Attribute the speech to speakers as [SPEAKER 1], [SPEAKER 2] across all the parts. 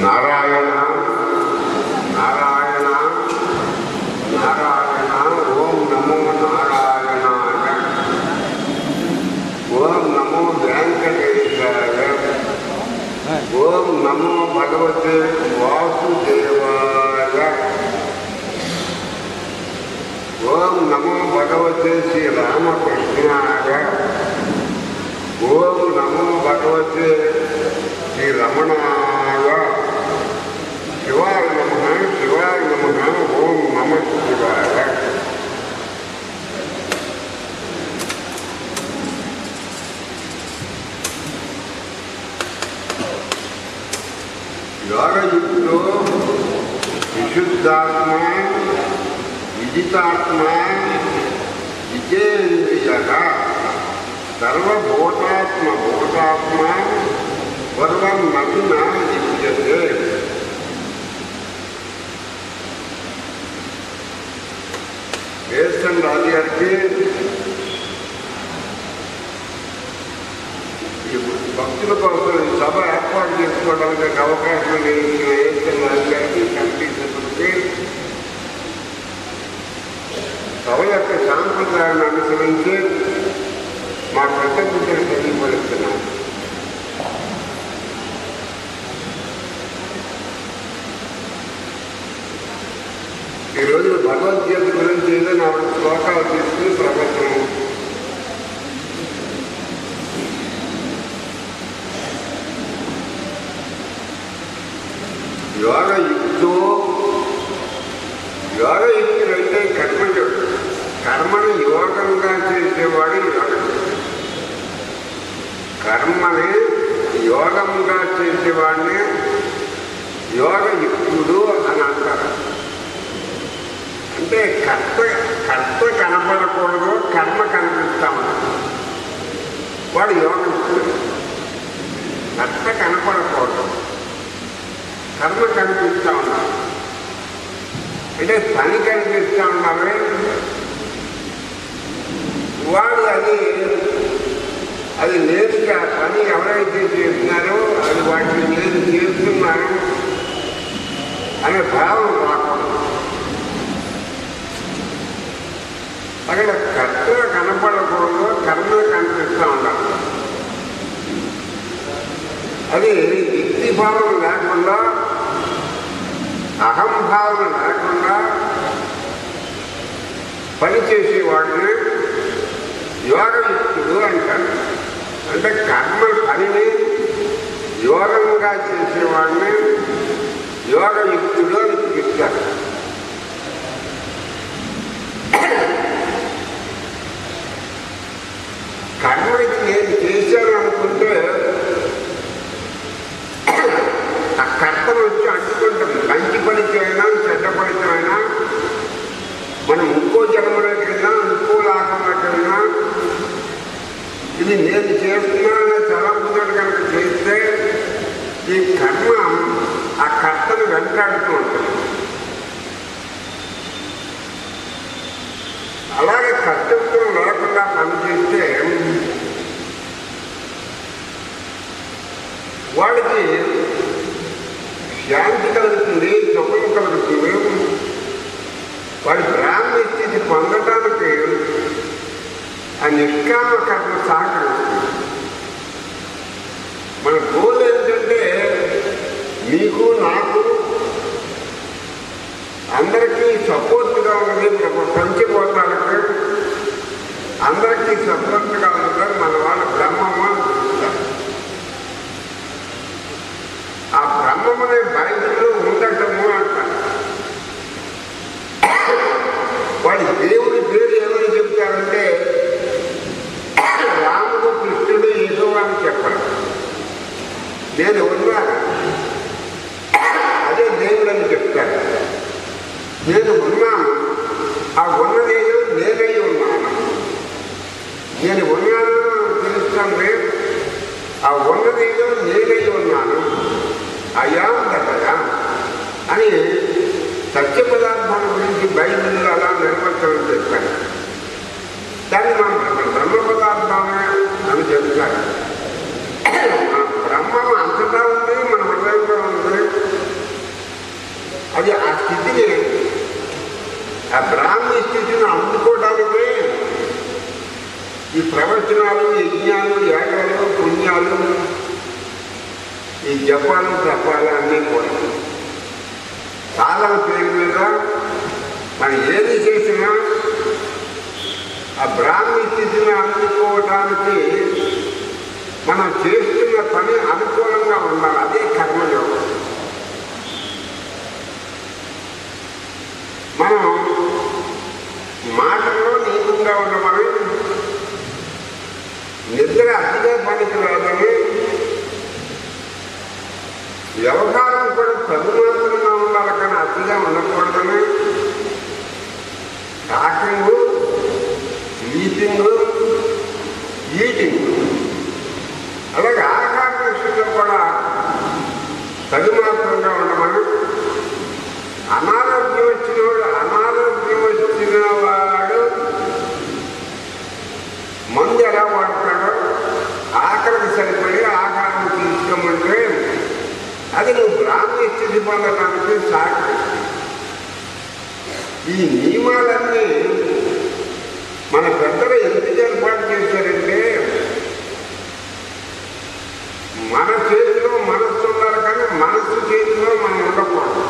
[SPEAKER 1] నారాయణ నారాయణ నారాయణ ఓం నమో నారాయణాయ ఓం నమో వెంకటేశాయ ఓం నమో భగవతే వాసుదేవాయ ఓం నమో భగవతే శ్రీ రామకృష్ణాయ ఓం నమో భగవతే శ్రీ రమణాయ శివాయ నమ శివాయ నమ ఓం నమ శివాయ యోగయుక్తో విశుద్ధాత్మ విజితాత్మ విజేంద్రియ సర్వభూతాత్మ భూతాత్మ సర్వం నమ్మిన లిప్యతే వేసం రాజు గారికి ఈ భక్తుల కోసం ఈ సభ ఏర్పాటు చేసుకోవడానికి అవకాశం లేని వేసం రాజు గారికి కమిటీ సభ్యులకి సభ యొక్క సాంప్రదాయాన్ని అనుసరించి మా కృతజ్ఞతలు తెలియపరుస్తున్నాం ఈరోజు భగవద్గీత గురించి ఏదో నాలుగు శ్లోకాలు తీసుకుని ప్రవచనం యోగయుక్తో యోగయుక్తుడు అంటే కర్మయుడు కర్మని యోగంగా చేసేవాడు యోగయుక్తుడు కర్మని యోగంగా చేసేవాడిని యోగయుక్తుడు అని అంటారు అంటే కర్త కర్త కనపడకూడదు కర్మ కనిపిస్తా ఉన్నాడు వాడు యోగయుక్తుడు కర్త కనపడకూడదు కర్మ కనిపిస్తా ఉన్నాడు అంటే పని కనిపిస్తా ఉన్నామే వాడు అది అది నేరుగా పని ఎవరైతే చేస్తున్నారో అది వాటిని నేను చేస్తున్నాను అనే భావం రాకూడదు అక్కడ కర్త కనపడకూడదు కర్మ కనిపిస్తూ ఉండాలి అది వ్యక్తి భావం లేకుండా అహంభావం లేకుండా పనిచేసేవాడిని యోగయుక్తుడు అంటారు అంటే కర్మ పనిని యోగంగా చేసేవాడిని యోగయుక్తుడు అని పిలుస్తారు కర్మకి నేను చేశాను అనుకుంటే ఆ కర్తను వచ్చి అంటుకుంటుంది మంచి పనికైనా చెడ్డ పనికైనా మనం ఇంకో జన్మలోకైనా ఇంకో లాభంలోకైనా ఇది నేను చేస్తున్నానని తలపుతాడు కనుక చేస్తే ఈ కర్మ ఆ కర్తను వెంటాడుతూ ఉంటుంది అలాగే కర్తృత్వం లేకుండా పనిచేస్తే వాడికి శాంతి కలుగుతుంది సుఖం కలుగుతుంది వాడి బ్రాహ్మణ స్థితి పొందడానికి ఆ నిష్కామ కర్మ సహకరిస్తుంది మన గోల్ ఏంటంటే మీకు నాకు అందరికీ సపోర్ట్గా ఉన్నది పంచిపోతానికి అందరికీ సపోర్ట్గా ఉన్నది మన వాళ్ళ బ్రహ్మము అని పిలుస్తారు ఆ బ్రహ్మమనే బైబిల్లో ఉండటము అంటారు వాడి దేవుడి పేరు ఏమని చెప్తారంటే రాముడు కృష్ణుడు ఏదో అని చెప్పరు నేను ఉన్నాను అదే దేవుడు అని చెప్తారు నేను ఉన్నాను ఆ ఉన్నదేదో నేనై ఉన్నాను నేను ఉన్నాను తెలుస్తుంది ఆ ఉన్నదేదో నేనై ఉన్నాను అయా దగ్గర అని సత్య పదార్థాల గురించి బైబిల్లో అలా నిర్వచనం చెప్పాను దాన్ని మనం బ్రహ్మ పదార్థాలే అని చెప్తారు ఆ బ్రహ్మం అంతటా ఉంది మన హృదయంలో ఉంది ఈ జపాలు తపాలు అన్నీ కూడా సాధన పేరు మీద మనం ఏది చేసినా ఆ బ్రాహ్మీ స్థితిని అందుకోవడానికి మనం చేస్తున్న పని అనుకూలంగా ఉండాలి అదే కర్మయోగం మనం మాటల్లో నీతిగా ఉండమని నిద్ర అతిగా పనికి రాదని వ్యవహారం కూడా తగుమాత్రంగా ఉండాలి కానీ అతిగా ఉండకూడదని టాకింగ్ స్లీపింగ్ ఈటింగ్ అలాగే ఆహార విషయంలో కూడా తగుమాత్రంగా ఉండమని అనారోగ్యం వచ్చిన వాడు అనారోగ్యం వచ్చిన వాడు మందు ఎలా వాడతాడో ఆకలికి సరిపడి ఆహారం తీసుకోమంటే అది నువ్వు బ్రాహ్మణ స్థితి పొందడానికి సాక్షి ఈ నియమాలన్నీ మన పెద్దలు ఎందుకు ఏర్పాటు చేశారంటే మన చేతిలో మనస్సు ఉండాలి కానీ మనస్సు చేతిలో మనం ఉండకూడదు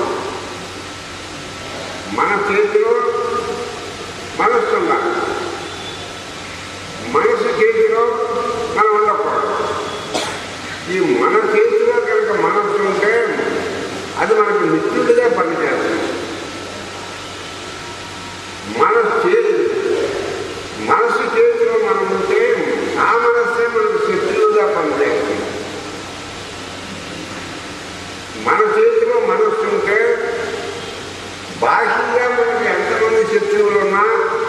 [SPEAKER 1] మన చేతిలో మనస్సు ఉండాలి మనసు చేతిలో మనం ఉండకూడదు ఈ మన చేతిలో కనుక మనస్సు ఉంటే అది మనకు మిత్రుడిగా పనిచేస్తుంది మన చేతి మనసు చేతిలో మనం ఉంటే ఆ మనస్సే మనకు శత్రువుగా పనిచేస్తుంది మన చేతిలో మనస్సు ఉంటే బాహ్యంగా మనకి ఎంతమంది శత్రువులు ఉన్నా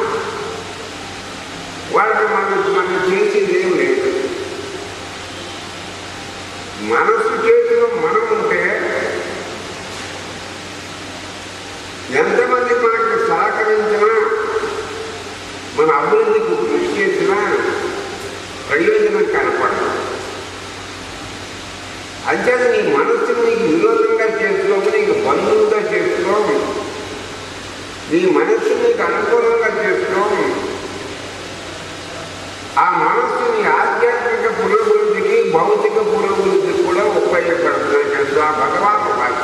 [SPEAKER 1] వాళ్ళకి మనం మనం చేసేది ఏం లేదు మనస్సు చేతిలో మనం ఉంటే ఎంతమంది మనకు సహకరించినా మన అభివృద్ధికి కృషి చేసినా ప్రయోజనం కనపడదు అంచేత నీ మనస్సును నీకు విరోధంగా చేసుకోవు నీకు బంధువుగా చేసుకోవు నీ మనస్సు నీకు అనుకూలంగా చేసుకోవు ఆ మనస్సు నీ ఆధ్యాత్మిక పురోభివృద్ధికి భౌతిక పురోభివృద్ధికి కూడా ఉపయోగపడుతున్నాయి తెలుసు ఆ భగవాన్ భాష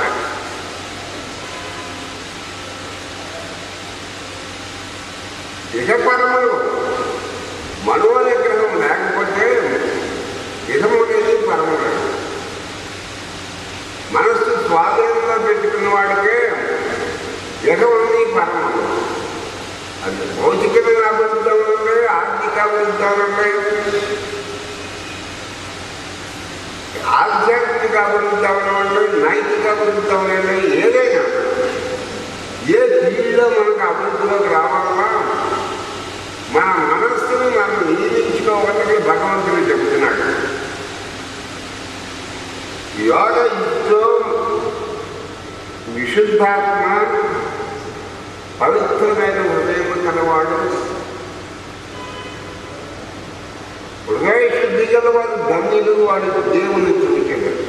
[SPEAKER 1] ఇహపరములు మనోనిగ్రహం లేకపోతే ఇహము లేదు పరము లేదు మనస్సు స్వాధీనంలో పెట్టుకున్న వాడికే ఇహముంది పరము అది భౌతికమైన అభివృద్ధి ఉంది ఆర్థిక అభివృద్ధి ఉంది ఆధ్యాత్మిక అభివృద్ధి అవనండి నైతిక అభివృద్ధి అవనండి ఏదైనా ఏ ఫీల్డ్లో మనకు అభివృద్ధిలోకి రావాలన్నా మన మనస్సును మనం నియమించుకోవాలని భగవంతుడు చెబుతున్నాడు యోగ యుద్ధం విశుద్ధాత్మ పవిత్రమైన హృదయం కలవాడు హృదయ శుద్ధి గలవాడు ధన్యుడు వాడికి దేవుని చూపించగలడు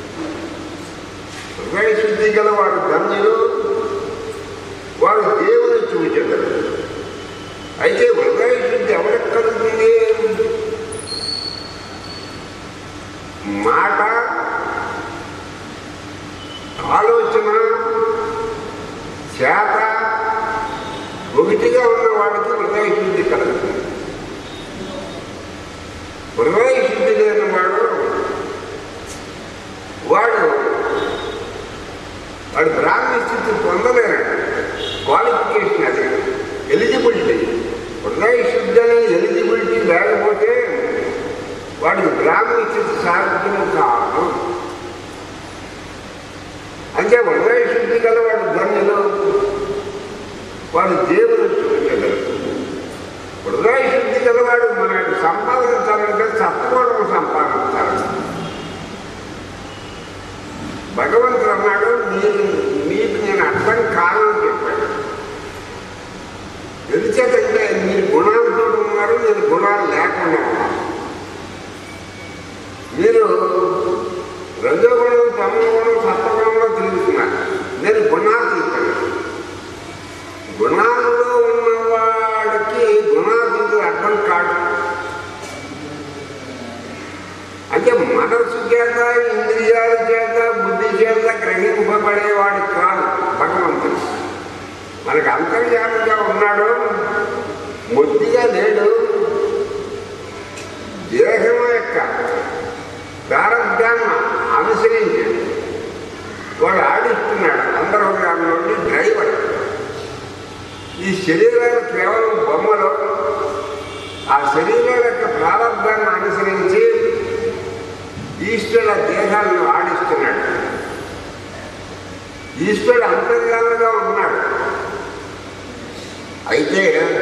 [SPEAKER 1] హృదయ శుద్ధి గలవాడు ధన్యుడు వాడు దేవుని చూపించగలడు అయితే హృదయ శుద్ధి ఎవరికి కలుగుతుంది మాట ఆలోచన చేత ఒకటిగా ఉన్న వాడికి హృదయ శుద్ధి కలుగుతుంది హృదయ శుద్ధి లేని వాడు వాడు వాడు బ్రాహ్మణ స్థితి పొందలేరు క్వాలిఫికేషన్ అది ఎలిజిబిలిటీ హృదయ శుద్ధి అనేది ఎలిజిబిలిటీ లేకపోతే వాడికి బ్రాహ్మణ స్థితి సాధ్యం కాదు అంటే హృదయ శుద్ధి గల వాడు ధన్యులు వాడు దేవుని చూపించగలరు హృదయ శుద్ధి గలవాడు మన సంపాదించాలంటే సత్వగుణం సంపాదించాలి భగవంతుడు అన్నాడు మీరు మీకు నేను అర్థం కాదని చెప్పాడు ఎందుచేతంటే మీరు గుణాలతో ఉన్నారు నేను గుణాలు లేకుండా ఉన్నాను మీరు రజోగుణం తమగుణం సత్వగుణంలో తిరుగుతున్నారు నేను గుణాలు తీసుకున్నాను గుణాల్లో ఉన్నవాడికి గుణాలు అర్థం కాదు అంటే మనసు చేత ఇంద్రియాల చేత బుద్ధి చేత గ్రహింపబడేవాడు కాదు భగవంతుడు మనకు అంతర్యామిగా ఉన్నాడు మొద్దిగా లేడు దేహం యొక్క ప్రారంభాన్ని అనుసరించి వాడు ఆడిస్తున్నాడు అంతర్గ్రామం నుండి డ్రైవర్ ఈ శరీరాలు కేవలం బొమ్మలు ఆ శరీరాల యొక్క ప్రారంభాన్ని అనుసరించి ఈశ్వరుల దేహాలను ఆడిస్తున్నాడు ఈశ్వరుడు అంతర్యాలుగా ఉన్నాడు అయితే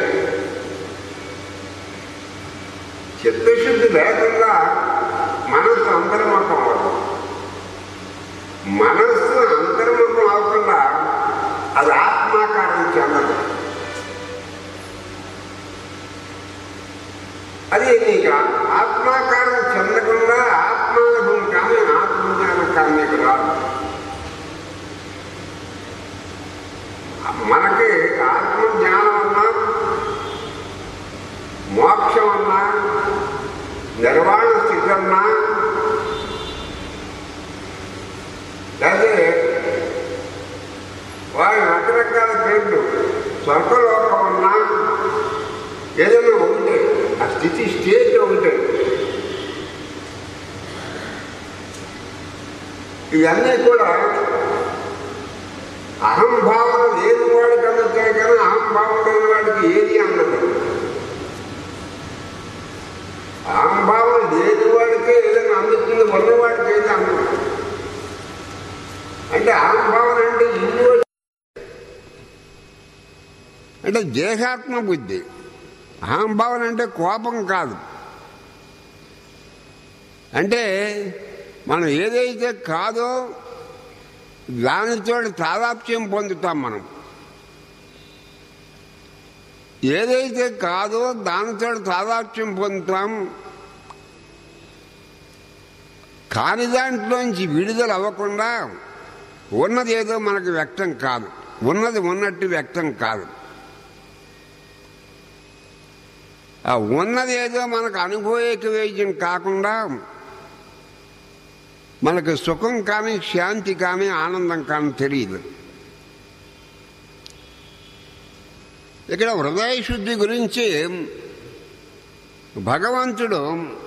[SPEAKER 1] చిత్తశుద్ధి లేకుండా మనస్సు అంతర్ముఖం అవ్వదు మనస్సు అంతర్ముఖం అవ్వకుండా అది ఆత్మాకారం చెందదు అది నీకు ఆత్మాకారం చెందకుండా ఆత్మానుభవం కానీ ఆత్మజ్ఞానం కానీ నీకు రాదు మనకి ఆత్మజ్ఞానం అన్నా మోక్షం అన్నా నిర్వాణ స్థితి అన్నా అదే వారి రకరకాల పేర్లు స్వర్గలోకం అన్నా ఏదైనా ఉంటే ఆ స్థితి స్టేజ్ ఉంటే ఇవన్నీ కూడా అహంభావన లేని వాడికి అందుతాయి కానీ అహంభావం లేని వాడికి ఏది అందదు అహంభావం లేని వాడికే ఏదైనా అందుతుంది ఉన్నవాడికి ఏది అందదు అంటే అహంభావన అంటే ఇల్లు అంటే దేహాత్మ బుద్ధి అహంభావన అంటే కోపం కాదు అంటే మనం ఏదైతే కాదో దానితో తాదాప్యం పొందుతాం మనం ఏదైతే కాదో దానితో తాదాప్యం పొందుతాం కాని దాంట్లోంచి విడుదల అవ్వకుండా ఉన్నది ఏదో మనకు వ్యక్తం కాదు ఉన్నది ఉన్నట్టు వ్యక్తం కాదు ఆ ఉన్నది ఏదో మనకు అనుభవైక వైద్యం కాకుండా మనకు సుఖం కానీ శాంతి కానీ ఆనందం కానీ తెలియదు ఇక్కడ హృదయ శుద్ధి గురించి భగవంతుడు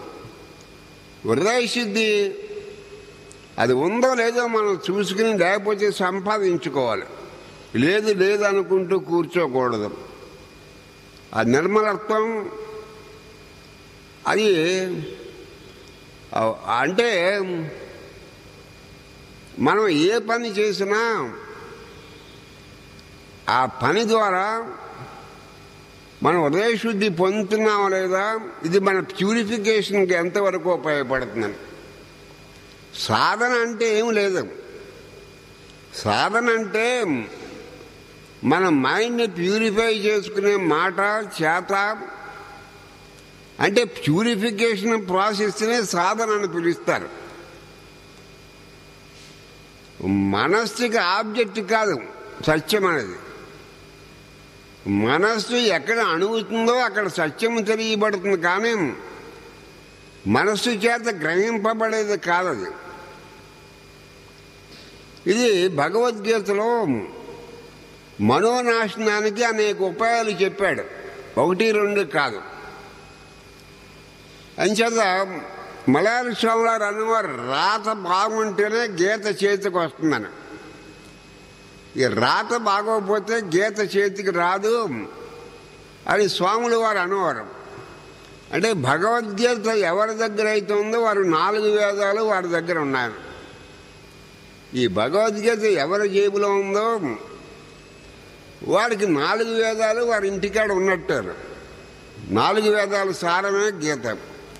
[SPEAKER 1] హృదయ శుద్ధి అది ఉందో లేదో మనం చూసుకుని లేకపోతే సంపాదించుకోవాలి లేదు లేదు అనుకుంటూ కూర్చోకూడదు ఆ నిర్మలత్వం అది అంటే మనం ఏ పని చేసినా ఆ పని ద్వారా మనం హృదయశుద్ధి పొందుతున్నామా లేదా ఇది మన ప్యూరిఫికేషన్కి ఎంతవరకు ఉపయోగపడుతుందని సాధన అంటే ఏం లేదు సాధన అంటే మన మైండ్ని ప్యూరిఫై చేసుకునే మాట చేత అంటే ప్యూరిఫికేషన్ ప్రాసెస్నే సాధన అని పిలుస్తారు మనస్సుకి ఆబ్జెక్ట్ కాదు సత్యం అనేది మనస్సు ఎక్కడ అణుగుతుందో అక్కడ సత్యం తెలియబడుతుంది కానీ మనస్సు చేత గ్రహింపబడేది కాదది ఇది భగవద్గీతలో మనోనాశనానికి అనేక ఉపాయాలు చెప్పాడు ఒకటి రెండు కాదు అంచేత మలయాళ స్వామి వారు అన్నవారు రాత బాగుంటేనే గీత చేతికి వస్తుందని ఈ రాత బాగోకపోతే గీత చేతికి రాదు అని స్వాములు వారు అనేవారు అంటే భగవద్గీత ఎవరి దగ్గర అయితే ఉందో వారు నాలుగు వేదాలు వారి దగ్గర ఉన్నాయి ఈ భగవద్గీత ఎవరి జేబులో ఉందో వారికి నాలుగు వేదాలు వారి ఇంటికాడ ఉన్నట్టారు నాలుగు వేదాలు సారమే గీత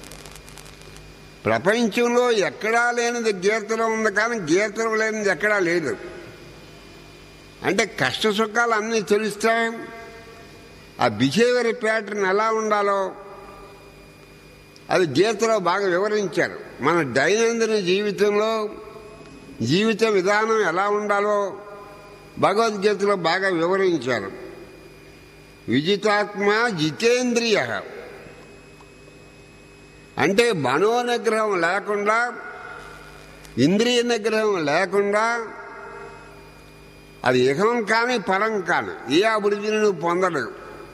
[SPEAKER 1] ప్రపంచంలో ఎక్కడా లేనిది గీతలో ఉంది కానీ గీతలో లేనిది ఎక్కడా లేదు అంటే కష్ట సుఖాలు అన్నీ తెలుస్తాయి ఆ బిహేవియర్ ప్యాటర్న్ ఎలా ఉండాలో అది గీతలో బాగా వివరించారు మన దైనందిన జీవితంలో జీవిత విధానం ఎలా ఉండాలో భగవద్గీతలో బాగా వివరించారు విజితాత్మ జితేంద్రియ అంటే మనోనిగ్రహం లేకుండా ఇంద్రియ నిగ్రహం లేకుండా అది ఇహం కానీ పరం కానీ ఏ అభివృద్ధిని నువ్వు పొందలేవు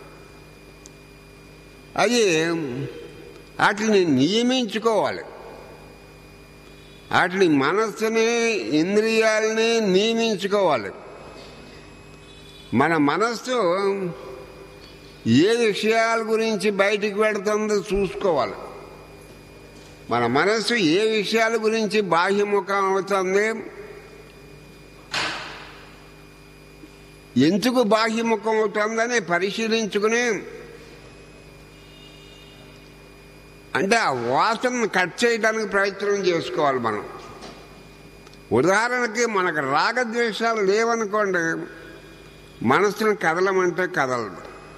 [SPEAKER 1] అది వాటిని నియమించుకోవాలి వాటిని మనస్సుని ఇంద్రియాలని నియమించుకోవాలి మన మనస్సు ఏ విషయాల గురించి బయటికి పెడుతుందో చూసుకోవాలి మన మనస్సు ఏ విషయాల గురించి బాహ్యముఖం అవుతుంది ఎందుకు బాహ్యముఖం అవుతుందని పరిశీలించుకుని అంటే ఆ వాసనను కట్ చేయడానికి ప్రయత్నం చేసుకోవాలి మనం ఉదాహరణకి మనకు రాగద్వేషాలు లేవనుకోండి మనసును కదలమంటే కదలదు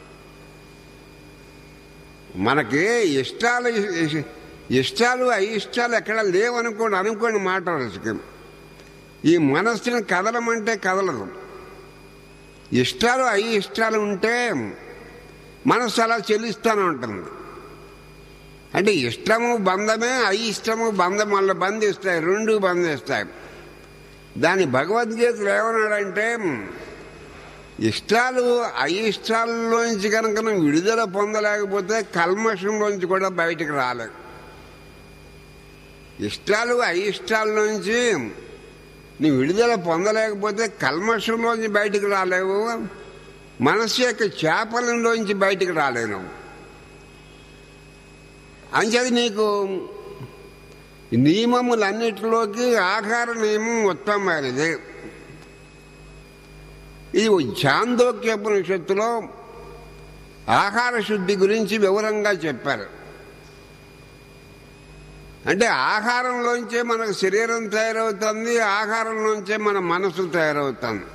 [SPEAKER 1] మనకి ఇష్టాలు ఇష్టాలు అయిష్టాలు ఎక్కడ లేవనుకోండి అనుకోండి మాట వరుసకి ఈ మనస్సును కదలమంటే కదలదు ఇష్టాలు అయి ఇష్టాలు ఉంటే మనస్సు అలా చెల్లిస్తూనే ఉంటుంది అంటే ఇష్టము బంధమే అయి ఇష్టము బంధం వల్ల బంధిస్తాయి రెండు బంధిస్తాయి దాని భగవద్గీతలు ఏమన్నాడంటే ఇష్టాలు అయిష్టాలలోంచి కనుక నువ్వు విడుదల పొందలేకపోతే కల్మషంలోంచి కూడా బయటకు రాలేదు ఇష్టాలు అయిష్టాలలోంచి నీ విడుదల పొందలేకపోతే కల్మషంలోంచి బయటకు రాలేవు మనస్సు యొక్క చేపలంలోంచి బయటకు రాలేను అంచేది నీకు నియమములన్నిటిలోకి ఆహార నియమం ఉత్తమమైనది ఇది చాందోక్యోపనిషత్తులో ఆహార శుద్ధి గురించి వివరంగా చెప్పారు అంటే ఆహారంలోంచే మనకు శరీరం తయారవుతుంది ఆహారంలోంచే మన మనసు తయారవుతుంది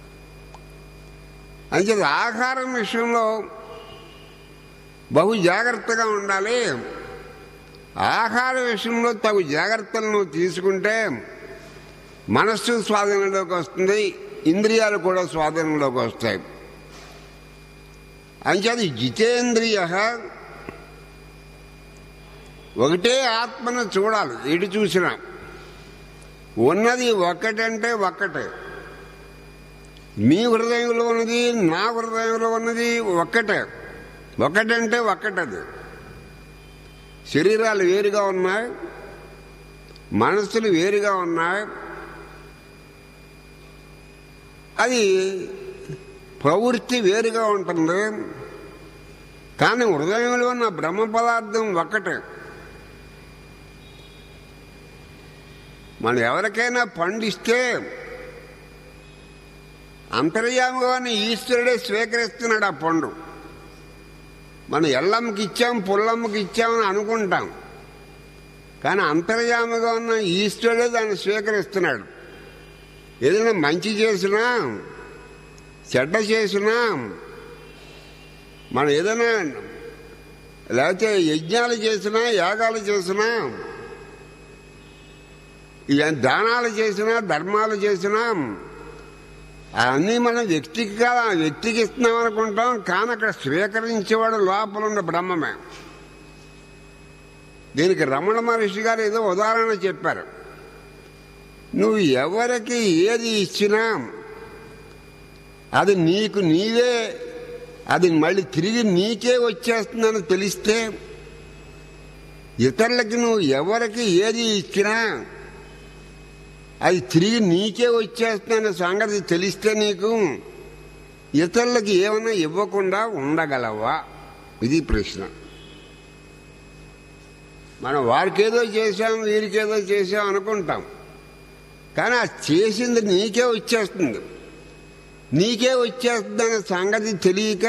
[SPEAKER 1] అంచేది ఆహారం విషయంలో బహు జాగ్రత్తగా ఉండాలి ఆహార విషయంలో తగు జాగ్రత్తలు నువ్వు తీసుకుంటే మనస్సు స్వాధీనంలోకి వస్తుంది ఇంద్రియాలు కూడా స్వాధీనంలోకి వస్తాయి అంచేది జితేంద్రియ ఒకటే ఆత్మను చూడాలి ఎటు చూసినా ఉన్నది ఒక్కటంటే ఒక్కటే మీ హృదయంలో ఉన్నది నా హృదయంలో ఉన్నది ఒక్కటే ఒకటంటే ఒక్కటది శరీరాలు వేరుగా ఉన్నాయి మనస్సులు వేరుగా ఉన్నాయి అది ప్రవృత్తి వేరుగా ఉంటుంది కానీ హృదయంలో ఉన్న బ్రహ్మ పదార్థం ఒక్కటే మనం ఎవరికైనా పండిస్తే అంతర్యాముగాని ఈశ్వరుడే స్వీకరిస్తున్నాడు ఆ పండు మనం ఎల్లమ్మకి ఇచ్చాం పుల్లమ్మకి ఇచ్చామని అనుకుంటాం కానీ అంతర్యాముగా ఉన్న ఈశ్వరుడే దాన్ని స్వీకరిస్తున్నాడు ఏదైనా మంచి చేసినా చెడ్డ చేసినా మనం ఏదైనా లేకపోతే యజ్ఞాలు చేసినా యాగాలు చేసినా దానాలు చేసినా ధర్మాలు చేసినా అన్నీ మనం వ్యక్తికి కాదు ఆ వ్యక్తికి ఇస్తున్నాం అనుకుంటాం కానీ అక్కడ స్వీకరించేవాడు లోపల ఉన్న బ్రహ్మమే దీనికి రమణ మహర్షి గారు ఏదో ఉదాహరణ చెప్పారు నువ్వు ఎవరికి ఏది ఇచ్చినా అది నీకు నీవే అది మళ్ళీ తిరిగి నీకే వచ్చేస్తుందని తెలిస్తే ఇతరులకి నువ్వు ఎవరికి ఏది ఇచ్చినా అది తిరిగి నీకే వచ్చేస్తుందనే సంగతి తెలిస్తే నీకు ఇతరులకి ఏమైనా ఇవ్వకుండా ఉండగలవా ఇది ప్రశ్న మనం వారికేదో చేశాం వీరికేదో చేశాం అనుకుంటాం కానీ ఆ చేసింది నీకే వచ్చేస్తుంది నీకే వచ్చేస్తుందనే సంగతి తెలియక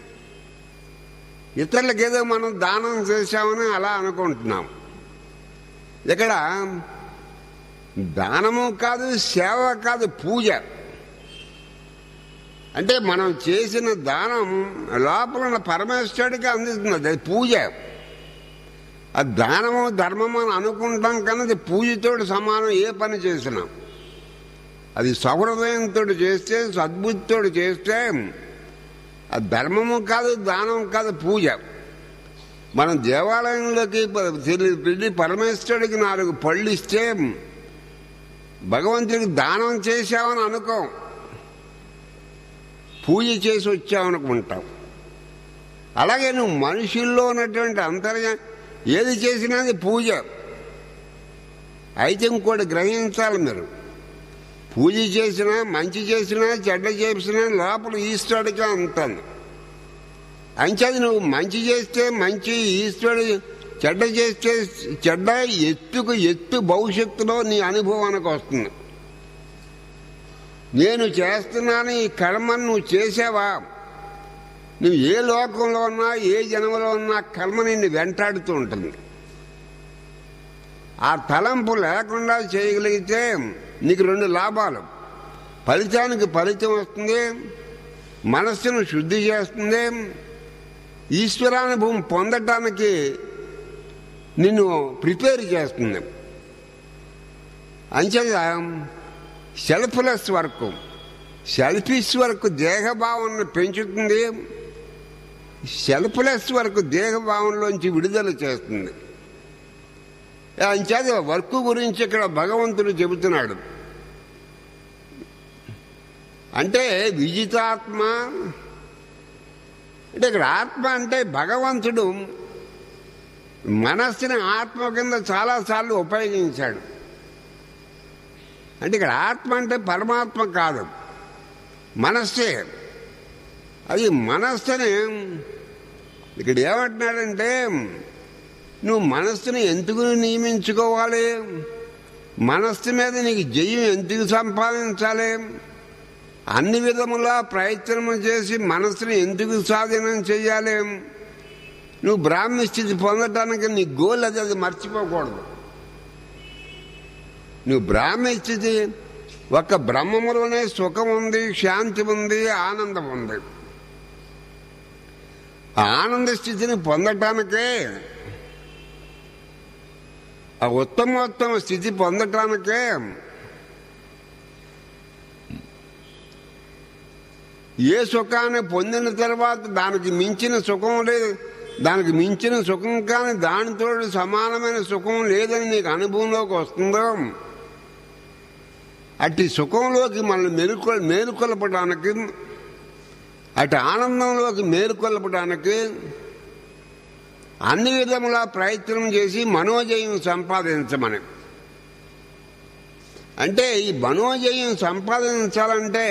[SPEAKER 1] ఇతరులకేదో మనం దానం చేశామని అలా అనుకుంటున్నాం ఇక్కడ దానము కాదు సేవ కాదు పూజ అంటే మనం చేసిన దానం లోపల ఉన్న పరమేశ్వరుడికి అందిస్తుంది అది పూజ ఆ దానము ధర్మము అని అనుకుంటాం కానీ అది పూజతోటి సమానం ఏ పని చేసినా అది సహృదయంతో చేస్తే సద్బుద్ధితో చేస్తే ఆ ధర్మము కాదు దానం కాదు పూజ మనం దేవాలయంలోకి వెళ్ళి పరమేశ్వరుడికి నాలుగు పళ్ళు ఇస్తే భగవంతుడికి దానం చేశామని అనుకోం పూజ చేసి వచ్చామనుకుంటాం అలాగే నువ్వు మనుషుల్లో ఉన్నటువంటి అంతర్య ఏది చేసినా అది పూజ అయితే ఇంకోటి గ్రహించాలి మీరు పూజ చేసినా మంచి చేసినా చెడ్డ చేసినా లోపల ఈశ్వరుడిగా అంటుంది అంచేది నువ్వు మంచి చేస్తే మంచి ఈశ్వరుడు చెడ్డ చేస్తే చెడ్డ ఎత్తుకు ఎత్తు భవిష్యత్తులో నీ అనుభవానికి వస్తుంది నేను చేస్తున్నాను ఈ కర్మను నువ్వు చేసావా నువ్వు ఏ లోకంలో ఉన్నా ఏ జన్మలో ఉన్నా కర్మ నిన్ను వెంటాడుతూ ఉంటుంది ఆ తలంపు లేకుండా చేయగలిగితే నీకు రెండు లాభాలు ఫలితానికి ఫలితం వస్తుంది మనస్సును శుద్ధి చేస్తుంది ఈశ్వరానుభవం పొందటానికి నిన్ను ప్రిపేర్ చేస్తుంది అంచేత సెల్ఫ్లెస్ వర్క్ సెల్ఫిష్ వర్క్ దేహభావాన్ని పెంచుతుంది సెల్ఫ్లెస్ వర్క్ దేహభావంలోంచి విడుదల చేస్తుంది అంచేత వర్క్ గురించి ఇక్కడ భగవంతుడు చెబుతున్నాడు అంటే విజితాత్మ అంటే ఇక్కడ ఆత్మ అంటే భగవంతుడు మనస్సుని ఆత్మ కింద చాలాసార్లు ఉపయోగించాడు అంటే ఇక్కడ ఆత్మ అంటే పరమాత్మ కాదు మనస్సే అది మనస్సుని ఇక్కడ ఏమంటున్నాడంటే నువ్వు మనస్సుని ఎందుకు నియమించుకోవాలి మనస్సు మీద నీకు జయం ఎందుకు సంపాదించాలి అన్ని విధములా ప్రయత్నం చేసి మనస్సుని ఎందుకు స్వాధీనం చేయాలి నువ్వు బ్రాహ్మణ స్థితి పొందటానికి నీ గోల్ అది అది మర్చిపోకూడదు నువ్వు బ్రాహ్మణ స్థితి ఒక బ్రహ్మములోనే సుఖం ఉంది శాంతి ఉంది ఆనందం ఉంది ఆ ఆనంద స్థితిని పొందటానికే ఆ ఉత్తమోత్తమ స్థితి పొందటానికే ఏ సుఖాన్ని పొందిన తర్వాత దానికి మించిన సుఖం లేదు దానికి మించిన సుఖం కానీ దానితో సమానమైన సుఖం లేదని నీకు అనుభవంలోకి వస్తుందో అట్టి సుఖంలోకి మనల్ని మేలుకొ మేలుకొల్పడానికి అటు ఆనందంలోకి మేలుకొల్పడానికి అన్ని విధములా ప్రయత్నం చేసి మనోజయం సంపాదించమని అంటే ఈ మనోజయం సంపాదించాలంటే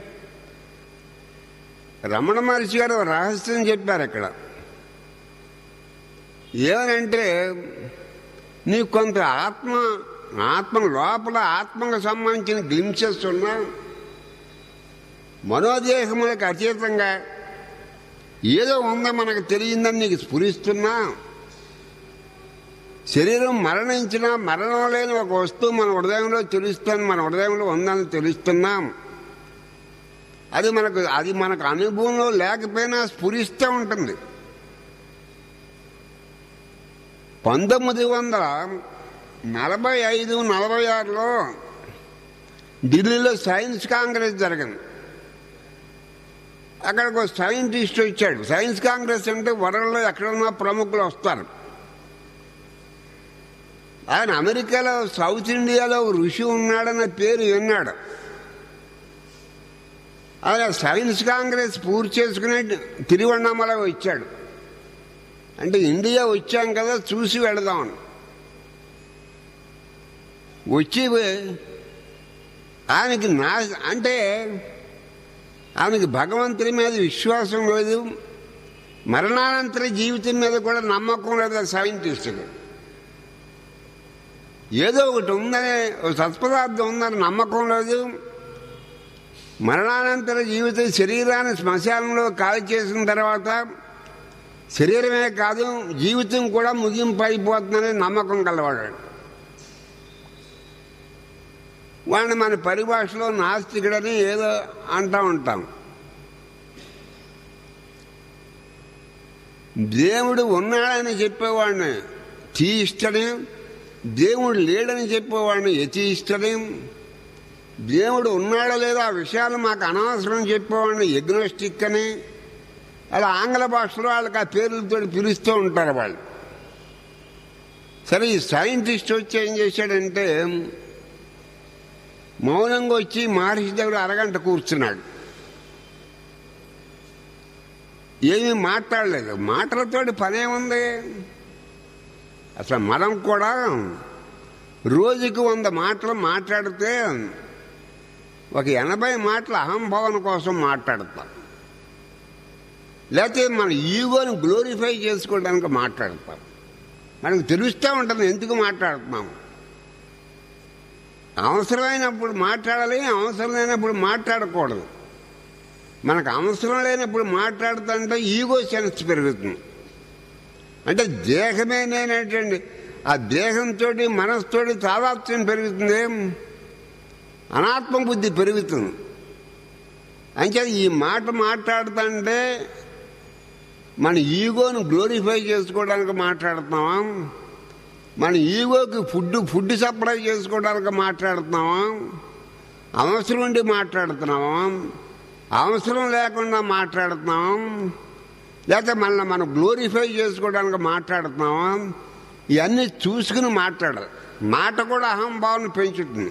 [SPEAKER 1] రమణ మహర్షి గారు రహస్యం చెప్పారు ఇక్కడ ఏమనంటే నీకు కొంత ఆత్మ ఆత్మ లోపల ఆత్మకు సంబంధించిన గ్లింసెస్ ఉన్నా మనోదేహములకు అతీతంగా ఏదో ఉందో మనకు తెలియదని నీకు స్ఫురిస్తున్నా శరీరం మరణించినా మరణం లేని ఒక వస్తువు మన హృదయంలో తెలుస్తుంది మన హృదయంలో ఉందని తెలుస్తున్నాం అది మనకు అది మనకు అనుభవంలో లేకపోయినా స్ఫురిస్తూ ఉంటుంది పంతొమ్మిది వందల నలభై ఐదు నలభై ఆరులో ఢిల్లీలో సైన్స్ కాంగ్రెస్ జరిగింది అక్కడికి ఒక సైంటిస్ట్ వచ్చాడు సైన్స్ కాంగ్రెస్ అంటే వరల్డ్లో ఎక్కడున్నా ప్రముఖులు వస్తారు ఆయన అమెరికాలో సౌత్ ఇండియాలో ఒక ఋషి ఉన్నాడన్న పేరు విన్నాడు ఆయన సైన్స్ కాంగ్రెస్ పూర్తి చేసుకుని తిరువണ്ണామల వచ్చాడు అంటే ఇండియా వచ్చాం కదా చూసి వెళదామని వచ్చి ఆయనకి నా అంటే ఆయనకి భగవంతుని మీద విశ్వాసం లేదు మరణానంతర జీవితం మీద కూడా నమ్మకం లేదు సైంటిస్టులు ఏదో ఒకటి ఉందని ఒక సత్పదార్థం ఉందని నమ్మకం లేదు మరణానంతర జీవితం శరీరాన్ని శ్మశానంలో కాల్ చేసిన తర్వాత శరీరమే కాదు జీవితం కూడా ముగింపు అయిపోతుందని నమ్మకం కలవాడు వాడిని మన పరిభాషలో నాస్తికుడని ఏదో అంటూ ఉంటాం దేవుడు ఉన్నాడని చెప్పేవాడిని తీయిష్టని దేవుడు లేడని చెప్పేవాడిని యతీష్టని దేవుడు ఉన్నాడో లేదో ఆ విషయాలు మాకు అనవసరం చెప్పేవాడిని ఎగ్నోస్టిక్ అని అలా ఆంగ్ల భాషలో వాళ్ళకి ఆ పేర్లతో పిలుస్తూ ఉంటారు వాళ్ళు సరే ఈ సైంటిస్ట్ వచ్చి ఏం చేశాడంటే మౌనంగా వచ్చి మహర్షి దగ్గర అరగంట కూర్చున్నాడు ఏమీ మాట్లాడలేదు మాటలతోటి పనేముంది అసలు మనం కూడా రోజుకి వంద మాటలు మాట్లాడితే ఒక ఎనభై మాటలు అహంభావన కోసం మాట్లాడతాం లేకపోతే మన ఈగోని గ్లోరిఫై చేసుకోవడానికి మాట్లాడతాం మనకు తెలుస్తూ ఉంటుంది ఎందుకు మాట్లాడుతున్నాము అవసరమైనప్పుడు మాట్లాడాలి అవసరం లేనప్పుడు మాట్లాడకూడదు మనకు అవసరం లేనప్పుడు మాట్లాడుతుంటే ఈగో సెన్స్ పెరుగుతుంది అంటే దేహమే నేనేటండి ఆ దేహంతో మనసుతోటి తాదాత్మ్యం పెరుగుతుంది అనాత్మ బుద్ధి పెరుగుతుంది అంటే ఈ మాట మాట్లాడుతుంటే మన ఈగోను గ్లోరిఫై చేసుకోవడానికి మాట్లాడుతున్నామా మన ఈగోకి ఫుడ్ ఫుడ్ సప్లై చేసుకోవడానికి మాట్లాడుతున్నామా అవసరం ఉండి మాట్లాడుతున్నామా అవసరం లేకుండా మాట్లాడుతున్నాం లేకపోతే మన మనం గ్లోరిఫై చేసుకోవడానికి మాట్లాడుతున్నామా ఇవన్నీ చూసుకుని మాట్లాడాలి మాట కూడా అహంభావన పెంచుతుంది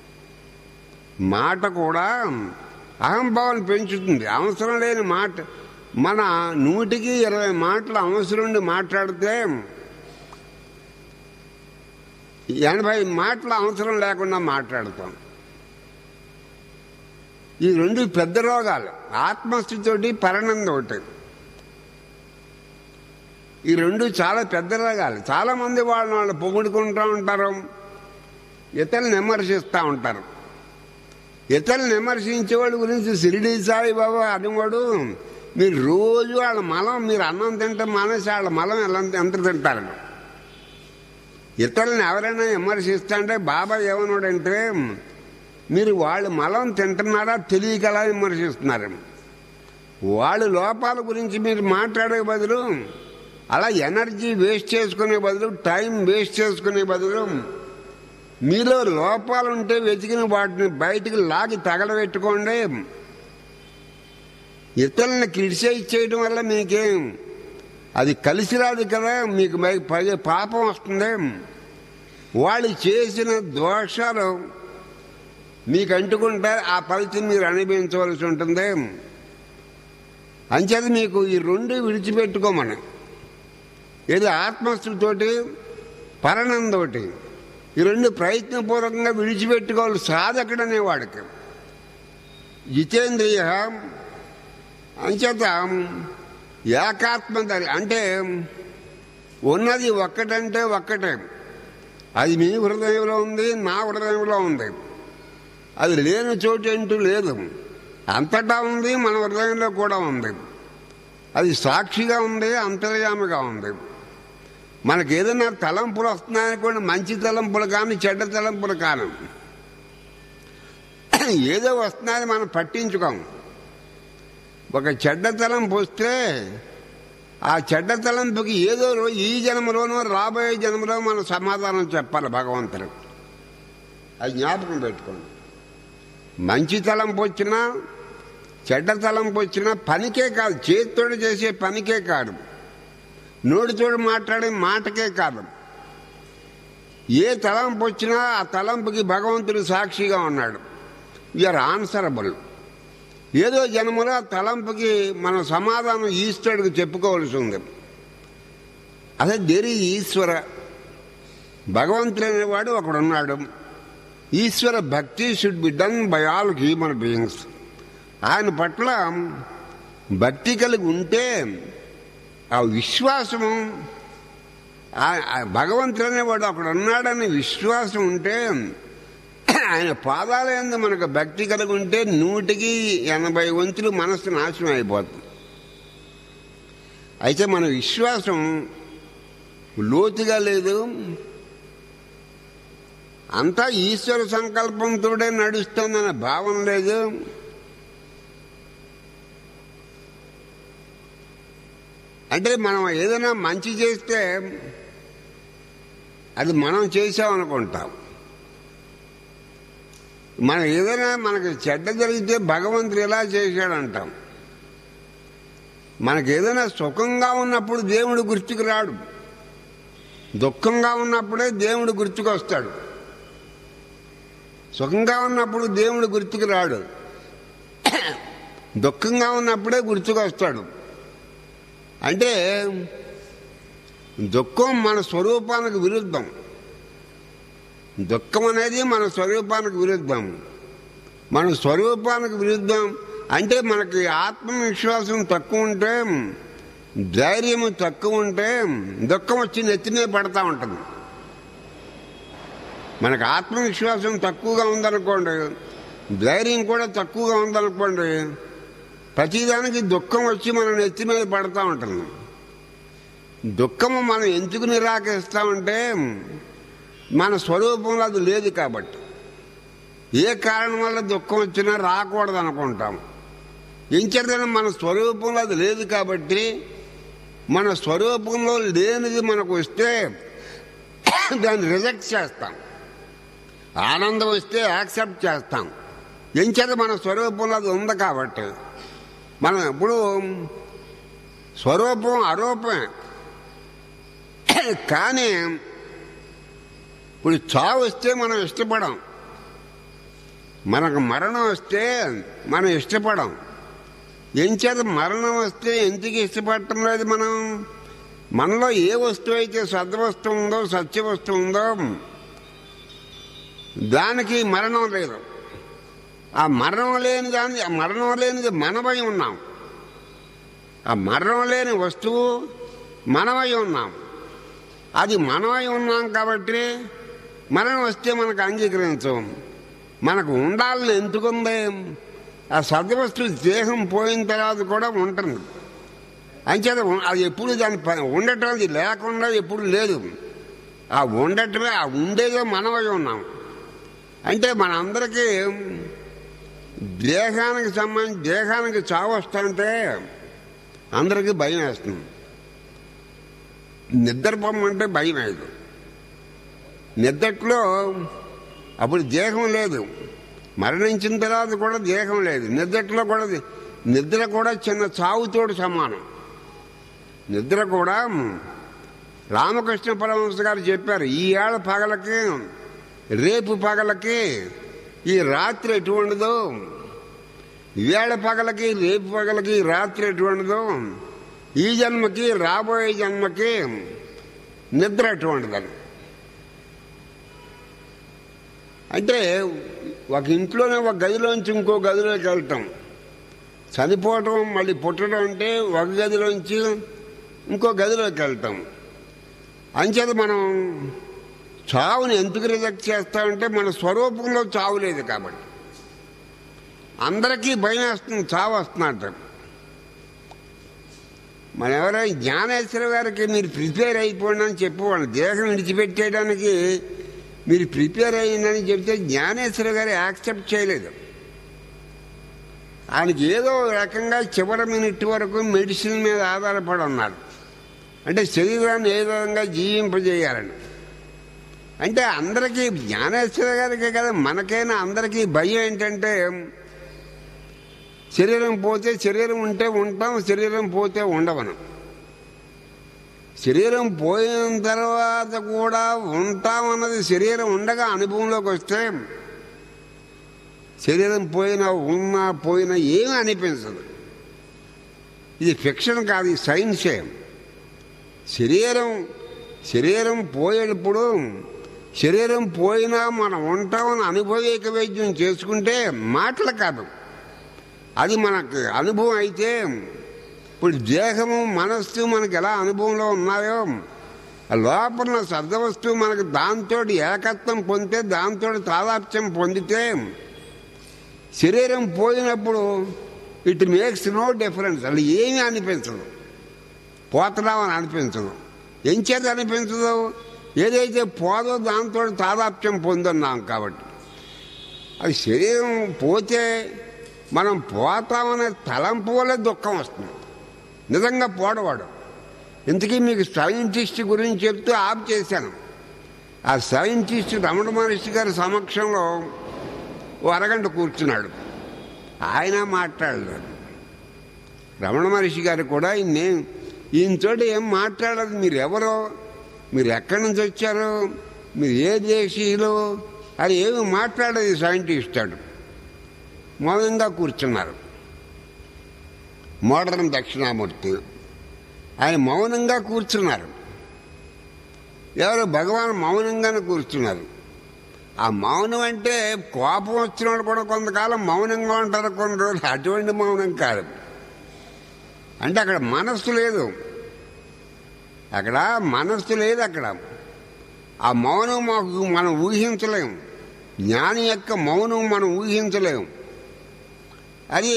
[SPEAKER 1] మాట కూడా అహంభావన పెంచుతుంది అవసరం లేని మాట మన నూటికి ఇరవై మాటలు అవసరం ఉండి మాట్లాడితే ఎనభై మాటలు అవసరం లేకుండా మాట్లాడతాం ఈ రెండు పెద్ద రోగాలు ఆత్మస్థితితోటి పరిణంది ఒకటి ఈ రెండు చాలా పెద్ద రోగాలు చాలా మంది వాళ్ళని వాళ్ళు పొగుడుకుంటూ ఉంటారు ఇతరులను విమర్శిస్తూ ఉంటారు ఇతరులను విమర్శించే వాళ్ళ గురించి సిరిడి సాయి బాబా అడివాడు మీరు రోజు వాళ్ళ మలం మీరు అన్నం తింటే మానేసి వాళ్ళ మలం ఎలా ఎంత తింటారు ఇతరులను ఎవరైనా విమర్శిస్తుంటే బాబా ఏమన్నాడంటే మీరు వాళ్ళ మలం తింటున్నారా తెలియకలా విమర్శిస్తున్నారు వాళ్ళ లోపాల గురించి మీరు మాట్లాడే బదులు అలా ఎనర్జీ వేస్ట్ చేసుకునే బదులు టైం వేస్ట్ చేసుకునే బదులు మీలో లోపాలు ఉంటే వెతికిన వాటిని బయటికి లాగి తగలబెట్టుకోండి ఇతరులను క్రిటిసైజ్ చేయడం వల్ల మీకేం అది కలిసి రాదు కదా మీకు పదే పాపం వస్తుంది వాళ్ళు చేసిన దోషాలు మీకు అంటుకుంటే ఆ ఫలితం మీరు అనుభవించవలసి ఉంటుంది అంచేది మీకు ఈ రెండు విడిచిపెట్టుకోమని ఏది ఆత్మస్థుతోటి పరణంతోటి ఈ రెండు ప్రయత్నపూర్వకంగా విడిచిపెట్టుకోవాలి సాధకుడు అనేవాడికి జితేంద్రియ అంచేత ఏకాత్మ అంటే ఉన్నది ఒక్కటంటే ఒక్కటే అది మీ హృదయంలో ఉంది నా హృదయంలో ఉంది అది లేని చోటు అంటూ లేదు అంతటా ఉంది మన హృదయంలో కూడా ఉంది అది సాక్షిగా ఉంది అంతర్యామిగా ఉంది మనకి ఏదైనా తలంపులు వస్తున్నాయనుకోండి మంచి తలంపులు కానీ చెడ్డ తలంపులు కాను ఏదో వస్తున్నాయని మనం పట్టించుకోం ఒక చెడ్డ తలంపు వస్తే ఆ చెడ్డ తలంపుకి ఏదో రో- ఈ జన్మలోనో రాబోయే జన్మలో మనం సమాధానం చెప్పాలి భగవంతుడు అది జ్ఞాపకం పెట్టుకోండి మంచి తలంపు వచ్చినా చెడ్డ తలంపు వచ్చినా పనికే కాదు చేతితోడు చేసే పనికే కాదు నోటితోడు మాట్లాడే మాటకే కాదు ఏ తలంపు వచ్చినా ఆ తలంపుకి భగవంతుడు సాక్షిగా ఉన్నాడు యూఆర్ ఆన్సరబుల్ ఏదో జన్మలో ఆ తలంపుకి మన సమాధానం ఈశ్వరుడికి చెప్పుకోవాల్సి ఉంది అదే దేరి ఈశ్వర భగవంతుడు అనేవాడు ఒకడున్నాడు ఈశ్వర భక్తి should be done by all human beings ఆయన పట్ల భక్తి కలిగి ఉంటే ఆ విశ్వాసము ఆ- ఆ భగవంతుడు అనేవాడు అక్కడ ఉన్నాడని విశ్వాసం ఉంటే ఆయన పాదాల యందు మనకు భక్తి కలిగి ఉంటే నూటికి ఎనభై వంతులు మనస్సు నాశనం అయిపోతుంది అయితే మన విశ్వాసం లోతుగా లేదు అంతా ఈశ్వర సంకల్పంతోనే నడుస్తుందనే భావన లేదు అంటే మనం ఏదైనా మంచి చేస్తే అది మనం చేసామనుకుంటాం మనం ఏదైనా మనకి చెడ్డ జరిగితే భగవంతుడు ఎలా చేశాడంటాం మనకి ఏదైనా సుఖంగా ఉన్నప్పుడు దేవుడు గుర్తుకు రాడు దుఃఖంగా ఉన్నప్పుడే దేవుడు గుర్తుకొస్తాడు సుఖంగా ఉన్నప్పుడు దేవుడు గుర్తుకు రాడు దుఃఖంగా ఉన్నప్పుడే గుర్తుకు వస్తాడు అంటే దుఃఖం మన స్వరూపానికి విరుద్ధం దుఃఖం అనేది మన స్వరూపానికి విరుద్ధం మన స్వరూపానికి విరుద్ధం అంటే మనకి ఆత్మవిశ్వాసం తక్కువ ఉంటే ధైర్యం తక్కువ ఉంటే దుఃఖం వచ్చి నెత్తినే పడతా ఉంటుంది మనకు ఆత్మవిశ్వాసం తక్కువగా ఉందనుకోండి ధైర్యం కూడా తక్కువగా ఉందనుకోండి ప్రతిదానికి దుఃఖం వచ్చి మన నెత్తి మీద పడతా ఉంటుంది దుఃఖము మనం ఎందుకు నిరాకరిస్తామంటే మన స్వరూపంలో అది లేదు కాబట్టి ఏ కారణం వల్ల దుఃఖం వచ్చినా రాకూడదు అనుకుంటాం ఇంకేదైనా మన స్వరూపంలో అది లేదు కాబట్టి మన స్వరూపంలో లేనిది మనకు వస్తే దాన్ని రిజెక్ట్ చేస్తాం ఆనందం వస్తే యాక్సెప్ట్ చేస్తాం ఎంచేత మన స్వరూపంలో అది ఉంది కాబట్టి మనం ఎప్పుడు స్వరూపం అరూపమే కానీ ఇప్పుడు చావు వస్తే మనం ఇష్టపడం మనకు మరణం వస్తే మనం ఇష్టపడం ఎంచేత మరణం వస్తే ఎందుకు ఇష్టపడటం లేదు మనం మనలో ఏ వస్తువు అయితే సద్వస్తువు ఉందో సత్య వస్తువు ఉందో దానికి మరణం లేదు ఆ మరణం లేని దాని ఆ మరణం లేనిది మనమై ఉన్నాం ఆ మరణం లేని వస్తువు మనమై ఉన్నాం అది మనమై ఉన్నాం కాబట్టి మరణం వస్తే మనకు అంగీకరించం మనకు ఉండాలని ఎందుకుంది ఆ సద్వస్తువు దేహం పోయిన తర్వాత కూడా ఉంటుంది అంచేత ఉ- అది ఎప్పుడు దాని ప- ఉండటం అది లేకుండా ఎప్పుడు లేదు ఆ ఉండటమే ఆ ఉండేదో మనమై ఉన్నాం అంటే మనందరికీ దేహానికి సంబంధించి దేహానికి చావు వస్తుంటే అందరికీ భయం వేస్తుంది నిద్రపోమంటే భయం వేయదు నిద్రలో అప్పుడు దేహం లేదు మరణించిన తర్వాత కూడా దేహం లేదు నిద్రలో కూడా నిద్ర కూడా చిన్న చావుతోడు సమానం నిద్ర కూడా రామకృష్ణ పరమహంస గారు చెప్పారు ఈ ఏళ్ళ పగలకి రేపు పగలకి ఈ రాత్రి ఎటువంటిదో ఈవేళ పగలకి రేపు పగలకి ఈ రాత్రి ఎటువంటిదో ఈ జన్మకి రాబోయే జన్మకి నిద్ర ఎటువంటిదని అంటే ఒక ఇంట్లోనే ఒక గదిలోంచి ఇంకో గదిలోకి వెళ్ళటం చనిపోవటం మళ్ళీ పుట్టడం అంటే ఒక గదిలోంచి ఇంకో గదిలోకి వెళ్తాం అంచేత మనం చావుని ఎందుకు రిజెక్ట్ చేస్తామంటే మన స్వరూపంలో చావు లేదు కాబట్టి అందరికీ భయం వేస్తుంది చావు వస్తున్నట్టు మన ఎవరైనా జ్ఞానేశ్వర గారికి మీరు ప్రిపేర్ అయిపోండి అని చెప్పేవాళ్ళు దేహం విడిచిపెట్టేయడానికి మీరు ప్రిపేర్ అయ్యిందని చెప్తే జ్ఞానేశ్వర గారు యాక్సెప్ట్ చేయలేదు ఆయనకి ఏదో రకంగా చివరి మినిట్ వరకు మెడిసిన్ మీద ఆధారపడి ఉన్నారు అంటే శరీరాన్ని ఏ విధంగా జీవింపజేయాలని అంటే అందరికీ జ్ఞానేశ్వర గారికి కదా మనకైనా అందరికీ భయం ఏంటంటే శరీరం పోతే శరీరం ఉంటే ఉంటాం శరీరం పోతే ఉండవను శరీరం పోయిన తర్వాత కూడా ఉంటామన్నది శరీరం ఉండగా అనుభవంలోకి వస్తే శరీరం పోయినా ఉన్నా పోయినా ఏమీ అనిపించదు ఇది ఫిక్షన్ కాదు ఇది సైన్సే శరీరం శరీరం పోయేటప్పుడు శరీరం పోయినా మనం ఉంటామని అనుభవీక వైద్యం చేసుకుంటే మాటలు కాదు అది మనకు అనుభవం అయితే ఇప్పుడు దేహము మనస్సు మనకి ఎలా అనుభవంలో ఉన్నాయో ఆ లోపల ఉన్న శబ్దవస్తువు మనకు దాంతో ఏకత్వం పొందితే దాంతో తాదాప్యం పొందితే శరీరం పోయినప్పుడు ఇట్ మేక్స్ నో డిఫరెన్స్ అది ఏమీ అనిపించదు పోతున్నామని అనిపించదు ఎంచేది అనిపించదు ఏదైతే పోదో దాంతో తాదాప్యం పొందున్నాం కాబట్టి అది శరీరం పోతే మనం పోతామనే తలంపు వల్ల దుఃఖం వస్తుంది నిజంగా పోడవాడు ఇంతకీ మీకు సైంటిస్ట్ గురించి చెప్తూ ఆప్ చేశాను ఆ సైంటిస్ట్ రమణ మహర్షి గారి సమక్షంలో ఓ అరగంట కూర్చున్నాడు ఆయన మాట్లాడలేదు రమణ మహర్షి గారు కూడా ఈయన్ని ఈయనతోటి ఏం మాట్లాడదు మీరు ఎవరో మీరు ఎక్కడి నుంచి వచ్చారు మీరు ఏ దేశీయులు అది ఏమి మాట్లాడేది సైంటిస్ట్ అడు మౌనంగా కూర్చున్నారు మోడర్న్ దక్షిణామూర్తి ఆయన మౌనంగా కూర్చున్నారు ఎవరు భగవాన్ మౌనంగానే కూర్చున్నారు ఆ మౌనం అంటే కోపం వచ్చినప్పుడు కూడా కొంతకాలం మౌనంగా ఉంటారు కొన్ని రోజులు అటువంటి మౌనం కాదు అంటే అక్కడ మనస్సు లేదు అక్కడ మనస్సు లేదు అక్కడ ఆ మౌనం మాకు మనం ఊహించలేం జ్ఞాని యొక్క మౌనం మనం ఊహించలేం అది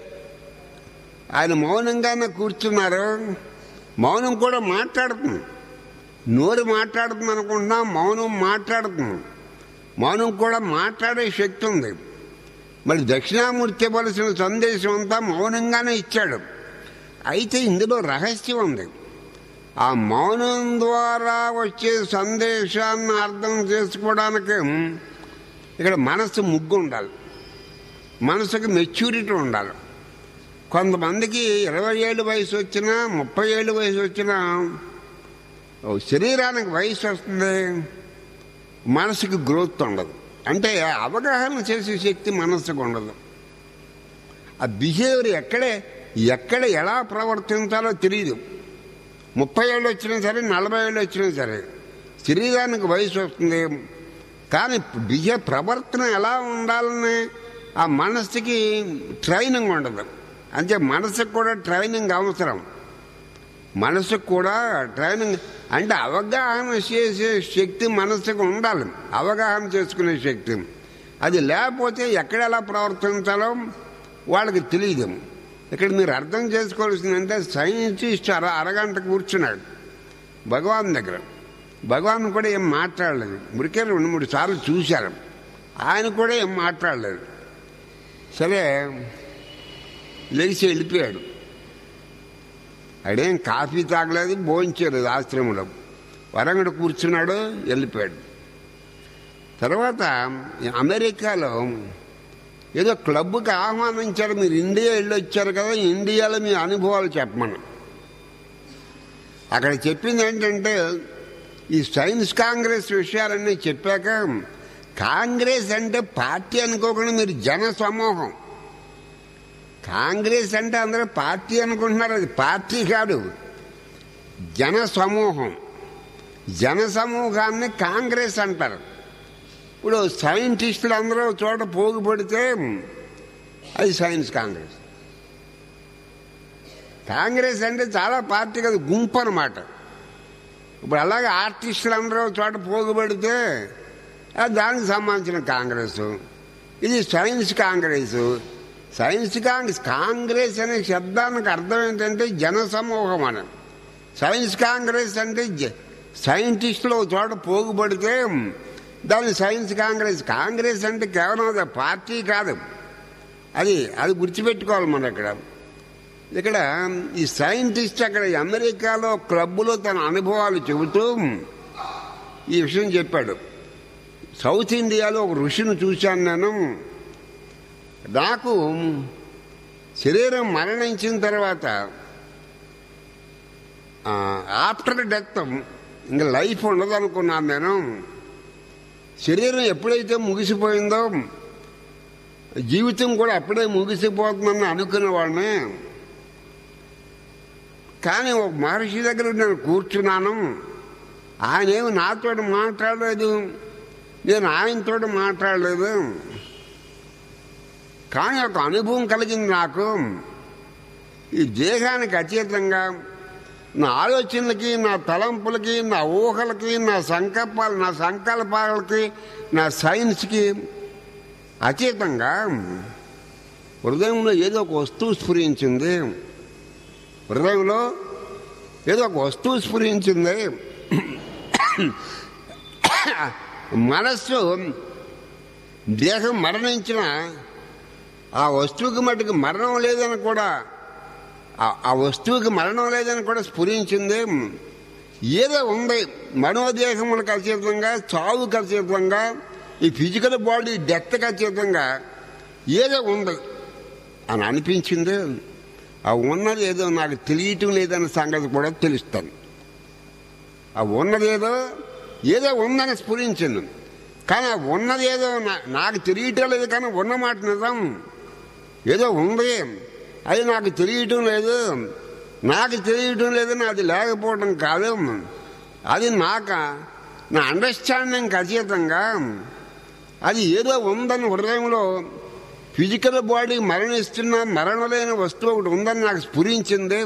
[SPEAKER 1] ఆయన మౌనంగానే కూర్చున్నారు మౌనం కూడా మాట్లాడుతుంది నోరు మాట్లాడుతుంది అనుకుంటున్నా మౌనం మాట్లాడుతుంది మౌనం కూడా మాట్లాడే శక్తి ఉంది మరి దక్షిణామూర్తి ఇవ్వవలసిన సందేశం అంతా మౌనంగానే ఇచ్చాడు అయితే ఇందులో రహస్యం ఉంది ఆ మౌనం ద్వారా వచ్చే సందేశాన్ని అర్థం చేసుకోవడానికి ఇక్కడ మనసు ముగ్గు ఉండాలి మనసుకు మెచ్యూరిటీ ఉండాలి కొంతమందికి ఇరవై ఏళ్ళు వయసు వచ్చినా ముప్పై ఏళ్ళు వయసు వచ్చినా ఓ శరీరానికి వయసు వస్తుంది మనసుకు గ్రోత్ ఉండదు అంటే అవగాహన చేసే శక్తి మనసుకు ఉండదు ఆ బిహేవియర్ ఎక్కడే ఎక్కడ ఎలా ప్రవర్తించాలో తెలియదు ముప్పై ఏళ్ళు వచ్చినా సరే నలభై ఏళ్ళు వచ్చినా సరే శరీరానికి వయసు వస్తుంది కానీ బిహే ప్రవర్తన ఎలా ఉండాలని ఆ మనసుకి ట్రైనింగ్ ఉండదు అంటే మనసుకు కూడా ట్రైనింగ్ అవసరం మనసుకు కూడా ట్రైనింగ్ అంటే అవగాహన చేసే శక్తి మనసుకు ఉండాలి అవగాహన చేసుకునే శక్తి అది లేకపోతే ఎక్కడ ఎలా ప్రవర్తించాలో వాళ్ళకి తెలియదు ఇక్కడ మీరు అర్థం చేసుకోవాల్సిందంటే సైంటిస్ట్ అర అరగంట కూర్చున్నాడు భగవాన్ దగ్గర భగవాన్ కూడా ఏం మాట్లాడలేదు మురికే రెండు మూడు సార్లు చూశారు ఆయన కూడా ఏం మాట్లాడలేదు సరే లేచి వెళ్ళిపోయాడు అడేం కాఫీ తాగలేదు భోంచలేదు ఆశ్రమంలో వరంగడ కూర్చున్నాడు వెళ్ళిపోయాడు తర్వాత అమెరికాలో ఏదో క్లబ్కి ఆహ్వానించారు మీరు ఇండియా వెళ్ళి వచ్చారు కదా ఇండియాలో మీ అనుభవాలు చెప్పమని అక్కడ చెప్పింది ఏంటంటే ఈ సైన్స్ కాంగ్రెస్ విషయాలన్నీ చెప్పాక కాంగ్రెస్ అంటే పార్టీ అనుకోకుండా మీరు జన సమూహం కాంగ్రెస్ అంటే అందరూ పార్టీ అనుకుంటున్నారు అది పార్టీ కాదు జన సమూహం జన సమూహాన్ని కాంగ్రెస్ అంటారు ఇప్పుడు సైంటిస్టులు అందరూ చోట పోగుపడితే అది సైన్స్ కాంగ్రెస్ కాంగ్రెస్ అంటే చాలా పార్టీ కదా గుంపు అనమాట ఇప్పుడు అలాగే ఆర్టిస్టులు అందరూ చోట పోగుపడితే అది దానికి సంబంధించిన కాంగ్రెస్ ఇది science congress science congress congress అనే శబ్దానికి అర్థం ఏంటంటే జన సమూహం అని సైన్స్ కాంగ్రెస్ అంటే జ- సైంటిస్టులు ఒక చోట పోగుపడితే దాని సైన్స్ కాంగ్రెస్ కాంగ్రెస్ అంటే కేవలం అది పార్టీ కాదు అది అది గుర్తుపెట్టుకోవాలి మనం ఇక్కడ ఇక్కడ ఈ సైంటిస్ట్ అక్కడ అమెరికాలో క్లబ్లో తన అనుభవాలు చెబుతూ ఈ విషయం చెప్పాడు సౌత్ ఇండియాలో ఒక ఋషిని చూశాను నేను నాకు శరీరం మరణించిన తర్వాత ఆఫ్టర్ డెత్ ఇంకా లైఫ్ ఉండదు అనుకున్నాను నేను శరీరం ఎప్పుడైతే ముగిసిపోయిందో జీవితం కూడా అప్పుడే ముగిసిపోతుందని అనుకునేవాడిని కానీ ఒక మహర్షి దగ్గర నేను కూర్చున్నాను ఆయన ఏమి నాతో మాట్లాడలేదు నేను ఆయనతో మాట్లాడలేదు కానీ ఒక అనుభవం కలిగింది నాకు ఈ దేహానికి అతీతంగా నా ఆలోచనలకి నా తలంపులకి నా ఊహలకి నా సంకల్పాలు నా సంకల్పాలకి నా సైన్స్కి అతీతంగా హృదయంలో ఏదో ఒక వస్తువు స్ఫురించింది హృదయంలో ఏదో ఒక వస్తువు స్ఫురించింది మనస్సు దేహం మరణించిన ఆ వస్తువుకి మటుకు మరణం లేదని కూడా ఆ- ఆ వస్తువుకి మరణం లేదని కూడా స్ఫురించింది ఏదో ఉంది మనోదేహములకు అతీతంగా చావుకు అతీతంగా ఈ ఫిజికల్ బాడీ డెత్కి అతీతంగా ఏదో ఉంది అని అనిపించింది ఆ ఉన్నది ఏదో నాకు తెలియటం లేదన్న సంగతి కూడా తెలుస్తాను ఆ ఉన్నదేదో ఏదో ఉందని స్ఫురించింది కానీ ఆ ఉన్నది ఏదో నా- నాకు తెలియటం లేదు కానీ ఉన్న మాట నిజం ఏదో ఉంది అది నాకు తెలియటం లేదు నాకు తెలియటం లేదు అది లేకపోవడం కాదు అది నాక నా అండర్స్టాండింగ్ అతీతంగా అది ఏదో ఉందని హృదయంలో ఫిజికల్ బాడీ మరణిస్తున్న మరణలేని వస్తువు ఒకటి ఉందని నాకు స్ఫురించింది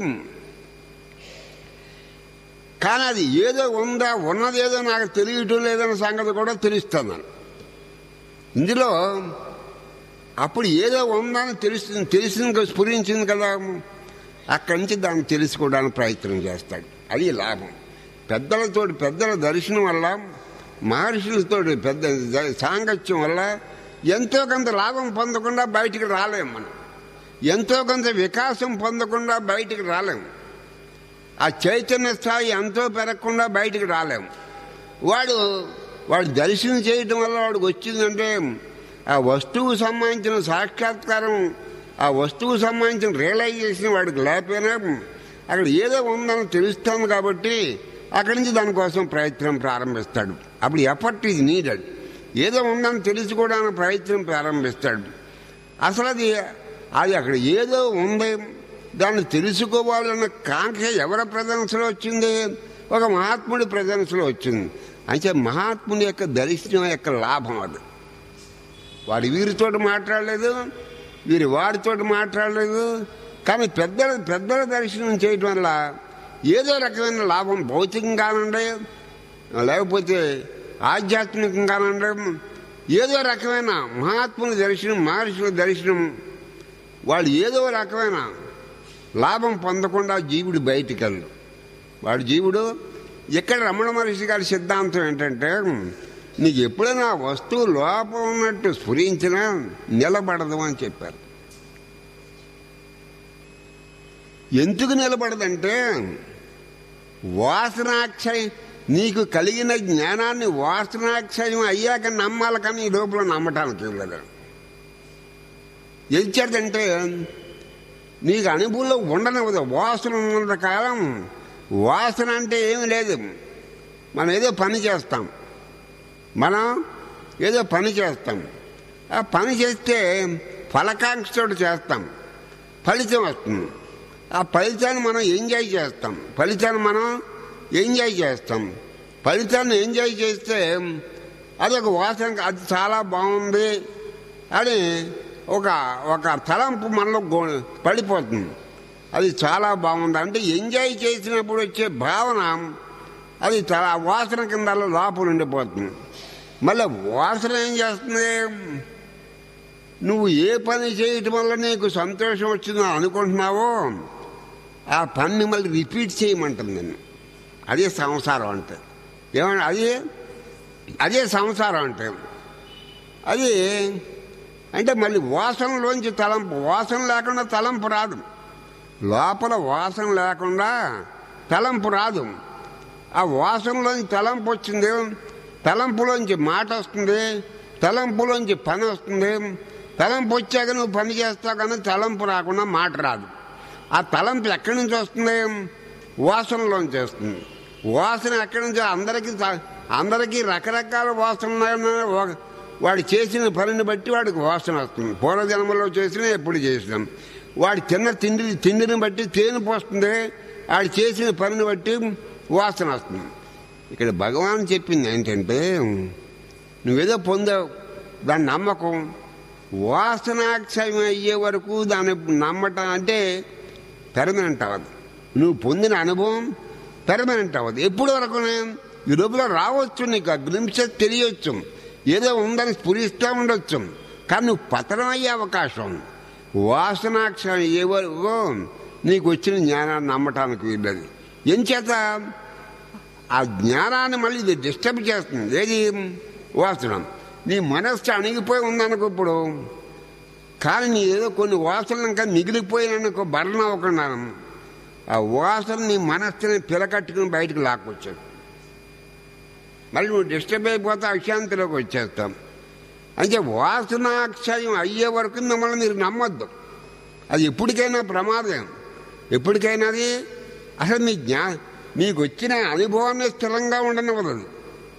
[SPEAKER 1] కానీ అది ఏదో ఉందా ఉన్నదేదో నాకు తెలియటం లేదన్న సంగతి కూడా తెలుస్తాను ఇందులో అప్పుడు ఏదో ఉందని తెలుస్తుంది తెలిసింది కదా, స్ఫురించింది కదా అక్కడి నుంచి దాన్ని తెలుసుకోవడానికి ప్రయత్నం చేస్తాడు అది లాభం పెద్దలతోటి పెద్దల దర్శనం వల్ల మహర్షులతో పెద్ద ద- సాంగత్యం వల్ల ఎంతో కొంత లాభం పొందకుండా బయటికి రాలేం మనం ఎంతో కొంత వికాసం పొందకుండా బయటికి రాలేం ఆ చైతన్య స్థాయి ఎంతో పెరగకుండా బయటికి రాలేం వాడు వాడు దర్శనం చేయటం వల్ల వాడికి వచ్చిందంటే ఆ వస్తువు సంబంధించిన సాక్షాత్కారం ఆ వస్తువు సంబంధించిన రియలైజేషన్ వాడికి లేకపోయినా అక్కడ ఏదో ఉందని తెలుస్తాను కాబట్టి అక్కడి నుంచి దానికోసం ప్రయత్నం ప్రారంభిస్తాడు అప్పుడు ఎఫర్ట్ ఈజ్ నీడెడ్ ఏదో ఉందని తెలుసుకోవడానికి ప్రయత్నం ప్రారంభిస్తాడు అసలు అది అది అక్కడ ఏదో ఉంది దాన్ని తెలుసుకోవాలన్న కాంక్ష ఎవరి ప్రజెన్స్లో వచ్చింది ఒక మహాత్ముడి ప్రజెన్స్లో వచ్చింది అంటే మహాత్ముని యొక్క దర్శనం యొక్క లాభం అది వాడు వీరితోటి మాట్లాడలేదు వీరి వాడితోటి మాట్లాడలేదు కానీ పెద్దల పెద్దల దర్శనం చేయటం వల్ల ఏదో రకమైన లాభం భౌతికంగానండి లేకపోతే ఆధ్యాత్మికంగానండి ఏదో రకమైన మహాత్ముల దర్శనం మహర్షుల దర్శనం వాళ్ళు ఏదో రకమైన లాభం పొందకుండా జీవుడు బయటికి వెళ్ళు వాడు జీవుడు ఇక్కడ రమణ మహర్షి గారి సిద్ధాంతం ఏంటంటే నీకు ఎప్పుడైనా ఆ వస్తువు లోపం ఉన్నట్టు స్ఫురించినా నిలబడదు అని చెప్పారు ఎందుకు నిలబడదంటే వాసనాక్షయం నీకు కలిగిన జ్ఞానాన్ని వాసనాక్షయం అయ్యాక నమ్మాలి కానీ ఈ లోపల నమ్మటానికి వెళ్ళదు ఎంచేదంటే నీకు అనుభవంలో ఉండనివ్వదు వాసన ఉన్నంత కాలం వాసన అంటే ఏమి లేదు మనం ఏదో పని చేస్తాం మనం ఏదో పని చేస్తాం ఆ పని చేస్తే ఫలకాంక్షతో చేస్తాం ఫలితం వస్తుంది ఆ ఫలితాన్ని మనం ఎంజాయ్ చేస్తాం ఫలితాన్ని మనం ఎంజాయ్ చేస్తాం ఫలితాన్ని ఎంజాయ్ చేస్తే అదొక వాసన అది చాలా బాగుంది అని ఒక ఒక తలంపు మనలో గో- పడిపోతుంది అది చాలా బాగుంది అంటే ఎంజాయ్ చేసినప్పుడు వచ్చే భావన అది చాలా వాసన కింద లోపల ఉండిపోతుంది మళ్ళీ వాసన ఏం చేస్తుంది నువ్వు ఏ పని చేయటం వల్ల నీకు సంతోషం వచ్చిందో అనుకుంటున్నావో ఆ పని మళ్ళీ రిపీట్ చేయమంటుంది నిన్ను అదే సంసారం అంటే ఏమన్నా అది అదే సంసారం అంటే అది అంటే మళ్ళీ వాసనలోంచి తలంపు వాసన లేకుండా తలంపు రాదు లోపల వాసన లేకుండా తలంపు రాదు ఆ వాసనలోంచి తలంపు వచ్చింది తలంపులోంచి మాట వస్తుంది తలంపులోంచి పని వస్తుంది తలంపు వచ్చాక నువ్వు పని చేస్తావు కానీ తలంపు రాకుండా మాట రాదు ఆ తలంపు ఎక్కడి నుంచి వస్తుంది వాసనలోంచి వస్తుంది వాసన ఎక్కడి నుంచి అందరికీ త- అందరికీ రకరకాల వాసనలు ఉన్నాయి. ఒక- వాడు చేసిన పనిని బట్టి వాడికి వాసన వస్తుంది పూర్వజన్మలో చేసిన ఎప్పుడు చేసినాం వాడు తిన్న తిండి తిండిని బట్టి తేనె పోస్తుంది వాడు చేసిన పనిని బట్టి వాసన వస్తుంది ఇక్కడ భగవాన్ చెప్పింది ఏంటంటే నువ్వేదో పొందావు దాని నమ్మకం వాసనాక్షయం అయ్యే వరకు దాన్ని నమ్మటం అంటే పెర్మనెంట్ అవ్వదు నువ్వు పొందిన అనుభవం పెర్మనెంట్ అవ్వదు ఎప్పుడు వరకు ఈ లోపల రావచ్చు నీకు ఆ గ్లింప్సెస్ తెలియచ్చు ఏదో ఉందని స్ఫురిస్తూ ఉండొచ్చు కానీ నువ్వు పతనం అయ్యే అవకాశం ఉంది. వాసనాక్షరం అయ్యే వరకు నీకు వచ్చిన జ్ఞానాన్ని నమ్మటానికి వీల్లేదు ఎంచేత ఆ జ్ఞానాన్ని మళ్ళీ ఇది డిస్టర్బ్ చేస్తుంది ఏది వాసన నీ మనస్సు అణిగిపోయి ఉందనుకో ఇప్పుడు కానీ నీ ఏదో కొన్ని వాసనలు ఇంకా మిగిలిపోయిననుకో భరణ అవ్వకుండా ఆ వాసన నీ మనస్సుని పిలకట్టుకుని బయటకు లాక్కొచ్చాడు మళ్ళీ నువ్వు డిస్టర్బ్ అయిపోతే అశాంతిలోకి వచ్చేస్తాం అంటే వాసనాక్షయం అయ్యే వరకు మిమ్మల్ని మీరు నమ్మొద్దు అది ఎప్పటికైనా ప్రమాదం ఎప్పటికైనా అది అసలు మీ జ్ఞా మీకు వచ్చిన అనుభవాన్ని స్థిరంగా ఉండనివ్వదు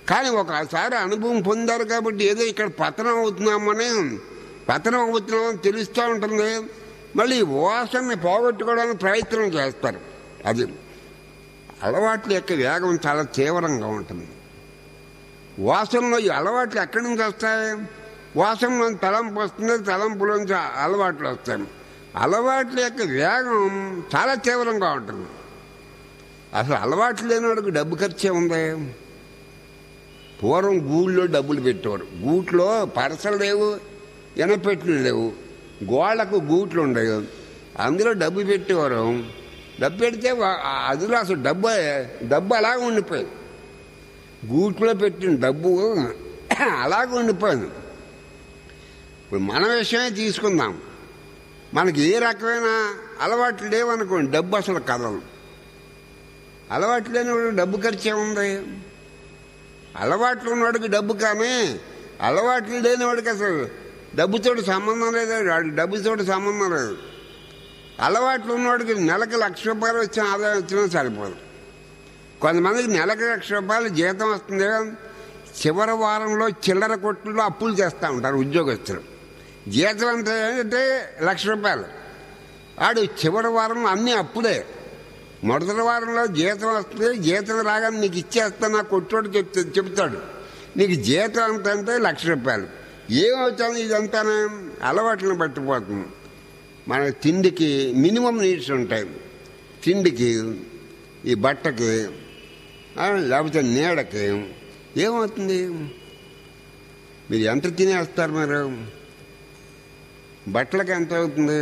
[SPEAKER 1] కానీ ఒకసారి అనుభవం పొందారు కాబట్టి ఏదో ఇక్కడ పతనం అవుతున్నామని పతనం అవుతున్నామని తెలుస్తూ ఉంటుంది మళ్ళీ ఈ వాసనని పోగొట్టుకోవడానికి ప్రయత్నం చేస్తారు అది అలవాట్ల యొక్క వేగం చాలా తీవ్రంగా ఉంటుంది వాసనలో ఈ అలవాట్లు ఎక్కడి నుంచి వస్తాయి వాసనలో తలంపు వస్తుంది తలంపులోంచి అలవాట్లు వస్తాయి అలవాట్ల యొక్క వేగం చాలా తీవ్రంగా ఉంటుంది అసలు అలవాట్లు లేనివాడికి డబ్బు ఖర్చే ఉంది పూర్వం గూళ్ళో డబ్బులు పెట్టేవారు గూట్లో పరసలు లేవు ఎనపెట్లు లేవు గోళ్లకు గూట్లు ఉండేవి అందులో డబ్బు పెట్టేవారు డబ్బు పెడితే వా- ఆ అందులో అసలు డబ్బు డబ్బు అలాగే ఉండిపోయింది గూట్లో పెట్టిన డబ్బు అలాగే ఉండిపోయింది ఇప్పుడు మన విషయమే తీసుకుందాం మనకి ఏ రకమైన అలవాట్లు లేవనుకోండి డబ్బు అసలు కదలదు అలవాట్లు లేనివాడు డబ్బు ఖర్చే ఉంది అలవాట్లు ఉన్నవాడికి డబ్బు కానీ అలవాట్లు లేనివాడికి అసలు డబ్బుతోటి సంబంధం లేదు వాడికి డబ్బుతోటి సంబంధం లేదు అలవాట్లు ఉన్నవాడికి నెలకు లక్ష రూపాయలు వచ్చిన ఆదాయం వచ్చినా సరిపోదు కొంతమందికి నెలకు లక్ష రూపాయలు జీతం వస్తుంది చివరి వారంలో చిల్లర కొట్టులో అప్పులు చేస్తూ ఉంటారు ఉద్యోగస్తులు జీతం అంత ఏంటంటే లక్ష రూపాయలు ఆడు చివరి వారంలో అన్ని అప్పులే మొదటి వారంలో జీతం వస్తుంది జీతం రాగానే నీకు ఇచ్చేస్తా నా కొట్టోడు చెప్తే చెప్తాడు నీకు జీతం అంత అంటే లక్ష రూపాయలు ఏమవుతుంది ఇదంతా అలవాట్లను పట్టిపోతుంది మన తిండికి మినిమం నీడ్స్ ఉంటాయి తిండికి ఈ బట్టకి ఆ, లేకపోతే నీడకి ఏమవుతుంది మీరు ఎంత తినేస్తారు మీరు బట్టలకి ఎంత అవుతుంది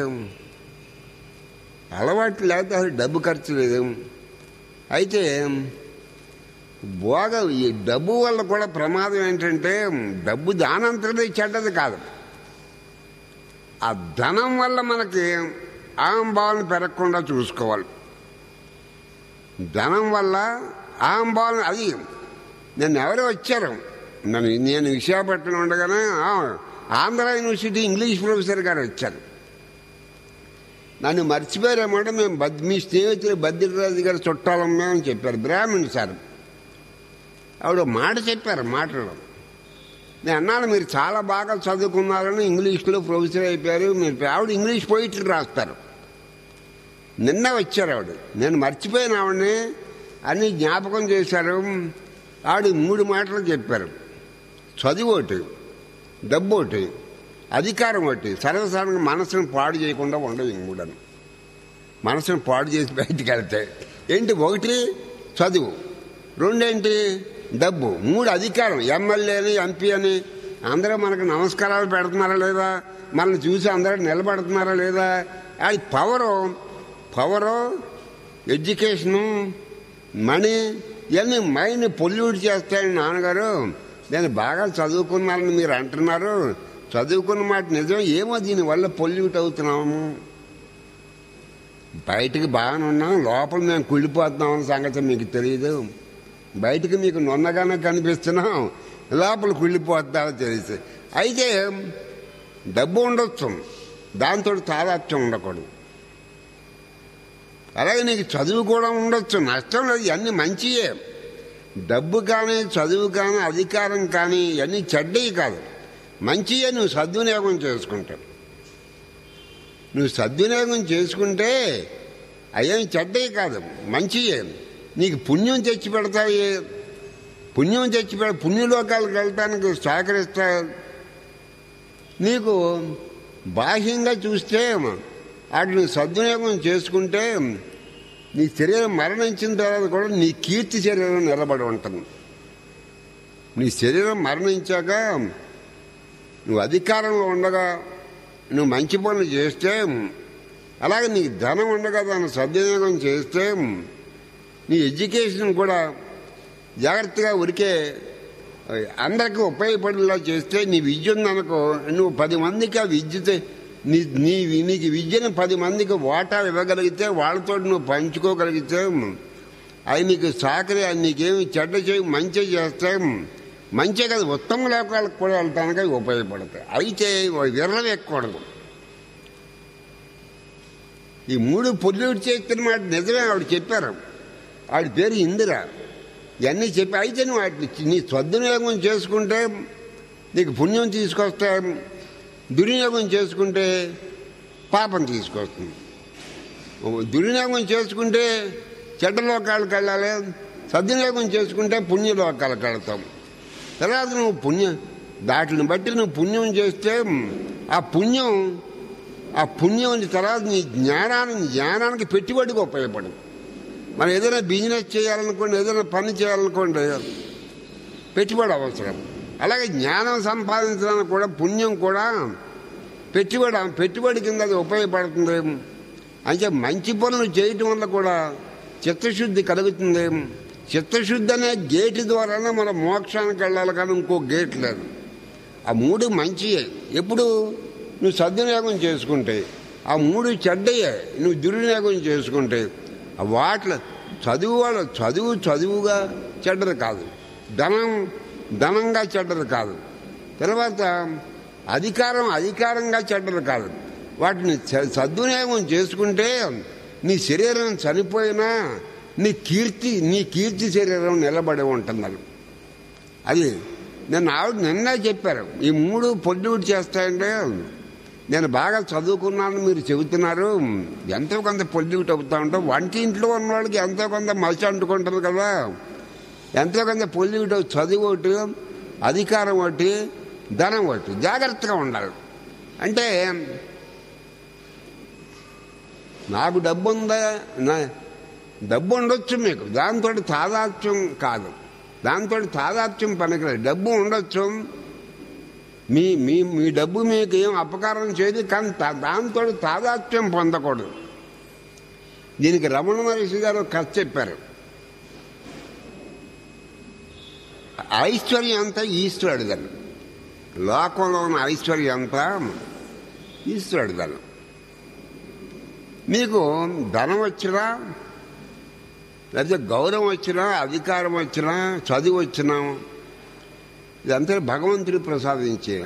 [SPEAKER 1] అలవాటు లేకపోతే అసలు డబ్బు ఖర్చు లేదు అయితే భోగ ఈ డబ్బు వల్ల కూడా ప్రమాదం ఏంటంటే డబ్బు దానంతరమే చెడ్డది కాదు ఆ ధనం వల్ల మనకి ఆంబాలను పెరగకుండా చూసుకోవాలి ధనం వల్ల ఆంబాలను అది నన్ను ఎవరో వచ్చారు నన్ను నేను విశాఖపట్నం ఉండగానే ఆ, ఆంధ్ర యూనివర్సిటీ ఇంగ్లీష్ ప్రొఫెసర్ గారు వచ్చారు నన్ను మర్చిపోయారేమంటే మేము బద్ మీ స్నేహితులు బద్రీరాజు గారు చుట్టాలం మేము చెప్పారు బ్రాహ్మణ్ సార్ ఆవిడ మాట చెప్పారు మాటలు నేను అన్నాను మీరు చాలా బాగా చదువుకున్నారని ఇంగ్లీష్లో ప్రొఫెసర్ అయిపోయారు మీరు ఆవిడ ఇంగ్లీష్ పోయిట్లు రాస్తారు నిన్న వచ్చారు ఆవిడ నేను మర్చిపోయిన ఆవిడని అన్ని జ్ఞాపకం చేశారు ఆవిడ మూడు మాటలు చెప్పారు చదువు ఒకటి డబ్బు ఒకటి అధికారం ఒకటి సర్వసాధారణంగా మనసును పాడు చేయకుండా ఉండవు ఈ మూడను మనసును పాడు చేసి బయటికి వెళ్తాయి ఏంటి ఒకటి చదువు రెండేంటి డబ్బు మూడు అధికారం ఎమ్మెల్యే అని ఎంపీ అని అందరూ మనకు నమస్కారాలు పెడుతున్నారా లేదా మనల్ని చూసి అందరూ నిలబడుతున్నారా లేదా అది పవరు పవరు ఎడ్యుకేషను మనీ ఇవన్నీ మైండ్ పొల్యూట్ చేస్తాయని నాన్నగారు నేను బాగా చదువుకున్నానని మీరు అంటున్నారు చదువుకున్న మాట నిజం ఏమో దీనివల్ల పొల్యూట్ అవుతున్నాము బయటికి బాగానే ఉన్నాం లోపల మేము కుళ్ళిపోతున్నాం అన్న సంగతి మీకు తెలియదు బయటికి మీకు నున్నగానే కనిపిస్తున్నాం లోపల కుళ్ళిపోతామో తెలుసు అయితే డబ్బు ఉండొచ్చు దాంతో తాదాత్యం ఉండకూడదు అలాగే నీకు చదువు కూడా ఉండొచ్చు నష్టం లేదు ఇవన్నీ మంచియే డబ్బు కానీ చదువు కానీ అధికారం కానీ ఇవన్నీ చెడ్డవి కాదు మంచియే నువ్వు సద్వినియోగం చేసుకుంటావు నువ్వు సద్వినియోగం చేసుకుంటే అయ్యేమి చెడ్డవి కాదు మంచియే నీకు పుణ్యం తెచ్చి పెడతాయి పుణ్యం తెచ్చి పెడ పుణ్యలోకాలకు వెళ్ళటానికి సహకరిస్తాయి నీకు బాహ్యంగా చూస్తే వాటిని సద్వినియోగం చేసుకుంటే నీ శరీరం మరణించిన తర్వాత కూడా నీ కీర్తి శరీరం నిలబడి ఉంటుంది నీ శరీరం మరణించాక నువ్వు అధికారంలో ఉండగా నువ్వు మంచి పనులు చేస్తే అలాగే నీకు ధనం ఉండగా దాన్ని సద్వినియోగం చేస్తే నీ ఎడ్యుకేషన్ కూడా జాగ్రత్తగా ఉరికే అందరికీ ఉపయోగపడేలా చేస్తే నీ విద్య ఉందనుకో నువ్వు పది మందికి ఆ విద్యతో నీ నీ నీకు విద్యను పది మందికి వాటా ఇవ్వగలిగితే వాళ్ళతో నువ్వు పంచుకోగలిగితే అవి నీకు సాకరి అది నీకేమి చెడ్డ చేయి మంచి చేస్తే మంచి కదా ఉత్తమ లోకాలకు కూడా వెళ్ళటానికి అవి ఉపయోగపడతాయి అయితే విర్రవేయకూడదు ఈ మూడు పొల్యూట్ చేస్తున్న మాట నిజమే ఆవిడ చెప్పారు ఆవిడ పేరు ఇందిర ఇవన్నీ చెప్పి అయితే నువ్వు వాటిని నీ సద్వినియోగం చేసుకుంటే నీకు పుణ్యం తీసుకొస్తే దుర్వినియోగం చేసుకుంటే పాపం తీసుకొస్తుంది దుర్వినియోగం చేసుకుంటే చెడ్డ లోకాలకు వెళ్ళాలి సద్వినియోగం చేసుకుంటే పుణ్య లోకాలకు వెళ్తాం తర్వాత నువ్వు పుణ్యం దాటిని బట్టి నువ్వు పుణ్యం చేస్తే ఆ పుణ్యం ఆ పుణ్యం తర్వాత నీ జ్ఞానాన్ని జ్ఞానానికి పెట్టుబడిగా ఉపయోగపడదు మనం ఏదైనా బిజినెస్ చేయాలనుకోండి ఏదైనా పని చేయాలనుకోండి పెట్టుబడి అవసరం అలాగే జ్ఞానం సంపాదించడానికి కూడా పుణ్యం కూడా పెట్టుబడి పెట్టుబడి కింద అది ఉపయోగపడుతుంది అంటే మంచి పనులు చేయటం వల్ల కూడా చిత్తశుద్ధి కలుగుతుంది చిత్తశుద్ధి అనే గేటు ద్వారానే మనం మోక్షానికి వెళ్ళాలి కానీ ఇంకో గేట్ లేదు ఆ మూడు మంచియే ఎప్పుడు నువ్వు సద్వినియోగం చేసుకుంటే ఆ మూడు చెడ్డయే నువ్వు దుర్వినియోగం చేసుకుంటే ఆ వాటిలో చదువు వాళ్ళ చదువు చదువుగా చెడ్డది కాదు ధనం ధనంగా చెడ్డది కాదు తర్వాత అధికారం అధికారంగా చెడ్డది కాదు వాటిని స- సద్వినియోగం చేసుకుంటే నీ శరీరం చనిపోయినా నీ కీర్తి నీ కీర్తి శరీరం నిలబడి ఉంటుంది అది నేను ఆవిడ నిన్నే చెప్పారు ఈ మూడు పొడ్యూట్ చేస్తాయంటే నేను బాగా చదువుకున్నాను మీరు చెబుతున్నారు ఎంతో కొంత పొల్యూట్ అవుతా ఉంటాం వంటింట్లో ఉన్న వాళ్ళకి ఎంతో కొంత మసి అంటుకుంటుంది కదా ఎంతో కొంత పొల్యూట్ చదువు ఒకటి అధికారం ఒకటి ధనం ఒకటి జాగ్రత్తగా ఉండాలి అంటే నాకు డబ్బు ఉందా నా డబ్బు ఉండొచ్చు మీకు దాంతో తాదాత్మ్యం కాదు దాంతో తాదాత్మ్యం పనికిరాదు డబ్బు ఉండొచ్చు మీ మీ మీ డబ్బు మీకు ఏం అపకారం చేయదు కానీ తా- దాంతో తాదాత్మ్యం పొందకూడదు దీనికి రమణ మహర్షి గారు ఒక కథ చెప్పారు ఐశ్వర్యం అంతా ఈశ్వరుడు దాన్ని లోకంలో ఉన్న ఐశ్వర్యం అంతా ఈశ్వరుడు దాన్ని మీకు ధనం వచ్చినా లేకపోతే గౌరవం వచ్చినా అధికారం వచ్చినా చదువు వచ్చినా ఇదంతా భగవంతుడు ప్రసాదించే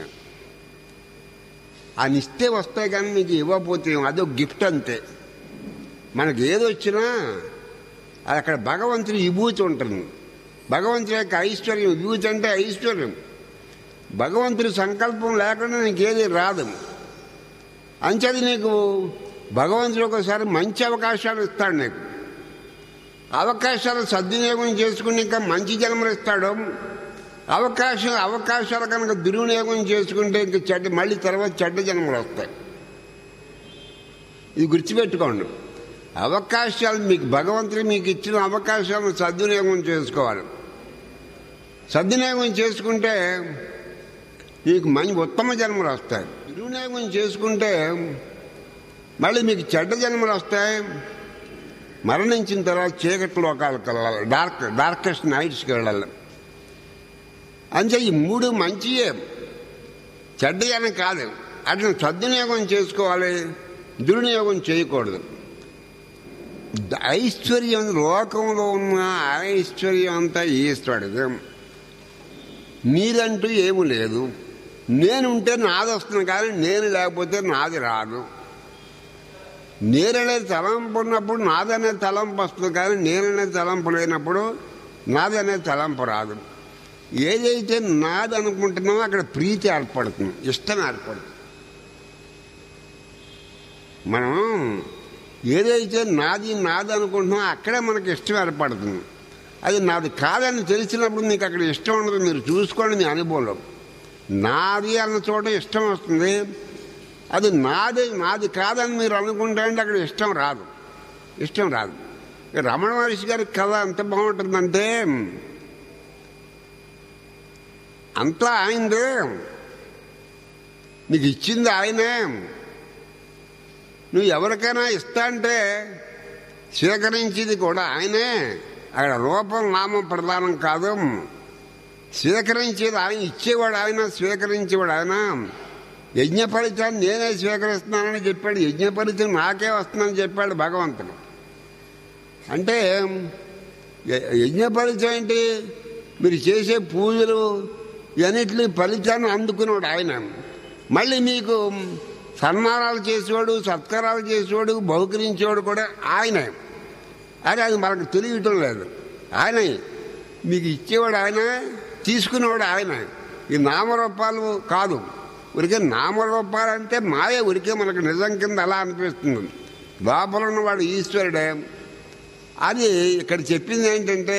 [SPEAKER 1] ఆయన ఇస్తే వస్తాయి కానీ మీకు ఇవ్వకపోతే అదో గిఫ్ట్ అంతే మనకి ఏది వచ్చినా అది అక్కడ భగవంతుడి విభూతి ఉంటుంది భగవంతుడి యొక్క ఐశ్వర్యం విభూతి అంటే ఐశ్వర్యం భగవంతుడి సంకల్పం లేకుండా నీకేది రాదు అంచేది నీకు భగవంతుడు ఒకసారి మంచి అవకాశాలు ఇస్తాడు నీకు అవకాశాలు సద్వినియోగం చేసుకుని ఇంకా మంచి జన్మలు ఇస్తాడు అవకాశం అవకాశాలు కనుక దుర్వినియోగం చేసుకుంటే ఇంక చెడ్డ మళ్ళీ తర్వాత చెడ్డ జన్మలు వస్తాయి ఇది గుర్తుపెట్టుకోండి అవకాశాలు మీకు భగవంతుడు మీకు ఇచ్చిన అవకాశాలను సద్వినియోగం చేసుకోవాలి సద్వినియోగం చేసుకుంటే మీకు మంచి ఉత్తమ జన్మలు వస్తాయి దుర్వినియోగం చేసుకుంటే మళ్ళీ మీకు చెడ్డ జన్మలు వస్తాయి మరణించిన తర్వాత చీకటి లోకాలకు వెళ్ళాలి డార్క్ డార్కెస్ట్ నైట్స్కి వెళ్ళాలి అంటే ఈ మూడు మంచియే చెడ్డ అని కాదు అట్లా సద్వినియోగం చేసుకోవాలి దుర్వినియోగం చేయకూడదు ద- ఐశ్వర్యం లోకంలో ఉన్న ఐశ్వర్యం అంతా ఈశ్వరుడు నీదంటూ ఏమీ లేదు నేనుంటే నాది వస్తుంది కానీ నేను లేకపోతే నాది రాదు నేననే తలంపు ఉన్నప్పుడు నాదనే తలంపు వస్తుంది కానీ నేననే తలంపు లేనప్పుడు నాదనే తలంపు రాదు ఏదైతే నాది అనుకుంటున్నామో అక్కడ ప్రీతి ఏర్పడుతుంది ఇష్టం ఏర్పడుతుంది మనం ఏదైతే నాది నాది అనుకుంటున్నామో అక్కడే మనకి ఇష్టం ఏర్పడుతుంది అది నాది కాదని తెలిసినప్పుడు మీకు అక్కడ ఇష్టం ఉండదు మీరు చూసుకోండి మీ అనుభవంలో నాది అన్న చోట ఇష్టం వస్తుంది అది నాది నాది కాదని మీరు అనుకుంటే అంటే అక్కడ ఇష్టం రాదు ఇష్టం రాదు ఇక రమణ మహర్షి గారి కథ ఎంత బాగుంటుందంటే అంతా ఆయనదే నీకు ఇచ్చింది ఆయనే నువ్వు ఎవరికైనా ఇస్తా అంటే స్వీకరించేది కూడా ఆయనే అక్కడ రూపం నామం ప్రధానం కాదు స్వీకరించేది ఆయన ఇచ్చేవాడు ఆయన స్వీకరించేవాడు ఆయన యజ్ఞ ఫలితాన్ని నేనే స్వీకరిస్తున్నానని చెప్పాడు యజ్ఞ ఫలితం నాకే వస్తుందని చెప్పాడు భగవంతుడు అంటే య- యజ్ఞ ఫలితం ఏంటి మీరు చేసే పూజలు ఇవన్నిటి ఫలితాన్ని అందుకున్నాడు ఆయన మళ్ళీ మీకు సన్మానాలు చేసేవాడు సత్కారాలు చేసేవాడు బహుకరించేవాడు కూడా ఆయనే అరే అది మనకు తెలియటం లేదు ఆయన మీకు ఇచ్చేవాడు ఆయన తీసుకునేవాడు ఆయన ఈ నామరూపాలు కాదు ఉరికే నామరూపాలు అంటే మాయ ఉరికే మనకు నిజం కింద అలా అనిపిస్తుంది లోపల ఉన్నవాడు ఈశ్వరుడే అది ఇక్కడ చెప్పింది ఏంటంటే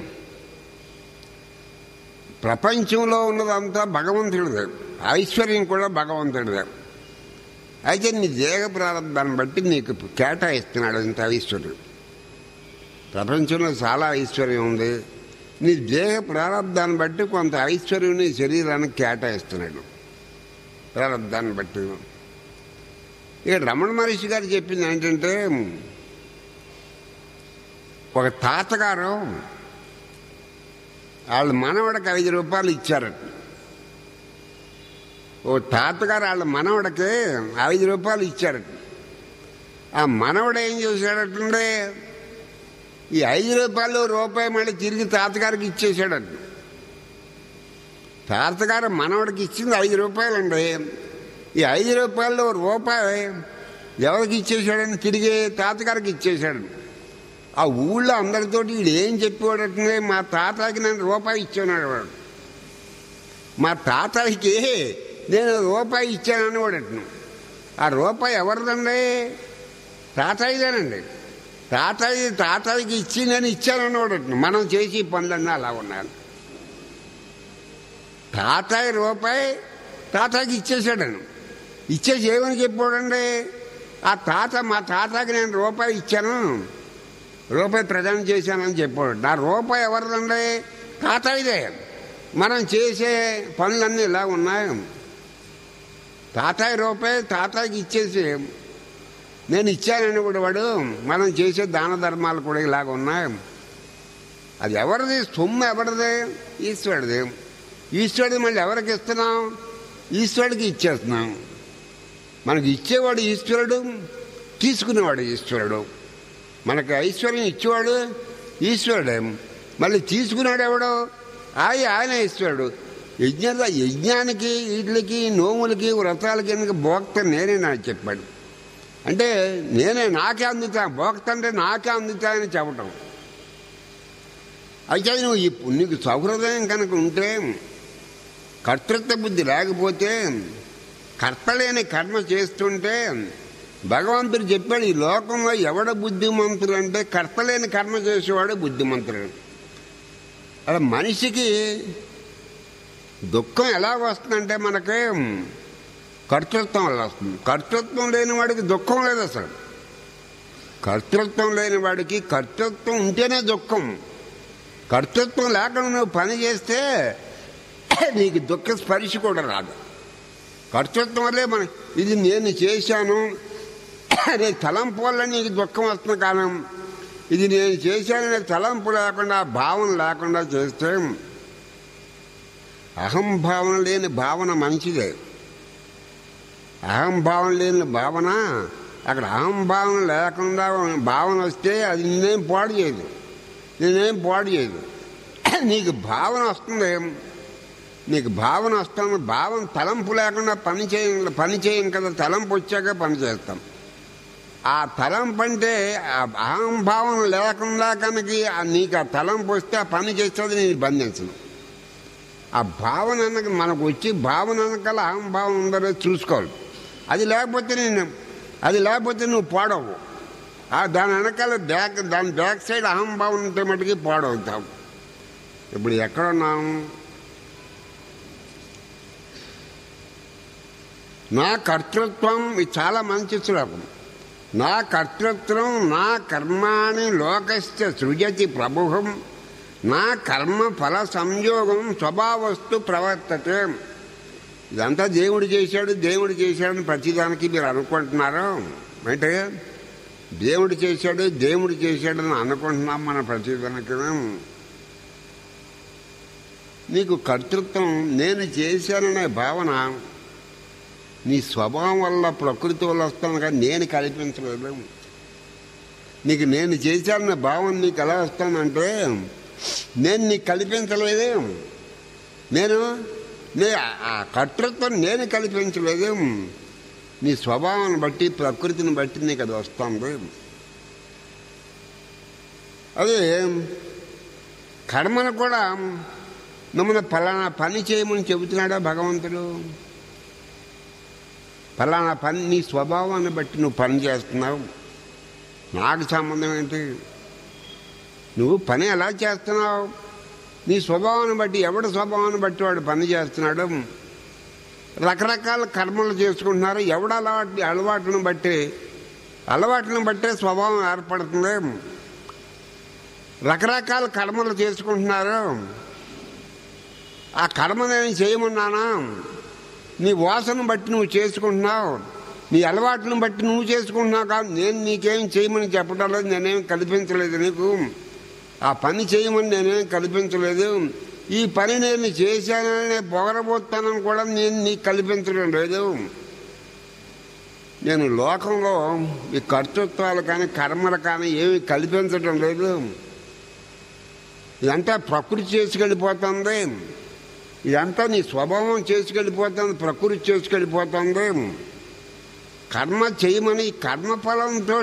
[SPEAKER 1] ప్రపంచంలో ఉన్నదంతా భగవంతుడిదే ఐశ్వర్యం కూడా భగవంతుడిదే అయితే నీ దేహ ప్రారంభాన్ని బట్టి నీకు కేటాయిస్తున్నాడు ఇంత ఐశ్వర్యం ప్రపంచంలో చాలా ఐశ్వర్యం ఉంది నీ దేహ ప్రారంధాన్ని బట్టి కొంత ఐశ్వర్యం నీ శరీరానికి కేటాయిస్తున్నాడు ప్రారంధాన్ని బట్టి ఇక రమణ మహర్షి గారు చెప్పింది ఏంటంటే ఒక తాతగారు వాళ్ళ మనవడికి ఐదు రూపాయలు ఇచ్చారట ఓ తాతగారు వాళ్ళ మనవడికి ఐదు రూపాయలు ఇచ్చారట ఆ మనవడు ఏం చేశాడటంటే ఈ ఐదు రూపాయలు రూపాయి మళ్ళీ తిరిగి తాతగారికి ఇచ్చేసాడట తాతగారు మనవడికి ఇచ్చింది ఐదు రూపాయలండి ఈ ఐదు రూపాయలు రూపాయి ఎవరికి ఇచ్చేసాడని తిరిగి తాతగారికి ఇచ్చేశాడు ఆ ఊళ్ళో అందరితోటి వీడు ఏం చెప్పేవాడంటే మా తాతకి నేను రూపాయి ఇచ్చాను వాడు మా తాతకి నేను రూపాయి ఇచ్చానని వాడటను ఆ రూపాయి ఎవరిదండి తాతయ్యదేనండి తాతయ్య తాతయ్యకి ఇచ్చి నేను ఇచ్చానని వాడటను మనం చేసి పనులన్నీ అలా ఉన్నాయి తాతయ్య రూపాయి తాతయ్యకి ఇచ్చేసాడను ఇచ్చేసి ఏమని చెప్పాడండి ఆ తాత మా తాతకి నేను రూపాయి ఇచ్చాను రూపాయి ప్రదానం చేశానని చెప్పాడు నా రూపాయి ఎవరిదండి తాతయ్యదే మనం చేసే పనులన్నీ ఇలా ఉన్నాయి తాతయ్య రూపాయి తాతయ్యకి ఇచ్చేసి నేను ఇచ్చానని కూడా వాడు మనం చేసే దాన ధర్మాలు కూడా ఇలాగ ఉన్నాయి అది ఎవరిది సొమ్ము ఎవరిది ఈశ్వరుడిది ఈశ్వరుడు మళ్ళీ ఎవరికి ఇస్తున్నాం ఈశ్వరుడికి ఇచ్చేస్తున్నాం మనకి ఇచ్చేవాడు ఈశ్వరుడు తీసుకునేవాడు ఈశ్వరుడు మనకి ఐశ్వర్యం ఇచ్చేవాడు ఈశ్వరుడే మళ్ళీ తీసుకున్నాడు ఎవడు ఆయన ఆయన ఈశ్వరుడు యజ్ఞ యజ్ఞానికి వీటికి నోములకి వ్రతాలకి ఎందుకు భోక్త నేనే నాకు చెప్పాడు అంటే నేనే నాకే అందుతా భోక్త అంటే నాకే అందుతా అని చెప్పటం అయితే నువ్వు ఈ నీకు సౌహృదయం కనుక ఉంటే కర్తృత్వ బుద్ధి లేకపోతే కర్తలేని కర్మ చేస్తుంటే భగవంతుడు చెప్పాడు ఈ లోకంలో ఎవడ బుద్ధిమంతుడు అంటే కర్తలేని కర్మ చేసేవాడు బుద్ధిమంతుడు అలా మనిషికి దుఃఖం ఎలా వస్తుందంటే మనకి కర్తృత్వం వల్ల వస్తుంది కర్తృత్వం లేని వాడికి దుఃఖం లేదు అసలు కర్తృత్వం లేని వాడికి కర్తృత్వం ఉంటేనే దుఃఖం కర్తృత్వం లేకుండా నువ్వు పని చేస్తే నీకు దుఃఖ స్పర్శ కూడా రాదు కర్తృత్వం వల్లే మన ఇది నేను చేశాను అనే తలంపు వల్ల నీకు దుఃఖం వస్తుంది కారణం ఇది నేను చేశాననే తలంపు లేకుండా భావన లేకుండా చేస్తే అహంభావన లేని భావన మంచిదే అహంభావన లేని భావన అక్కడ అహంభావన లేకుండా భావన వస్తే అది నేనేం పాడు చేయదు నేనేం పాడు చేయదు నీకు భావన వస్తుంది నీకు భావన వస్తుంది భావన తలంపు లేకుండా పని చేయ పని చేయం కదా తలంపు వచ్చాక పని చేస్తాం ఆ తలంపు అంటే ఆ అహంభావం లేకుండా కనుక నీకు ఆ తలంపు వస్తే ఆ పని చేస్తుంది నేను బంధించను ఆ భావన అన్నక మనకు వచ్చి భావన అన్నకల్లా అహంభావం ఉందో చూసుకోవాలి అది లేకపోతే నేను అది లేకపోతే నువ్వు పాడవు ఆ దాని వెనకాల బ్యాక్ దాని బ్యాక్ సైడ్ అహంభావం ఉంటే మటుకి పాడవుతావు ఇప్పుడు ఎక్కడున్నాం నా కర్తృత్వం ఇది చాలా మంచి శ్లోకం నా కర్తృత్వం నా కర్మాణి లోకశ్చ సృజతి ప్రభుహం నా కర్మ ఫల సంయోగం స్వభావస్తు ప్రవర్తతే ఇదంతా దేవుడు చేశాడు దేవుడు చేశాడని ప్రతిదానికి మీరు అనుకుంటున్నారు అంటే దేవుడు చేశాడు దేవుడు చేశాడని అనుకుంటున్నాం మన ప్రతిదానికి నీకు కర్తృత్వం నేను చేశాననే భావన నీ స్వభావం వల్ల ప్రకృతి వల్ల వస్తాను కానీ నేను కల్పించలేదు నీకు నేను చేశానన్న భావన నీకు ఎలా వస్తానంటే నేను నీకు కల్పించలేదు నేను నే ఆ కర్తృత్వం నేను కల్పించలేదు నీ స్వభావాన్ని బట్టి ప్రకృతిని బట్టి నీకు అది వస్తుంది అదే కర్మను కూడా మిమ్మల్ని ఫలానా పని చేయమని చెబుతున్నాడా భగవంతుడు ఫలానా పని నీ స్వభావాన్ని బట్టి నువ్వు పని చేస్తున్నావు నాకు సంబంధం ఏంటి నువ్వు పని ఎలా చేస్తున్నావు నీ స్వభావాన్ని బట్టి ఎవడి స్వభావాన్ని బట్టి వాడు పని చేస్తున్నాడు రకరకాల కర్మలు చేసుకుంటున్నారు ఎవడ అలవాటు అలవాటును బట్టి అలవాటును బట్టే స్వభావం ఏర్పడుతుంది రకరకాల కర్మలు చేసుకుంటున్నారు ఆ కర్మ నేను చేయమన్నానా నీ వాసన బట్టి నువ్వు చేసుకుంటున్నావు నీ అలవాటును బట్టి నువ్వు చేసుకుంటున్నావు కాదు నేను నీకేం చేయమని చెప్పడం లేదు నేనేం కల్పించలేదు నీకు ఆ పని చేయమని నేనేం కల్పించలేదు ఈ పని నేను చేశానని పొగరబోతానని కూడా నేను నీకు కల్పించడం లేదు నేను లోకంలో ఈ కర్తృత్వాలు కానీ కర్మలు కానీ ఏమి కల్పించడం లేదు ఇదంతా ప్రకృతి చేసుకెళ్ళిపోతుంది ఇదంతా నీ స్వభావం చేసుకెళ్ళిపోతుంది ప్రకృతి చేసుకెళ్ళిపోతుంది కర్మ చేయమని కర్మఫలంతో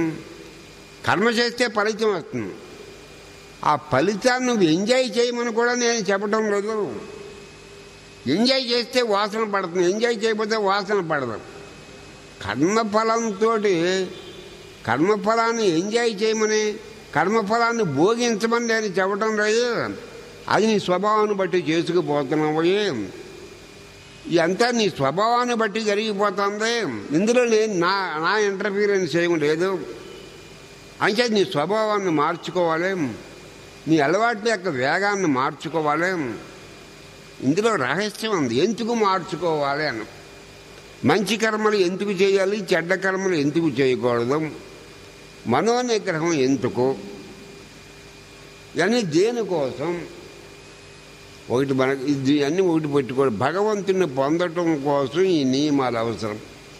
[SPEAKER 1] కర్మ చేస్తే ఫలితం వస్తుంది ఆ ఫలితాన్ని నువ్వు ఎంజాయ్ చేయమని కూడా నేను చెప్పడం లేదు ఎంజాయ్ చేస్తే వాసన పడుతుంది ఎంజాయ్ చేయకపోతే వాసన పడదు కర్మఫలంతో కర్మఫలాన్ని ఎంజాయ్ చేయమని కర్మఫలాన్ని భోగించమని నేను చెప్పడం లేదు అది నీ స్వభావాన్ని బట్టి చేసుకుపోతున్నావు ఇదంతా నీ స్వభావాన్ని బట్టి జరిగిపోతుంది ఇందులో నేను నా నా ఇంటర్ఫీరెన్స్ ఏమి లేదు అంటే నీ స్వభావాన్ని మార్చుకోవాలి నీ అలవాట్ల యొక్క వేగాన్ని మార్చుకోవాలి ఇందులో రహస్యం ఉంది ఎందుకు మార్చుకోవాలి అని మంచి కర్మలు ఎందుకు చేయాలి చెడ్డ కర్మలు ఎందుకు చేయకూడదు మనోనిగ్రహం ఎందుకు ఇవన్నీ దేనికోసం ఒకటి మనకి ఇది అన్ని ఒకటి పెట్టుకోవాలి భగవంతుని పొందటం కోసం ఈ నియమాలు అవసరం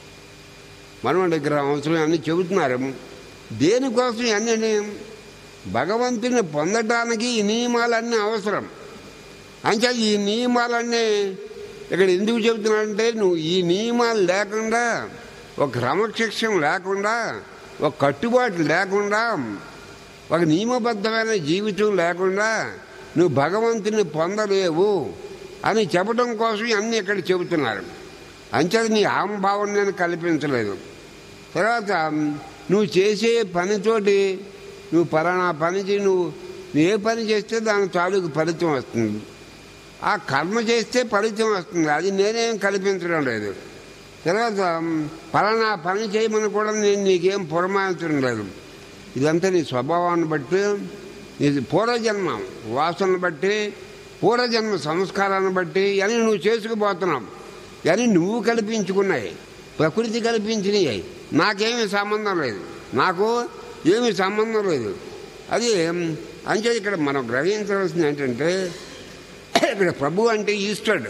[SPEAKER 1] మనోనిగ్రహం అవసరం అన్నీ చెబుతున్నారు దేనికోసం అన్నీ భగవంతుని పొందటానికి ఈ నియమాలన్నీ అవసరం అంటే ఈ నియమాలన్నీ ఇక్కడ ఎందుకు చెబుతున్నానంటే నువ్వు ఈ నియమాలు లేకుండా ఒక క్రమశిక్షణ లేకుండా ఒక కట్టుబాటు లేకుండా ఒక నియమబద్ధమైన జీవితం లేకుండా నువ్వు భగవంతుని పొందలేవు అని చెప్పడం కోసం అన్నీ ఇక్కడ చెబుతున్నారు అంచేది నీ అహంభావం నేను కల్పించలేదు తర్వాత నువ్వు చేసే పనితోటి నువ్వు పలానా పని చేయి నువ్వు నువ్వు ఏ పని చేస్తే దాని తాలూకు ఫలితం వస్తుంది ఆ కర్మ చేస్తే ఫలితం వస్తుంది అది నేనేం కల్పించడం లేదు తర్వాత పలానా పని చేయమని కూడా నేను నీకేం పురమాయించడం లేదు ఇదంతా నీ స్వభావాన్ని బట్టి నీ పూర్వజన్మ వాసనను బట్టి పూర్వజన్మ సంస్కారాన్ని బట్టి ఇవన్నీ నువ్వు చేసుకుపోతున్నావు ఇవన్నీ నువ్వు కల్పించుకున్నాయి ప్రకృతి కల్పించినవి నాకేమీ సంబంధం లేదు నాకు ఏమీ సంబంధం లేదు అది అంటే ఇక్కడ మనం గ్రహించవలసింది ఏంటంటే ఇక్కడ ప్రభు అంటే ఈశ్వరుడు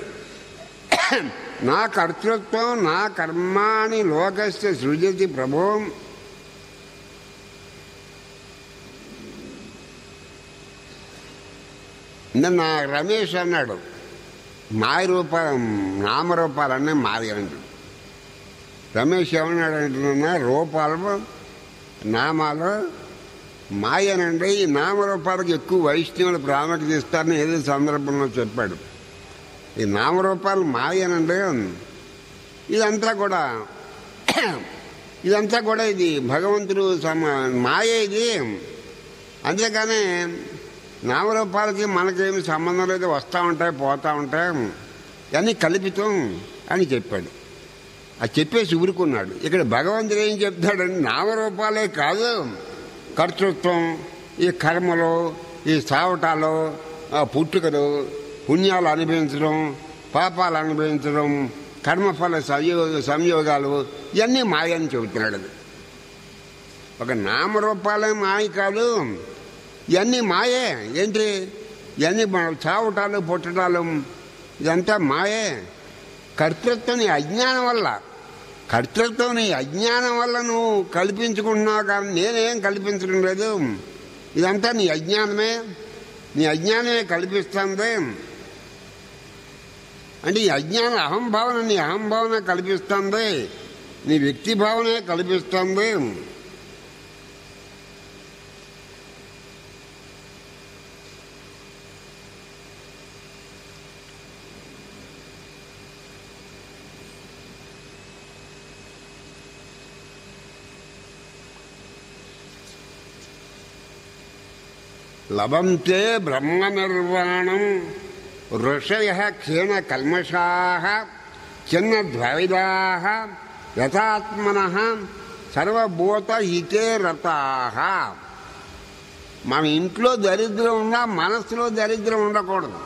[SPEAKER 1] నా కర్తృత్వం నా కర్మాని లోకస్య సృజతి ప్రభు నిన్న రమేష్ అన్నాడు మాయ రూప నామరూపాలన్నీ మాయ అంటాడు రమేష్ ఏమన్నాడు అంటున్నా రూపాలు నామాలు మాయనండి ఈ నామరూపాలకు ఎక్కువ వైష్ణవులు ప్రాముఖ్యత ఇస్తారని ఏదో సందర్భంలో చెప్పాడు ఈ నామరూపాలు మాయనండి ఇదంతా కూడా ఇదంతా కూడా ఇది భగవంతుడు సమ మాయ ఇది అంతేకాని నామరూపాలకి మనకేమి సంబంధం లేదు వస్తూ ఉంటాయి పోతూ ఉంటాయి ఇవన్నీ కల్పితం అని చెప్పాడు అది చెప్పేసి ఊరుకున్నాడు ఇక్కడ భగవంతుడు ఏం చెప్తాడంటే నామరూపాలే కాదు కర్తృత్వం ఈ కర్మలు ఈ సావటాలు ఆ పుట్టుకలు పుణ్యాలు అనుభవించడం పాపాలు అనుభవించడం కర్మఫల సంయోగ సంయోగాలు ఇవన్నీ మాయని చెబుతున్నాడు అది ఒక నామరూపాలే మాయ కాదు ఇవన్నీ మాయే ఏంటి ఇవన్నీ మన చావటాలు పుట్టడాలు ఇదంతా మాయే కర్తృత్వం నీ అజ్ఞానం వల్ల కర్తృత్వం నీ అజ్ఞానం వల్ల నువ్వు కల్పించుకుంటున్నావు కానీ నేనేం కల్పించడం లేదు ఇదంతా నీ అజ్ఞానమే నీ అజ్ఞానమే కల్పిస్తుంది అంటే ఈ అజ్ఞాన అహంభావన నీ అహంభావన కల్పిస్తుంది నీ వ్యక్తి భావనే కల్పిస్తుంది లభంతే బ్రహ్మ నిర్వాణం ఋషయ క్షీణ కల్మషా చిన్న ద్వైదా యథాత్మన సర్వభూత హితే రతా మన ఇంట్లో దరిద్రం ఉన్నా మనస్సులో దరిద్రం ఉండకూడదు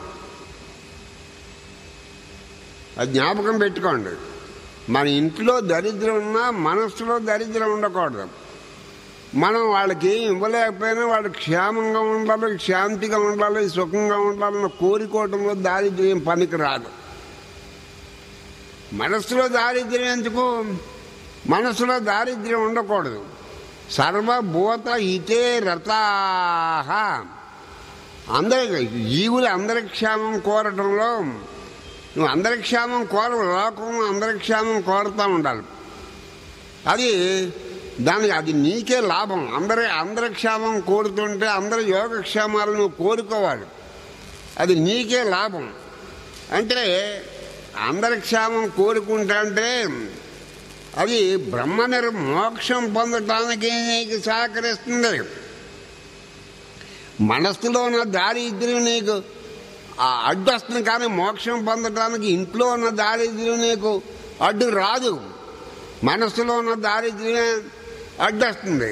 [SPEAKER 1] అది జ్ఞాపకం పెట్టుకోండి మన ఇంట్లో దరిద్రం ఉన్నా మనస్సులో దరిద్రం ఉండకూడదు మనం వాళ్ళకి ఏం ఇవ్వలేకపోయినా వాళ్ళు క్షేమంగా ఉండాలి శాంతిగా ఉండాలి సుఖంగా ఉండాలని కోరుకోవడంలో దారిద్ర్యం పనికి రాదు మనస్సులో దారిద్ర్యం ఎందుకు మనస్సులో దారిద్ర్యం ఉండకూడదు సర్వభూత హితే రతాహ అందరి జీవులు అందరి క్షేమం కోరటంలో నువ్వు అందరి క్షేమం కోర లోకం అందరి క్షేమం కోరుతూ ఉండాలి అది దానికి అది నీకే లాభం అందరి అందరి క్షేమం కోరుతుంటే అందరి యోగక్షేమాలు నువ్వు కోరుకోవాలి అది నీకే లాభం అంటే అందరి క్షేమం కోరుకుంటా అంటే అది బ్రహ్మ నిర్ మోక్షం పొందటానికి నీకు సహకరిస్తుంది మనస్సులో ఉన్న దారిద్ర్యం నీకు ఆ అడ్డు వస్తుంది కానీ మోక్షం పొందటానికి ఇంట్లో ఉన్న దారిద్ర్యం నీకు అడ్డు రాదు మనస్సులో ఉన్న దారిద్ర్యం అడ్డు వస్తుంది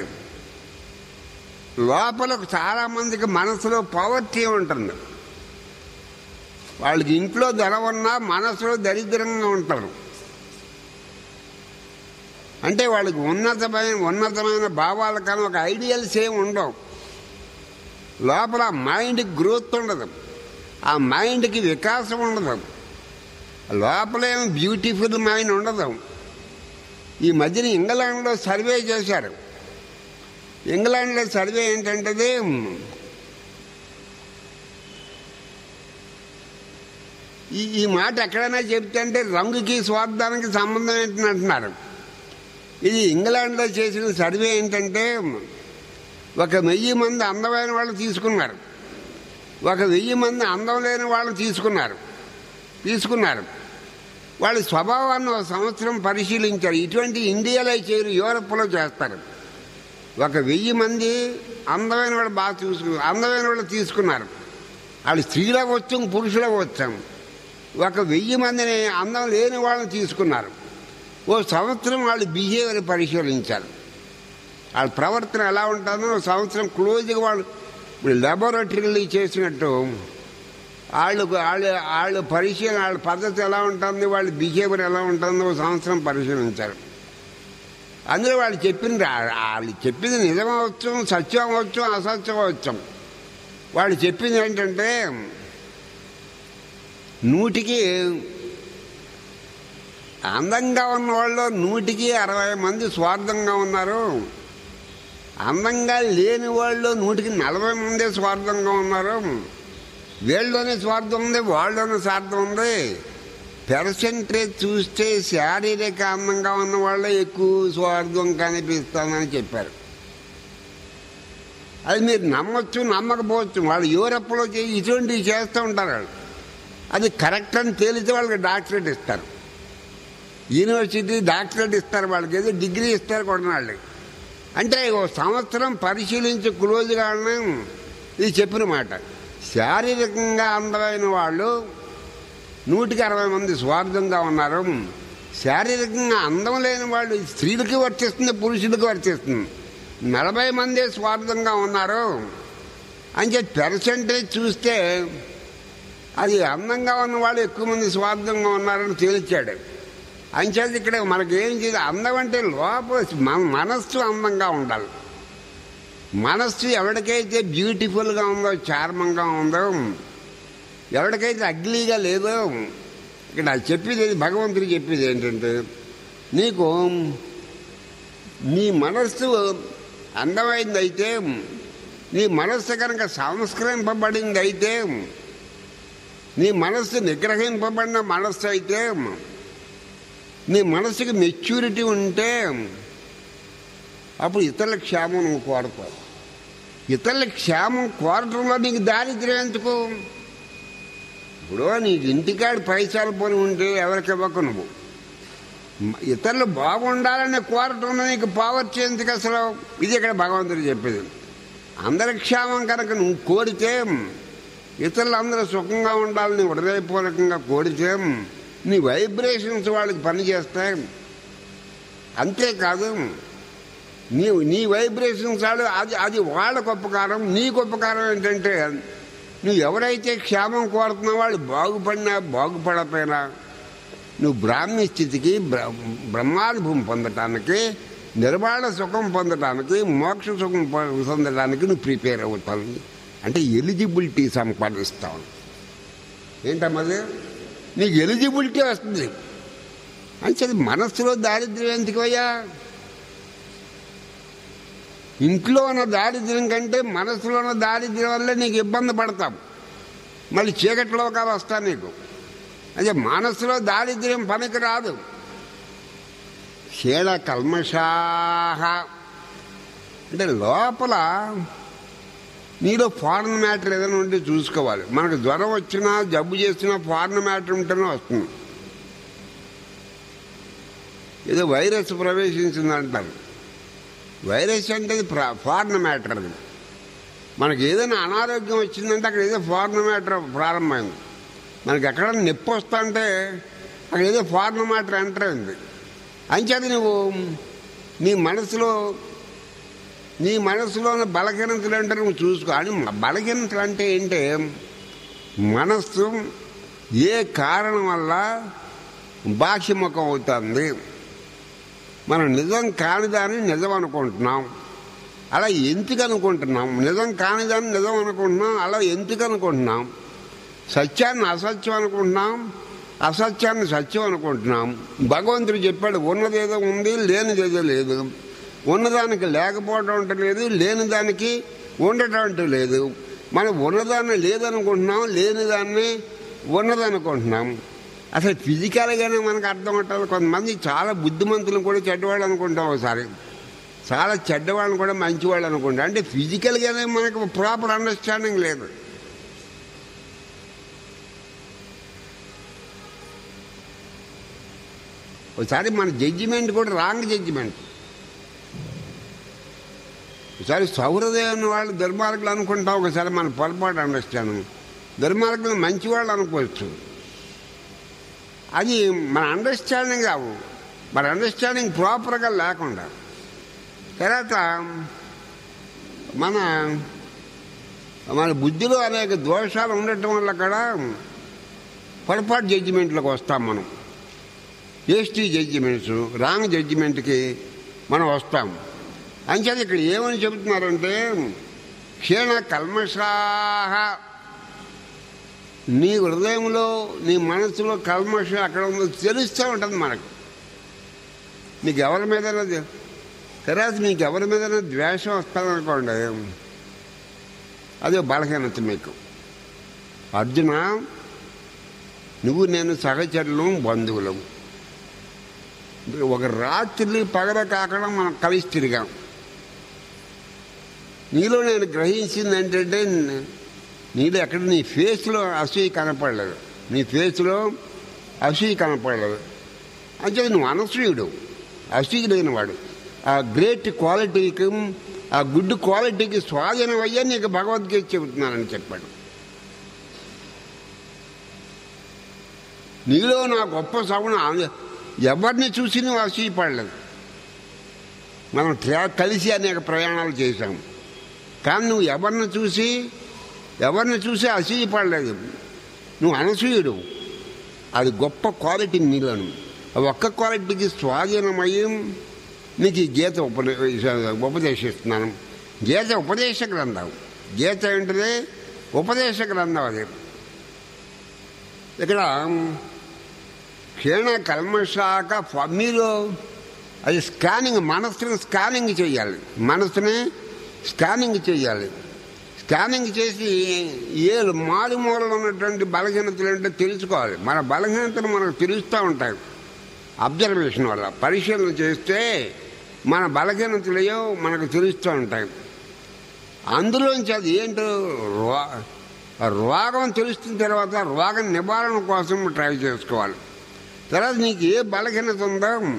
[SPEAKER 1] లోపల చాలా మందికి మనసులో పవర్టీ ఉంటుంది వాళ్ళకి ఇంట్లో ధనం ఉన్నా మనసులో దరిద్రంగా ఉంటారు అంటే వాళ్ళకి ఉన్నతమైన ఉన్నతమైన భావాల కానీ ఒక ఐడియల్స్ ఏమి ఉండవు లోపల మైండ్ గ్రోత్ ఉండదు ఆ మైండ్కి వికాసం ఉండదు లోపలేం బ్యూటిఫుల్ మైండ్ ఉండదు ఈ మధ్యన ఇంగ్లాండ్లో సర్వే చేశారు ఇంగ్లాండ్లో సర్వే ఏంటంటే ఈ ఈ మాట ఎక్కడైనా చెప్తే రంగుకి స్వార్థానికి సంబంధం ఏంటని అంటున్నారు ఇది ఇంగ్లాండ్లో చేసిన సర్వే ఏంటంటే ఒక వెయ్యి మంది అందమైన వాళ్ళు తీసుకున్నారు ఒక వెయ్యి మంది అందం లేని వాళ్ళు తీసుకున్నారు తీసుకున్నారు వాళ్ళ స్వభావాన్ని ఒక సంవత్సరం పరిశీలించారు ఇటువంటి ఇండియాలో చేయరు యూరప్లో చేస్తారు ఒక వెయ్యి మంది అందమైన వాళ్ళు బాగా చూసుకు అందమైన వాళ్ళు తీసుకున్నారు వాళ్ళు స్త్రీలో వచ్చాం పురుషులో వచ్చాం ఒక వెయ్యి మందిని అందం లేని వాళ్ళని తీసుకున్నారు ఓ సంవత్సరం వాళ్ళు బిహేవియర్ పరిశీలించారు వాళ్ళ ప్రవర్తన ఎలా ఉంటుందో ఓ సంవత్సరం క్లోజ్గా వాళ్ళు ఇప్పుడు లెబొరేటరీలు చేసినట్టు వాళ్ళు వాళ్ళు వాళ్ళు పరిశీలన వాళ్ళ పద్ధతి ఎలా ఉంటుంది వాళ్ళ బిహేవియర్ ఎలా ఉంటుందో ఓ సంవత్సరం పరిశీలించారు అందులో వాళ్ళు చెప్పింది వాళ్ళు చెప్పింది నిజమవచ్చు సత్యం అవచ్చు అసత్యం అవచ్చు వాళ్ళు చెప్పింది ఏంటంటే నూటికి అందంగా ఉన్న వాళ్ళు నూటికి అరవై మంది స్వార్థంగా ఉన్నారు అందంగా లేని వాళ్ళు నూటికి నలభై మంది స్వార్థంగా ఉన్నారు వీళ్ళలోనే స్వార్థం ఉంది వాళ్ళలోనే స్వార్థం ఉంది పెర్సెంటేజ్ చూస్తే శారీరక అందంగా ఉన్న వాళ్ళే ఎక్కువ స్వార్థం కనిపిస్తుందని చెప్పారు అది మీరు నమ్మొచ్చు నమ్మకపోవచ్చు వాళ్ళు యూరప్లో చేసి ఇటువంటివి చేస్తూ ఉంటారు వాళ్ళు అది కరెక్ట్ అని తేలితే వాళ్ళకి డాక్టరేట్ ఇస్తారు యూనివర్సిటీ డాక్టరేట్ ఇస్తారు వాళ్ళకి ఏదో డిగ్రీ ఇస్తారు కూడా వాళ్ళకి అంటే ఓ సంవత్సరం పరిశీలించి క్లోజ్గా ఇది చెప్పిన మాట శారీరకంగా అందమైన వాళ్ళు నూటికి అరవై మంది స్వార్థంగా ఉన్నారు శారీరకంగా అందం లేని వాళ్ళు స్త్రీలకి వర్తిస్తుంది పురుషులకి వర్తిస్తుంది నలభై మంది స్వార్థంగా ఉన్నారు అని చెప్పి పెర్సెంటేజ్ చూస్తే అది అందంగా ఉన్న వాళ్ళు ఎక్కువ మంది స్వార్థంగా ఉన్నారని తేల్చాడు అంచేది ఇక్కడ మనకి ఏం చేయాలి అందం అంటే లోపల మన మనస్సు అందంగా ఉండాలి మనస్సు ఎవరికైతే బ్యూటిఫుల్గా ఉందో చార్మంగా ఉందో ఎవరికైతే అగ్లీగా లేదో ఇక్కడ చెప్పేది భగవంతుడు చెప్పేది ఏంటంటే నీకు నీ మనస్సు అందమైంది అయితే నీ మనస్సు కనుక సంస్కరింపబడింది అయితే నీ మనస్సు నిగ్రహింపబడిన మనస్సు అయితే నీ మనసుకి మెచ్యూరిటీ ఉంటే అప్పుడు ఇతరుల క్షేమం నువ్వు కోరతావు ఇతరుల క్షేమం కోరటంలో నీకు దారిద్ర్యం ఎందుకు ఇప్పుడు నీకు ఇంటికాడు పైసలు పని ఉంటే ఎవరికి ఇవ్వకు నువ్వు ఇతరులు బాగుండాలని కోరటంలో నీకు పావర్టీ ఎందుకు అసలు ఇది ఇక్కడ భగవంతుడు చెప్పేది అందరి క్షేమం కనుక నువ్వు కోరితే ఇతరులందరూ సుఖంగా ఉండాలని హృదయపూర్వకంగా కోరితే నీ వైబ్రేషన్స్ వాళ్ళకి పనిచేస్తాయి అంతేకాదు నీ నీ వైబ్రేషన్స్ వాడు అది అది వాళ్ళకు ఉపకారం నీకు ఉపకారం ఏంటంటే నువ్వు ఎవరైతే క్షేమం కోరుతున్నావు వాళ్ళు బాగుపడినా బాగుపడపోయినా నువ్వు బ్రాహ్మీ స్థితికి బ్ర- బ్రహ్మానుభవం పొందటానికి నిర్వాణ సుఖం పొందటానికి మోక్ష సుఖం పొ- పొందటానికి నువ్వు ప్రిపేర్ అవుతావు అంటే ఎలిజిబిలిటీ సంపాదిస్తావు ఏంటమ్మది నీకు ఎలిజిబిలిటీ వస్తుంది అంటే మనస్సులో దారిద్ర్యం ఎందుకయ్యా ఇంట్లో ఉన్న దారిద్ర్యం కంటే మనసులో ఉన్న దారిద్ర్యం వల్ల నీకు ఇబ్బంది పడతాం మళ్ళీ చీకటి లోకాలు వస్తాయి నీకు అదే మనసులో దారిద్ర్యం పనికి రాదు క్షీణ కల్మషాహ అంటే లోపల నీలో ఫారెన్ మ్యాటర్ ఏదైనా ఉంటే చూసుకోవాలి మనకు జ్వరం వచ్చినా జబ్బు చేసినా ఫారెన్ మ్యాటర్ ఉంటేనే వస్తుంది ఏదో వైరస్ ప్రవేశించిందంటారు వైరస్ అంటే అది ప్ర- ఫారెన్ మ్యాటర్ అది మనకి ఏదైనా అనారోగ్యం వచ్చిందంటే అక్కడ ఏదో ఫారెన్ మ్యాటర్ ప్రారంభమైంది మనకి ఎక్కడ నొప్పి వస్తా అంటే అక్కడ ఏదో ఫారెన్ మ్యాటర్ ఎంటర్ అయింది అంచేది నువ్వు నీ మనసులో నీ మనసులో ఉన్న బలహీనతలు అంటే నువ్వు చూసుకో అని బలహీనతలు అంటే ఏంటి మనస్సు ఏ కారణం వల్ల బాహ్యముఖం అవుతుంది మనం నిజం కానిదాన్ని నిజం అనుకుంటున్నాం అలా ఎందుకు అనుకుంటున్నాం నిజం కానిదాన్ని నిజం అనుకుంటున్నాం అలా ఎందుకు అనుకుంటున్నాం సత్యాన్ని అసత్యం అనుకుంటున్నాం అసత్యాన్ని సత్యం అనుకుంటున్నాం భగవంతుడు చెప్పాడు ఉన్నదేదో ఉంది లేనిదేదో లేదు ఉన్నదానికి లేకపోవడం అంటే లేదు లేని దానికి ఉండటం అంటే లేదు మనం ఉన్నదాన్ని లేదనుకుంటున్నాం లేని దాన్ని ఉన్నదనుకుంటున్నాం అసలు ఫిజికల్గానే మనకు అర్థం ఉంటుంది కొంతమంది చాలా బుద్ధిమంతులు కూడా చెడ్డవాళ్ళు అనుకుంటాం ఒకసారి చాలా చెడ్డవాళ్ళని కూడా మంచివాళ్ళు అనుకుంటాం అంటే ఫిజికల్గానే మనకు ప్రాపర్ అండర్స్టాండింగ్ లేదు ఒకసారి మన జడ్జిమెంట్ కూడా రాంగ్ జడ్జిమెంట్ ఒకసారి సౌహృదయం వాళ్ళు దుర్మార్గులు అనుకుంటాం ఒకసారి మన పొరపాటు అండర్స్టాండింగ్ దుర్మార్గులు మంచివాళ్ళు అనుకోవచ్చు అది మన అండర్స్టాండింగ్ కావు మన అండర్స్టాండింగ్ ప్రాపర్గా లేకుండా తర్వాత మన మన బుద్ధిలో అనేక దోషాలు ఉండటం వల్ల కూడా పొరపాటు జడ్జిమెంట్లకు వస్తాం మనం ఏస్టీ జడ్జిమెంట్స్ రాంగ్ జడ్జిమెంట్కి మనం వస్తాం అంచేత ఇక్కడ ఏమని చెబుతున్నారంటే క్షీణ కల్మషాహ నీ హృదయంలో నీ మనసులో కల్మషం అక్కడ ఉందో తెలుస్తూ ఉంటుంది మనకు నీకు ఎవరి మీదైనా తర్వాత మీకు ఎవరి మీదైనా ద్వేషం వస్తుందనుకోండి అదే బలహీనత మీకు అర్జున నువ్వు నేను సహచరులు బంధువులం ఒక రాత్రి పగల కాకుండా మనం కలిసి తిరిగాం నీలో నేను గ్రహించింది ఏంటంటే నీలో ఎక్కడ నీ ఫేస్లో అసూయ కనపడలేదు నీ ఫేస్లో అసూయ కనపడలేదు అంటే నువ్వు అనసూయుడు అసూయ లేని వాడు ఆ గ్రేట్ క్వాలిటీకి ఆ గుడ్ క్వాలిటీకి స్వాధీనం అయ్యా నీకు భగవద్గీత చెబుతున్నానని చెప్పాడు నీలో నా గొప్ప సవణ ఎవరిని చూసి నువ్వు అసూయపడలేదు మనం ట్రా కలిసి అనేక ప్రయాణాలు చేశాం కానీ నువ్వు ఎవరిని చూసి ఎవరిని చూసి అసూయపడలేదు నువ్వు అనసూయుడు అది గొప్ప క్వాలిటీ నీలోను ఆ ఒక్క క్వాలిటీకి స్వాధీనమయ్యి నీకు ఈ గీత ఉపదే ఉపదేశిస్తున్నాను గీత ఉపదేశ గ్రంథం గీత ఏంటిది ఉపదేశ గ్రంథం అది ఇక్కడ క్షీణ కల్మషాక ఫ- మీరు అది స్కానింగ్ మనస్సుని స్కానింగ్ చేయాలి మనస్సుని స్కానింగ్ చేయాలి స్కానింగ్ చేసి ఏ మారుమూలలో ఉన్నటువంటి బలహీనతలు ఏంటో తెలుసుకోవాలి మన బలహీనతలు మనకు తెలుస్తూ ఉంటాయి అబ్జర్వేషన్ వల్ల పరిశీలన చేస్తే మన బలహీనతలయో మనకు తెలుస్తూ ఉంటాయి అందులోంచి అది ఏంటో రో- రోగం తెలుస్తున్న తర్వాత రోగం నివారణ కోసం ట్రై చేసుకోవాలి తర్వాత నీకు ఏ బలహీనత ఉందో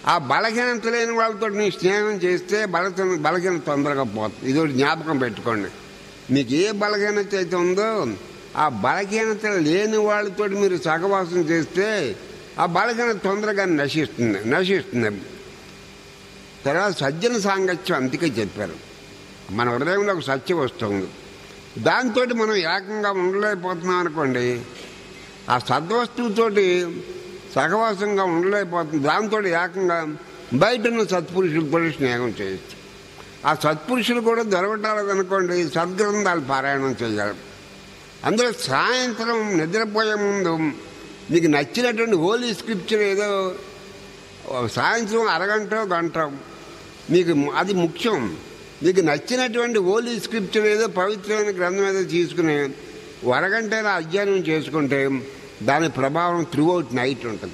[SPEAKER 1] ఆ బలహీనత లేని వాళ్ళతో నీ స్నేహం చేస్తే బలత బలహీనత తొందరగా పోతుంది ఇది ఒకటి జ్ఞాపకం పెట్టుకోండి మీకు ఏ బలహీనత అయితే ఉందో ఆ బలహీనత లేని వాళ్ళతో మీరు సహవాసం చేస్తే ఆ బలహీనత తొందరగా నశిస్తుంది నశిస్తుంది తర్వాత సజ్జన సాంగత్యం అందుకే చెప్పారు మన హృదయంలో ఒక సత్యం వస్తుంది దాంతో మనం ఏకంగా ఉండలేకపోతున్నాం అనుకోండి ఆ సద్వస్తువుతోటి సహవాసంగా ఉండలేకపోతుంది దాంతో ఏకంగా బయట ఉన్న సత్పురుషులతో స్నేహం చేయొచ్చు ఆ సత్పురుషులు కూడా దొరకటాలనుకోండి సద్గ్రంథాలు పారాయణం చేయాలి అందులో సాయంత్రం నిద్రపోయే ముందు మీకు నచ్చినటువంటి హోలీ స్క్రిప్చర్ ఏదో సాయంత్రం అరగంట గంట మీకు అది ముఖ్యం మీకు నచ్చినటువంటి హోలీ స్క్రిప్చర్ ఏదో పవిత్రమైన గ్రంథం ఏదో తీసుకుని ఓ అరగంట అధ్యయనం చేసుకుంటే దాని ప్రభావం త్రూ అవుట్ నైట్ ఉంటుంది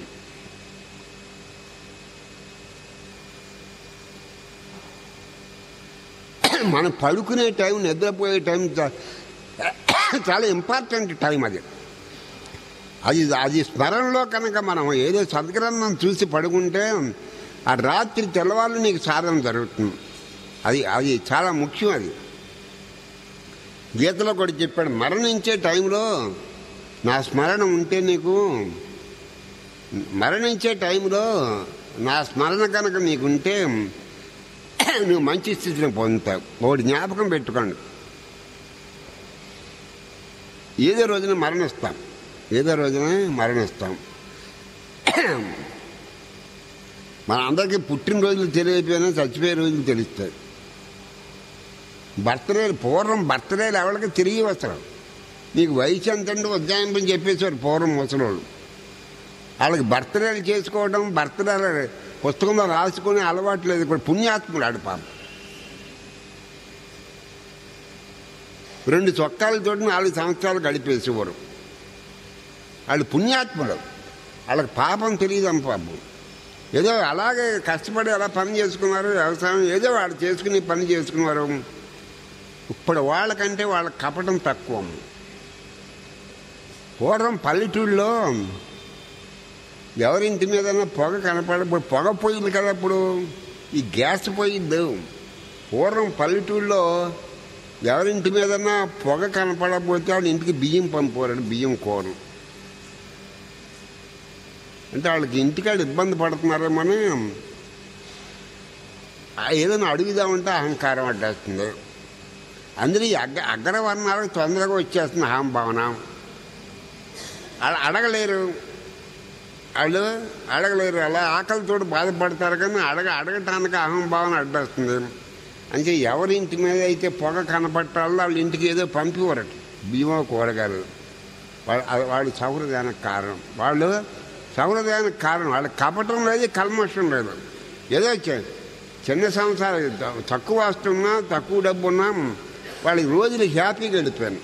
[SPEAKER 1] మనం పడుకునే టైం నిద్రపోయే టైం చా- చాలా ఇంపార్టెంట్ టైం అది అది అది స్మరణలో కనుక మనం ఏదో సద్గ్రంథం చూసి పడుకుంటే ఆ రాత్రి తెల్లవాళ్ళు నీకు సాధన జరుగుతుంది అది అది చాలా ముఖ్యం అది గీతలో కూడా చెప్పాడు మరణించే టైంలో నా స్మరణ ఉంటే నీకు మరణించే టైంలో నా స్మరణ కనుక నీకుంటే నువ్వు మంచి స్థితిని పొందుతావు ఒకటి జ్ఞాపకం పెట్టుకోండి ఏదో రోజున మరణిస్తాం ఏదో రోజున మరణిస్తాం మన అందరికీ పుట్టినరోజులు తెలియకపోయినా చచ్చిపోయే రోజులు తెలుస్తాయి బర్త్డే పూర్వం బర్త్డేలు ఎవరికి తిరిగి వస్తారు నీకు వయసు ఎంతంటే ఉజ్జాయింపని చెప్పేశారు పూర్వం ముసలోళ్ళు వాళ్ళకి బర్త్డేలు చేసుకోవడం బర్త్డేలు పుస్తకంలో రాసుకునే అలవాటు లేదు ఇప్పుడు పుణ్యాత్ముడు ఆడు పాపం రెండు చొక్కాలతో నాలుగు సంవత్సరాలు గడిపేసేవారు వాళ్ళు పుణ్యాత్ముడు వాళ్ళకి పాపం తెలియదు పాపం ఏదో అలాగే కష్టపడి అలా పని చేసుకున్నారు వ్యవసాయం ఏదో వాళ్ళు చేసుకుని పని చేసుకున్నారు ఇప్పుడు వాళ్ళకంటే వాళ్ళ కపటం తక్కువ పూర్వం పల్లెటూళ్ళలో ఎవరింటి మీదన్నా పొగ కనపడప్పుడు పొగ పొయ్యిలు కదా ఇప్పుడు ఈ గ్యాస్ పొయ్యిద్దు పూర్వం పల్లెటూళ్ళలో ఎవరింటి మీదన్నా పొగ కనపడకపోతే వాళ్ళ ఇంటికి బియ్యం పంపేవారు బియ్యం కూర అంటే వాళ్ళకి ఇంటికాడ ఇబ్బంది పడుతున్నారేమని ఆ ఏదైనా అడుగుదామంటే అహంకారం అడ్డేస్తుంది అందులో ఈ అగ్గ అగ్రవర్ణాలకు తొందరగా వచ్చేస్తుంది అహంభావన అలా అడగలేరు వాళ్ళు అడగలేరు అలా ఆకలితో బాధపడతారు కానీ అడగ అడగటానికి అహంభావన అడ్డొస్తుంది అంటే ఎవరి ఇంటి మీద అయితే పొగ కనపట్టాలో వాళ్ళ ఇంటికి ఏదో పంపివరట భీమా కూరగాయలు వాళ్ళు అది- వాళ్ళు సౌహృదానికి కారణం వాళ్ళు సౌహృదానికి కారణం వాళ్ళకి కపటం లేదు కల్మషం లేదు ఏదో చి- చిన్న సంవత్సరాలు త- తక్కువ వస్తున్నా తక్కువ డబ్బు ఉన్నా వాళ్ళకి రోజులు హ్యాపీగా గడిపాను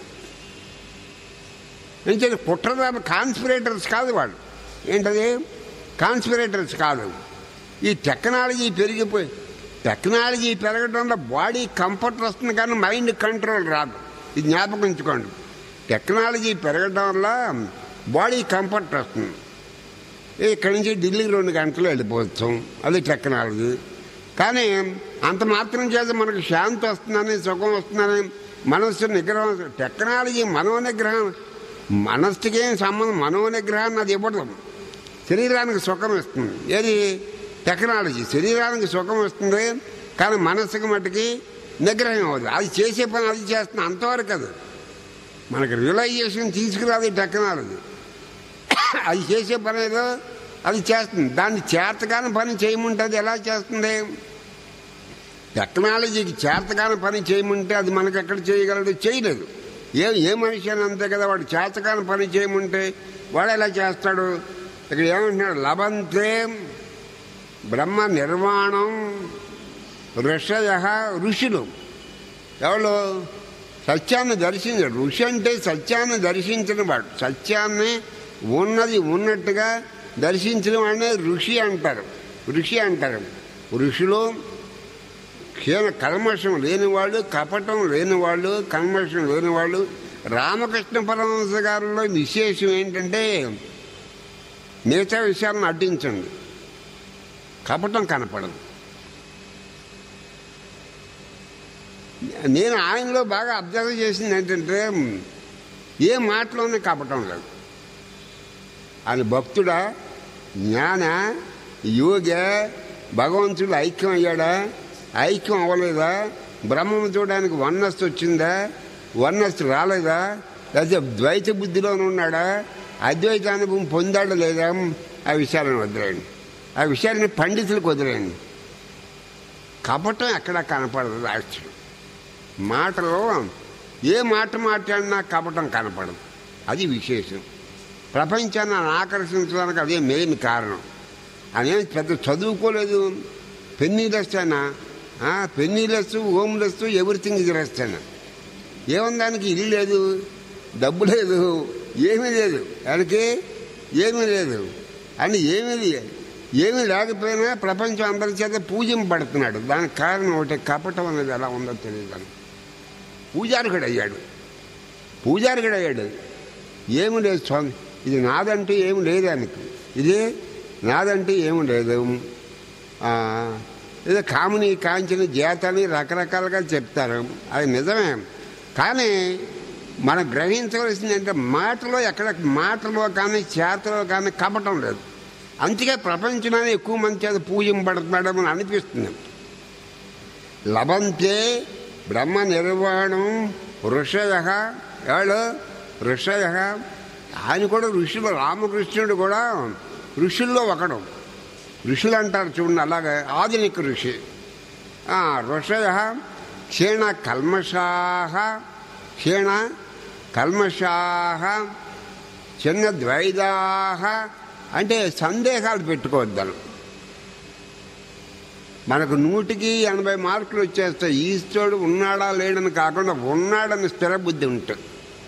[SPEAKER 1] ఎందుకంటే కుట్రదారు కాన్స్పిరేటర్స్ కాదు వాళ్ళు ఏంటది కాన్స్పిరేటర్స్ కాదు ఈ టెక్నాలజీ పెరిగిపోయి టెక్నాలజీ పెరగడం వల్ల బాడీ కంఫర్ట్ వస్తుంది కానీ మైండ్ కంట్రోల్ రాదు ఇది జ్ఞాపకం ఉంచుకోండి టెక్నాలజీ పెరగడం వల్ల బాడీ కంఫర్ట్ వస్తుంది ఇక్కడి నుంచి ఢిల్లీ రెండు గంటలు వెళ్ళిపోవచ్చు అది టెక్నాలజీ కానీ అంత మాత్రం చేత మనకు శాంతి వస్తుందని సుఖం వస్తుందని మనస్సు నిగ్రహం టెక్నాలజీ మనో నిగ్రహం మనస్సుకి ఏం సంబంధం మనో నిగ్రహాన్ని అది ఇవ్వడం శరీరానికి సుఖం ఇస్తుంది ఏది టెక్నాలజీ శరీరానికి సుఖం ఇస్తుంది కానీ మనస్సుకి మట్టుకి నిగ్రహం అవుతుంది అది చేసే పని అది చేస్తుంది అంతవరకు అది మనకి రియలైజేషన్ తీసుకురాదు ఈ టెక్నాలజీ అది చేసే పని ఏదో అది చేస్తుంది దాన్ని చేతకాని పని చేయమంటే ఎలా చేస్తుంది టెక్నాలజీకి చేతకాని పని చేయమంటే అది మనకి ఎక్కడ చేయగలదు చేయలేదు ఏ ఏ మనిషి అని అంతే కదా వాడు చేతకాని పని చేయమంటే వాడు ఎలా చేస్తాడు ఇక్కడ ఏమంటున్నాడు లభంతే బ్రహ్మ నిర్మాణం ఋషయ ఋషులు ఎవరు సత్యాన్ని దర్శించాడు ఋషి అంటే సత్యాన్ని దర్శించిన వాడు సత్యాన్ని ఉన్నది ఉన్నట్టుగా దర్శించిన వాడినే ఋషి అంటారు ఋషి అంటారు ఋషులు క్షీణ కల్మషం లేనివాళ్ళు కపటం లేనివాళ్ళు కల్మషం లేనివాళ్ళు రామకృష్ణ పరమహంస గారిలో విశేషం ఏంటంటే మిగతా విషయాలను అడ్డించండి కపటం కనపడదు నేను ఆయనలో బాగా అబ్జర్వ్ చేసింది ఏంటంటే ఏ మాటలోనే కపటం లేదు ఆయన భక్తుడా జ్ఞాన యోగ భగవంతుడు ఐక్యం అయ్యాడా ఐక్యం అవ్వలేదా బ్రహ్మను చూడడానికి వన్నస్ వచ్చిందా వన్నస్ రాలేదా లేకపోతే ద్వైత బుద్ధిలోనే ఉన్నాడా అద్వైత అనుభవం పొందాడా లేదా ఆ విషయాలను వదిలేయండి ఆ విషయాన్ని పండితులకు వదిలేయండి కపటం ఎక్కడా కనపడదు రాష్ట్రం మాటలో ఏ మాట మాట్లాడినా కపటం కనపడదు అది విశేషం ప్రపంచాన్ని ఆయన ఆకర్షించడానికి అదే మెయిన్ కారణం ఆయన పెద్ద చదువుకోలేదు పెన్నీలెస్ అయినా పెన్నీలెస్ హోమ్లెస్ ఎవ్రీథింగ్ ఇది రెస్ట్ అయినా ఏముంది దానికి ఇల్లు లేదు డబ్బు లేదు ఏమీ లేదు ఆయనకి ఏమీ లేదు అని ఏమీ లేదు ఏమీ లేకపోయినా ప్రపంచం అందరి చేత పూజింపబడుతున్నాడు దానికి కారణం ఒకటి కపటం అనేది ఎలా ఉందో తెలియదు పూజారికుడు అయ్యాడు పూజారికుడు అయ్యాడు ఏమి లేదు స్వామి ఇది నాదంటూ ఏమి లేదు ఆయనకి ఇది నాదంటూ ఏమి లేదు ఆ, ఏదో కాముని కాంచని జాతని రకరకాలుగా చెప్తారు అది నిజమే కానీ మనం గ్రహించవలసింది అంటే మాటలో ఎక్కడ మాటలో కానీ చేతలో కానీ కపటం లేదు అందుకే ప్రపంచంలోనే ఎక్కువ మంది చేత పూజింపబడుతున్నాడని అనిపిస్తుంది లభంతే బ్రహ్మ నిర్వాణం ఋషయ ఎవడు ఋషయ ఆయన కూడా ఋషులు రామకృష్ణుడు కూడా ఋషుల్లో ఒకడు ఋషులు అంటారు చూడండి అలాగే ఆధునిక ఋషి ఆ, ఋషయ క్షీణ కల్మషాహ క్షీణ కల్మషాహ చిన్న ద్వైదాహ అంటే సందేహాలు పెట్టుకోవద్దాను మనకు నూటికి ఎనభై మార్కులు వచ్చేస్తాయి ఈశ్వరుడు ఉన్నాడా లేడని కాకుండా ఉన్నాడని స్థిర బుద్ధి ఉంటుంది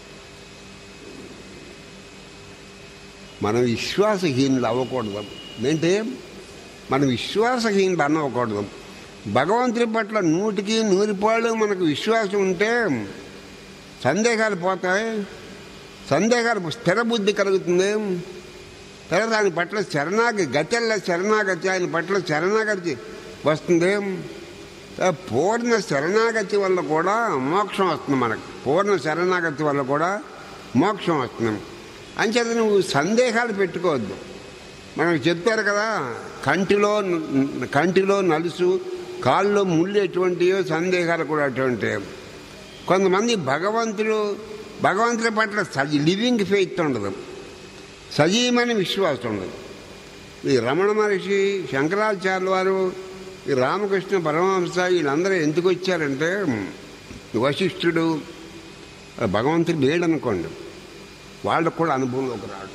[SPEAKER 1] మనం విశ్వాసహీనులు అవ్వకూడదు ఏంటి మనం విశ్వాసహీనులు అన్నవ్వకూడదు భగవంతుడి పట్ల నూటికి నూరిపాళ్ళు మనకు విశ్వాసం ఉంటే సందేహాలు పోతాయి సందేహాలు స్థిర బుద్ధి కలుగుతుంది తర్వాత ఆయన పట్ల శరణాగతి గతెల్ల శరణాగతి ఆయన పట్ల శరణాగతి వస్తుంది ఆ పూర్ణ శరణాగతి వల్ల కూడా మోక్షం వస్తుంది మనకు పూర్ణ శరణాగతి వల్ల కూడా మోక్షం వస్తుంది అంచేత నువ్వు సందేహాలు పెట్టుకోవద్దు మనకు చెప్పారు కదా కంటిలో కంటిలో నలుసు కాళ్ళలో ముళ్ళు ఎటువంటివో సందేహాలు కూడా అటువంటివి కొంతమంది భగవంతుడు భగవంతుడి పట్ల సజీ లివింగ్ ఫెయిత్ ఉండదు సజీవమైన విశ్వాసం ఉండదు ఈ రమణ మహర్షి శంకరాచార్యుల వారు ఈ రామకృష్ణ పరమహంస వీళ్ళందరూ ఎందుకు వచ్చారంటే వశిష్ఠుడు భగవంతుడు లేడనుకోండి వాళ్ళకు కూడా అనుభవంలోకి రాడు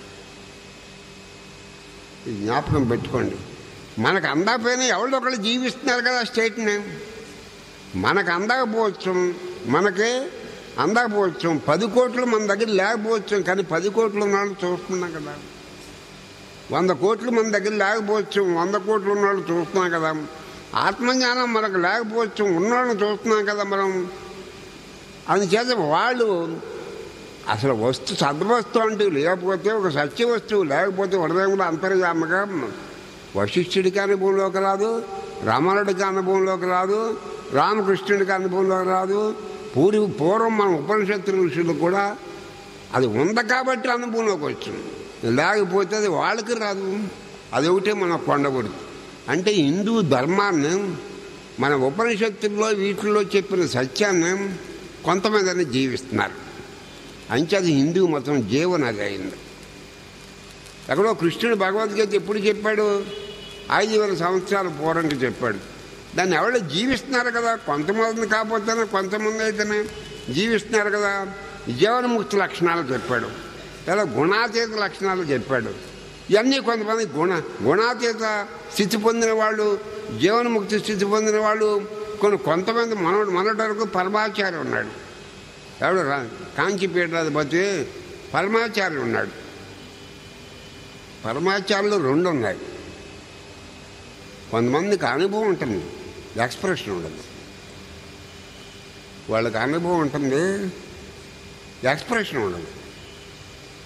[SPEAKER 1] ఇది జ్ఞాపకం పెట్టుకోండి మనకు అందకపోయినా ఎవరిలో ఒకళ్ళు జీవిస్తున్నారు కదా స్టేట్ని మనకు అందకపోవచ్చు మనకి అందకపోవచ్చు పది కోట్లు మన దగ్గర లేకపోవచ్చు కానీ పది కోట్లు ఉన్న వాళ్ళు చూస్తున్నాం కదా వంద కోట్లు మన దగ్గర లేకపోవచ్చు వంద కోట్లు ఉన్న వాళ్ళు చూస్తున్నాం కదా ఆత్మజ్ఞానం మనకు లేకపోవచ్చు ఉన్నవాళ్ళని చూస్తున్నాం కదా మనం అందుచేత వాళ్ళు అసలు వస్తు సద్వస్తు అంటూ లేకపోతే ఒక సత్య వస్తువు లేకపోతే హృదయంలో అంతర్యామగా వశిష్ఠుడికి అనుభవంలోకి రాదు రామనుడికి అనుభవంలోకి రాదు రామకృష్ణుడికి అనుభవంలోకి రాదు పూర్వ పూర్వం మన ఉపనిషత్తు ఋషులు కూడా అది ఉంది కాబట్టి అనుభవంలోకి వచ్చింది లేకపోతే అది వాళ్ళకి రాదు అది ఒకటే మన కొండగుడి అంటే హిందూ ధర్మాన్ని మన ఉపనిషత్తుల్లో వీటిల్లో చెప్పిన సత్యాన్ని కొంతమంది జీవిస్తున్నారు అంచేది హిందూ మతం జీవనది అయింది ఎక్కడో కృష్ణుడు భగవద్గీత ఎప్పుడు చెప్పాడు ఐదు వేల సంవత్సరాల పూర్వంకి చెప్పాడు దాన్ని ఎవరో జీవిస్తున్నారు కదా కొంతమంది కాకపోతేనే కొంతమంది అయితేనే జీవిస్తున్నారు కదా జీవనముక్తి లక్షణాలు చెప్పాడు లేదా గుణాతీత లక్షణాలు చెప్పాడు ఇవన్నీ కొంతమంది గుణ గుణాతీత స్థితి పొందిన వాళ్ళు జీవనముక్తి స్థితి పొందిన వాళ్ళు కొన్ని కొంతమంది మనోడు మనటి వరకు పరమాచార్య ఉన్నాడు ఎవడు రా కాంచీపీఠాధిపతి పరమాచార్యులు ఉన్నాడు పరమాచార్యులు రెండు ఉన్నాయి కొంతమందికి అనుభవం ఉంటుంది ఎక్స్ప్రెషన్ ఉండదు వాళ్ళకి అనుభవం ఉంటుంది ఎక్స్ప్రెషన్ ఉండదు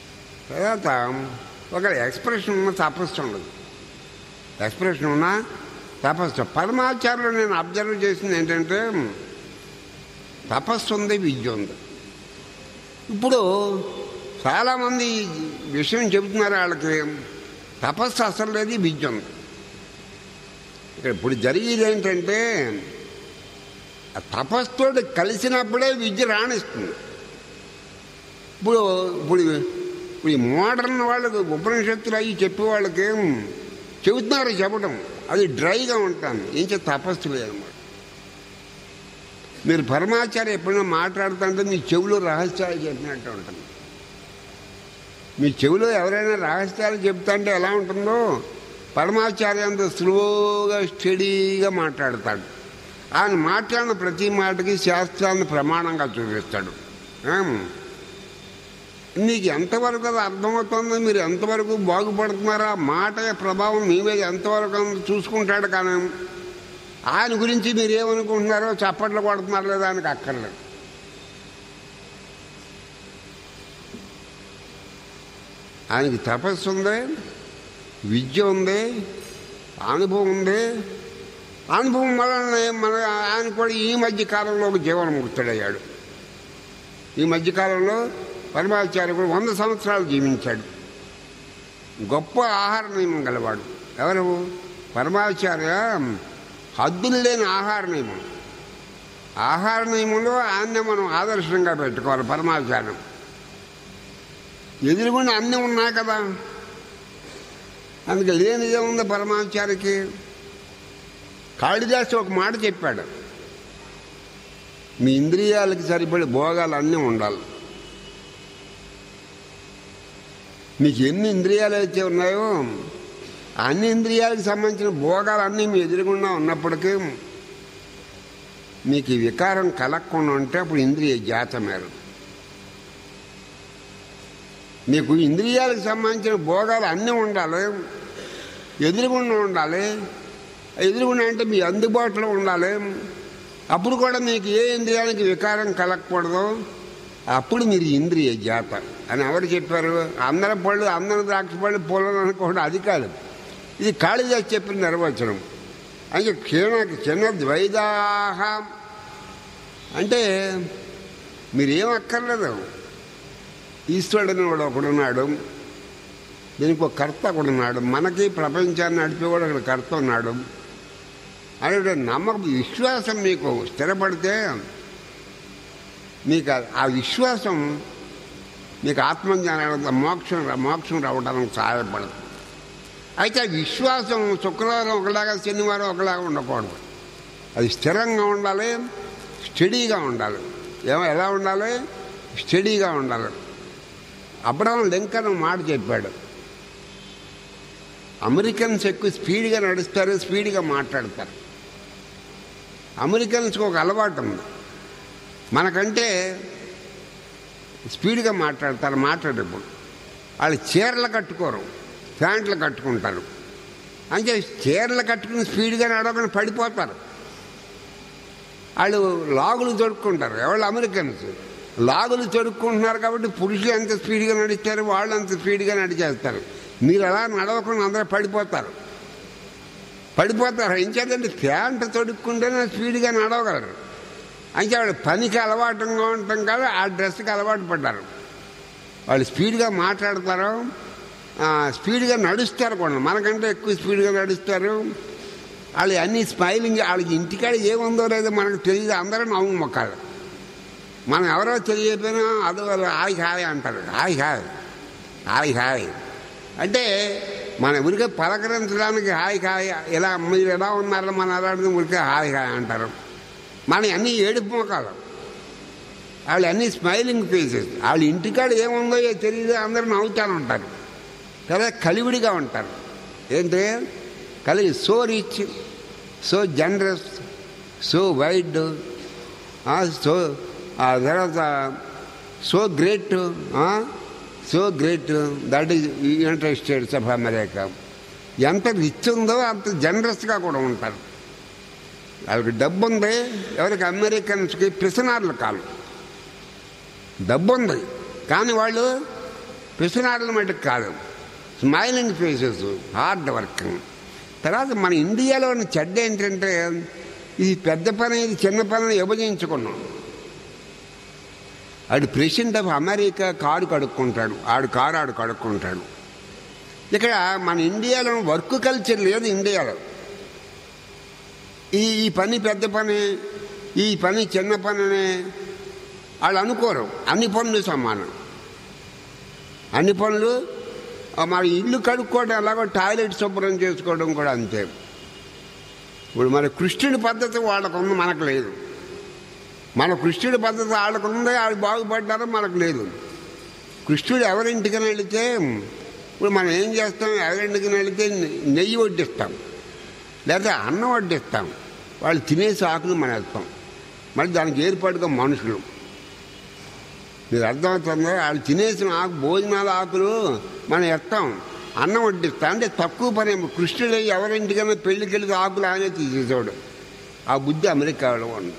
[SPEAKER 1] తర్వాత ఒక ఎక్స్ప్రెషన్ ఉన్న తపస్సు ఉండదు ఎక్స్ప్రెషన్ ఉన్నా తపస్సు పరమాచారంలో నేను అబ్జర్వ్ చేసింది ఏంటంటే తపస్సు ఉంది విద్య ఉంది ఇప్పుడు చాలామంది విషయం చెబుతున్నారు వాళ్ళకి తపస్సు అసలు లేదు విద్య ఉంది ఇక్కడ ఇప్పుడు జరిగేది ఏంటంటే ఆ తపస్సుతో కలిసినప్పుడే విద్య రాణిస్తుంది ఇప్పుడు ఇప్పుడు ఇప్పుడు ఈ మోడర్న్ వాళ్ళకి ఉపనిషత్తులు అవి చెప్పే వాళ్ళకి ఏం చెబుతున్నారు చెప్పడం అది డ్రైగా ఉంటాను ఏం చే తపస్సు లేదన్నమాట మీరు పరమాచార్య ఎప్పుడైనా మాట్లాడుతుంటే మీ చెవులు రహస్యాలు చెప్పినట్టు ఉంటుంది మీ చెవిలో ఎవరైనా రహస్యాలు చెప్తాంటే ఎలా ఉంటుందో పరమాచార్య అంత స్లోగా స్టడీగా మాట్లాడతాడు ఆయన మాట్లాడిన ప్రతి మాటకి శాస్త్రాన్ని ప్రమాణంగా చూపిస్తాడు ఏం? నీకు ఎంతవరకు అది అర్థమవుతుందో మీరు ఎంతవరకు బాగుపడుతున్నారో ఆ మాట ప్రభావం మీ మీద ఎంతవరకు ఉందో చూసుకుంటాడు కానీ ఆయన గురించి మీరు ఏమనుకుంటున్నారో చప్పట్లు కొడుతున్నారో లేదా ఆయనకు అక్కర్లేదు ఆయనకి తపస్సు ఉంది విద్య ఉంది అనుభవం ఉంది అనుభవం వలన మన ఆయన కూడా ఈ మధ్య కాలంలో ఒక జీవనముక్తుడయ్యాడు ఈ మధ్యకాలంలో పరమాచార్య కూడా వంద సంవత్సరాలు జీవించాడు గొప్ప ఆహార నియమం గలవాడు ఎవరు పరమాచార్య హద్దులు లేని ఆహార నియమం ఆహార నియమంలో ఆయన్నే మనం ఆదర్శంగా పెట్టుకోవాలి పరమాచార్యం ఎదురుగుండా అన్నీ ఉన్నాయి కదా అందుకే లేనిదే ఉంది పరమాచార్యకి కాళిదాసు ఒక మాట చెప్పాడు మీ ఇంద్రియాలకి సరిపడే భోగాలు అన్నీ ఉండాలి మీకు ఎన్ని ఇంద్రియాలు అయితే ఉన్నాయో అన్ని ఇంద్రియాలకు సంబంధించిన భోగాలు అన్నీ మీ ఎదురుగుండా ఉన్నప్పటికీ మీకు ఈ వికారం కలగకుండా ఉంటే అప్పుడు ఇంద్రియ జాతమేరు మీకు ఇంద్రియాలకు సంబంధించిన భోగాలు అన్నీ ఉండాలి ఎదురుగుండా ఉండాలి ఎదురుగుండా అంటే మీ అందుబాటులో ఉండాలి అప్పుడు కూడా మీకు ఏ ఇంద్రియానికి వికారం కలగకూడదు అప్పుడు మీరు ఇంద్రియ జాత అని ఎవరు చెప్పారు అందరి పళ్ళు అందరి ద్రాక్ష పళ్ళు పొలం అనుకోండి అది కాదు ఇది కాళిదాస్ చెప్పిన నిర్వచనం అంటే క్షీణ చిన్న ద్వైదాహ అంటే మీరేం అక్కర్లేదు ఈశ్వరుడని వాడు ఒకడున్నాడు దీనికి ఒక కర్త ఒకడున్నాడు మనకి ప్రపంచాన్ని నడిపేవాడు అక్కడ కర్త ఉన్నాడు అనే నమ్మకం విశ్వాసం మీకు స్థిరపడితే మీకు ఆ- ఆ విశ్వాసం మీకు ఆత్మజ్ఞానం మోక్షం మోక్షం రావడానికి సహాయపడదు అయితే ఆ విశ్వాసం శుక్రవారం ఒకలాగా శనివారం ఒకలాగా ఉండకూడదు అది స్థిరంగా ఉండాలి స్టడీగా ఉండాలి ఏమో ఎలా ఉండాలి స్టడీగా ఉండాలి అబ్రహం లింకన్ ఒక మాట చెప్పాడు అమెరికన్స్ ఎక్కువ స్పీడ్గా నడుస్తారు స్పీడ్గా మాట్లాడతారు అమెరికన్స్కి ఒక అలవాటు ఉంది మనకంటే స్పీడ్గా మాట్లాడతారు మాట్లాడేప్పుడు వాళ్ళు చీరలు కట్టుకోరు ప్యాంట్లు కట్టుకుంటారు అంటే చీరలు కట్టుకుని స్పీడ్గా నడవకుండా పడిపోతారు వాళ్ళు లాగులు తొడుక్కుంటారు ఎవరు అమెరికన్స్ లాగులు తొడుక్కుంటున్నారు కాబట్టి పురుషులు ఎంత స్పీడ్గా నడిస్తారు వాళ్ళు అంత స్పీడ్గా నడిచేస్తారు మీరు అలా నడవకుండా అందరూ పడిపోతారు పడిపోతారు ఏం చేద్దంటే ప్యాంటు తొడుక్కుంటేనే స్పీడ్గా నడవగలరు అంటే వాళ్ళు పనికి అలవాటుగా ఉండటం కాదు ఆ డ్రెస్కి అలవాటు పడ్డారు వాళ్ళు స్పీడ్గా మాట్లాడతారు ఆ, స్పీడ్గా నడుస్తారు కూడా మనకంటే ఎక్కువ స్పీడ్గా నడుస్తారు వాళ్ళు అన్ని స్మైలింగ్ వాళ్ళకి ఇంటికాడ ఏముందో లేదో మనకు తెలియదు అందరూ నవ్వు మొక్కాలి మనం ఎవరో తెలియకపోయినా అదో వాళ్ళు హాయ్ హాయ్ అంటారు హాయ్ హాయ్ హాయ్ హాయ్ అంటే మన ఊరికే పలకరించడానికి హాయ్ హాయ్ ఇలా మీరు ఎలా ఉన్నారో మన అలాంటి ఊరికే హాయ్ హాయ్ అంటారు మన అన్ని ఏడుపు మొక్కలు వాళ్ళు అన్ని స్మైలింగ్ ఫేసెస్ వాళ్ళు ఇంటికాడ ఏముందో ఏ తెలియదు అందరూ నవ్వుతాను ఉంటారు కదా కలివిడిగా ఉంటారు ఏంటి కలిగి so rich so generous so wide so ఆ తర్వాత so great so great that is United States of America ఎంత రిచ్ ఉందో అంత జనరస్గా కూడా ఉంటారు వాళ్ళకి డబ్బు ఉంది ఎవరికి అమెరికన్స్కి పిసనార్లు కాదు డబ్బు ఉంది కానీ వాళ్ళు పిసనార్ల మటుకు కాదు స్మైలింగ్ ఫేసెస్ హార్డ్ వర్కింగ్ తర్వాత మన ఇండియాలో ఉన్న చెడ్డ ఏంటంటే ఇది పెద్ద పని ఇది చిన్న పని విభజించుకున్నాం ఆడు ప్రెసిడెంట్ ఆఫ్ అమెరికా కారు కడుక్కుంటాడు ఆడు కారు ఆడు కడుక్కుంటాడు ఇక్కడ మన ఇండియాలో వర్క్ కల్చర్ లేదు ఇండియాలో ఈ ఈ పని పెద్ద పని ఈ పని చిన్న పని అని వాళ్ళు అనుకోరు అన్ని పనులు సమానం అన్ని పనులు ఆ, మరి ఇల్లు కడుక్కోవడం ఎలాగో టాయిలెట్ శుభ్రం చేసుకోవడం కూడా అంతే ఇప్పుడు మరి కృష్ణుడి పద్ధతి వాళ్ళకుంది మనకు లేదు మన కృష్ణుడి పద్ధతి వాళ్ళకు ఉంది వాళ్ళు బాగుపడ్డారో మనకు లేదు కృష్ణుడు ఎవరింటికని వెళితే ఇప్పుడు మనం ఏం చేస్తాం ఎవరింటికని వెళితే నెయ్యి వడ్డిస్తాం లేదా అన్నం వడ్డిస్తాం వాళ్ళు తినేసి ఆకులు మనం వేస్తాం మళ్ళీ దానికి ఏర్పాటుగా మనుషులు మీరు అర్థమవుతుందో వాళ్ళు తినేసిన ఆకు భోజనాల ఆకులు మనం ఎత్తాం అన్నం వడ్డిస్తాం అంటే తక్కువ పని కృష్ణుడు ఎవరింటికైనా పెళ్లికి వెళ్తే ఆకులు ఆయనే తీసేసాడు ఆ బుద్ధి అమెరికాలో ఉంది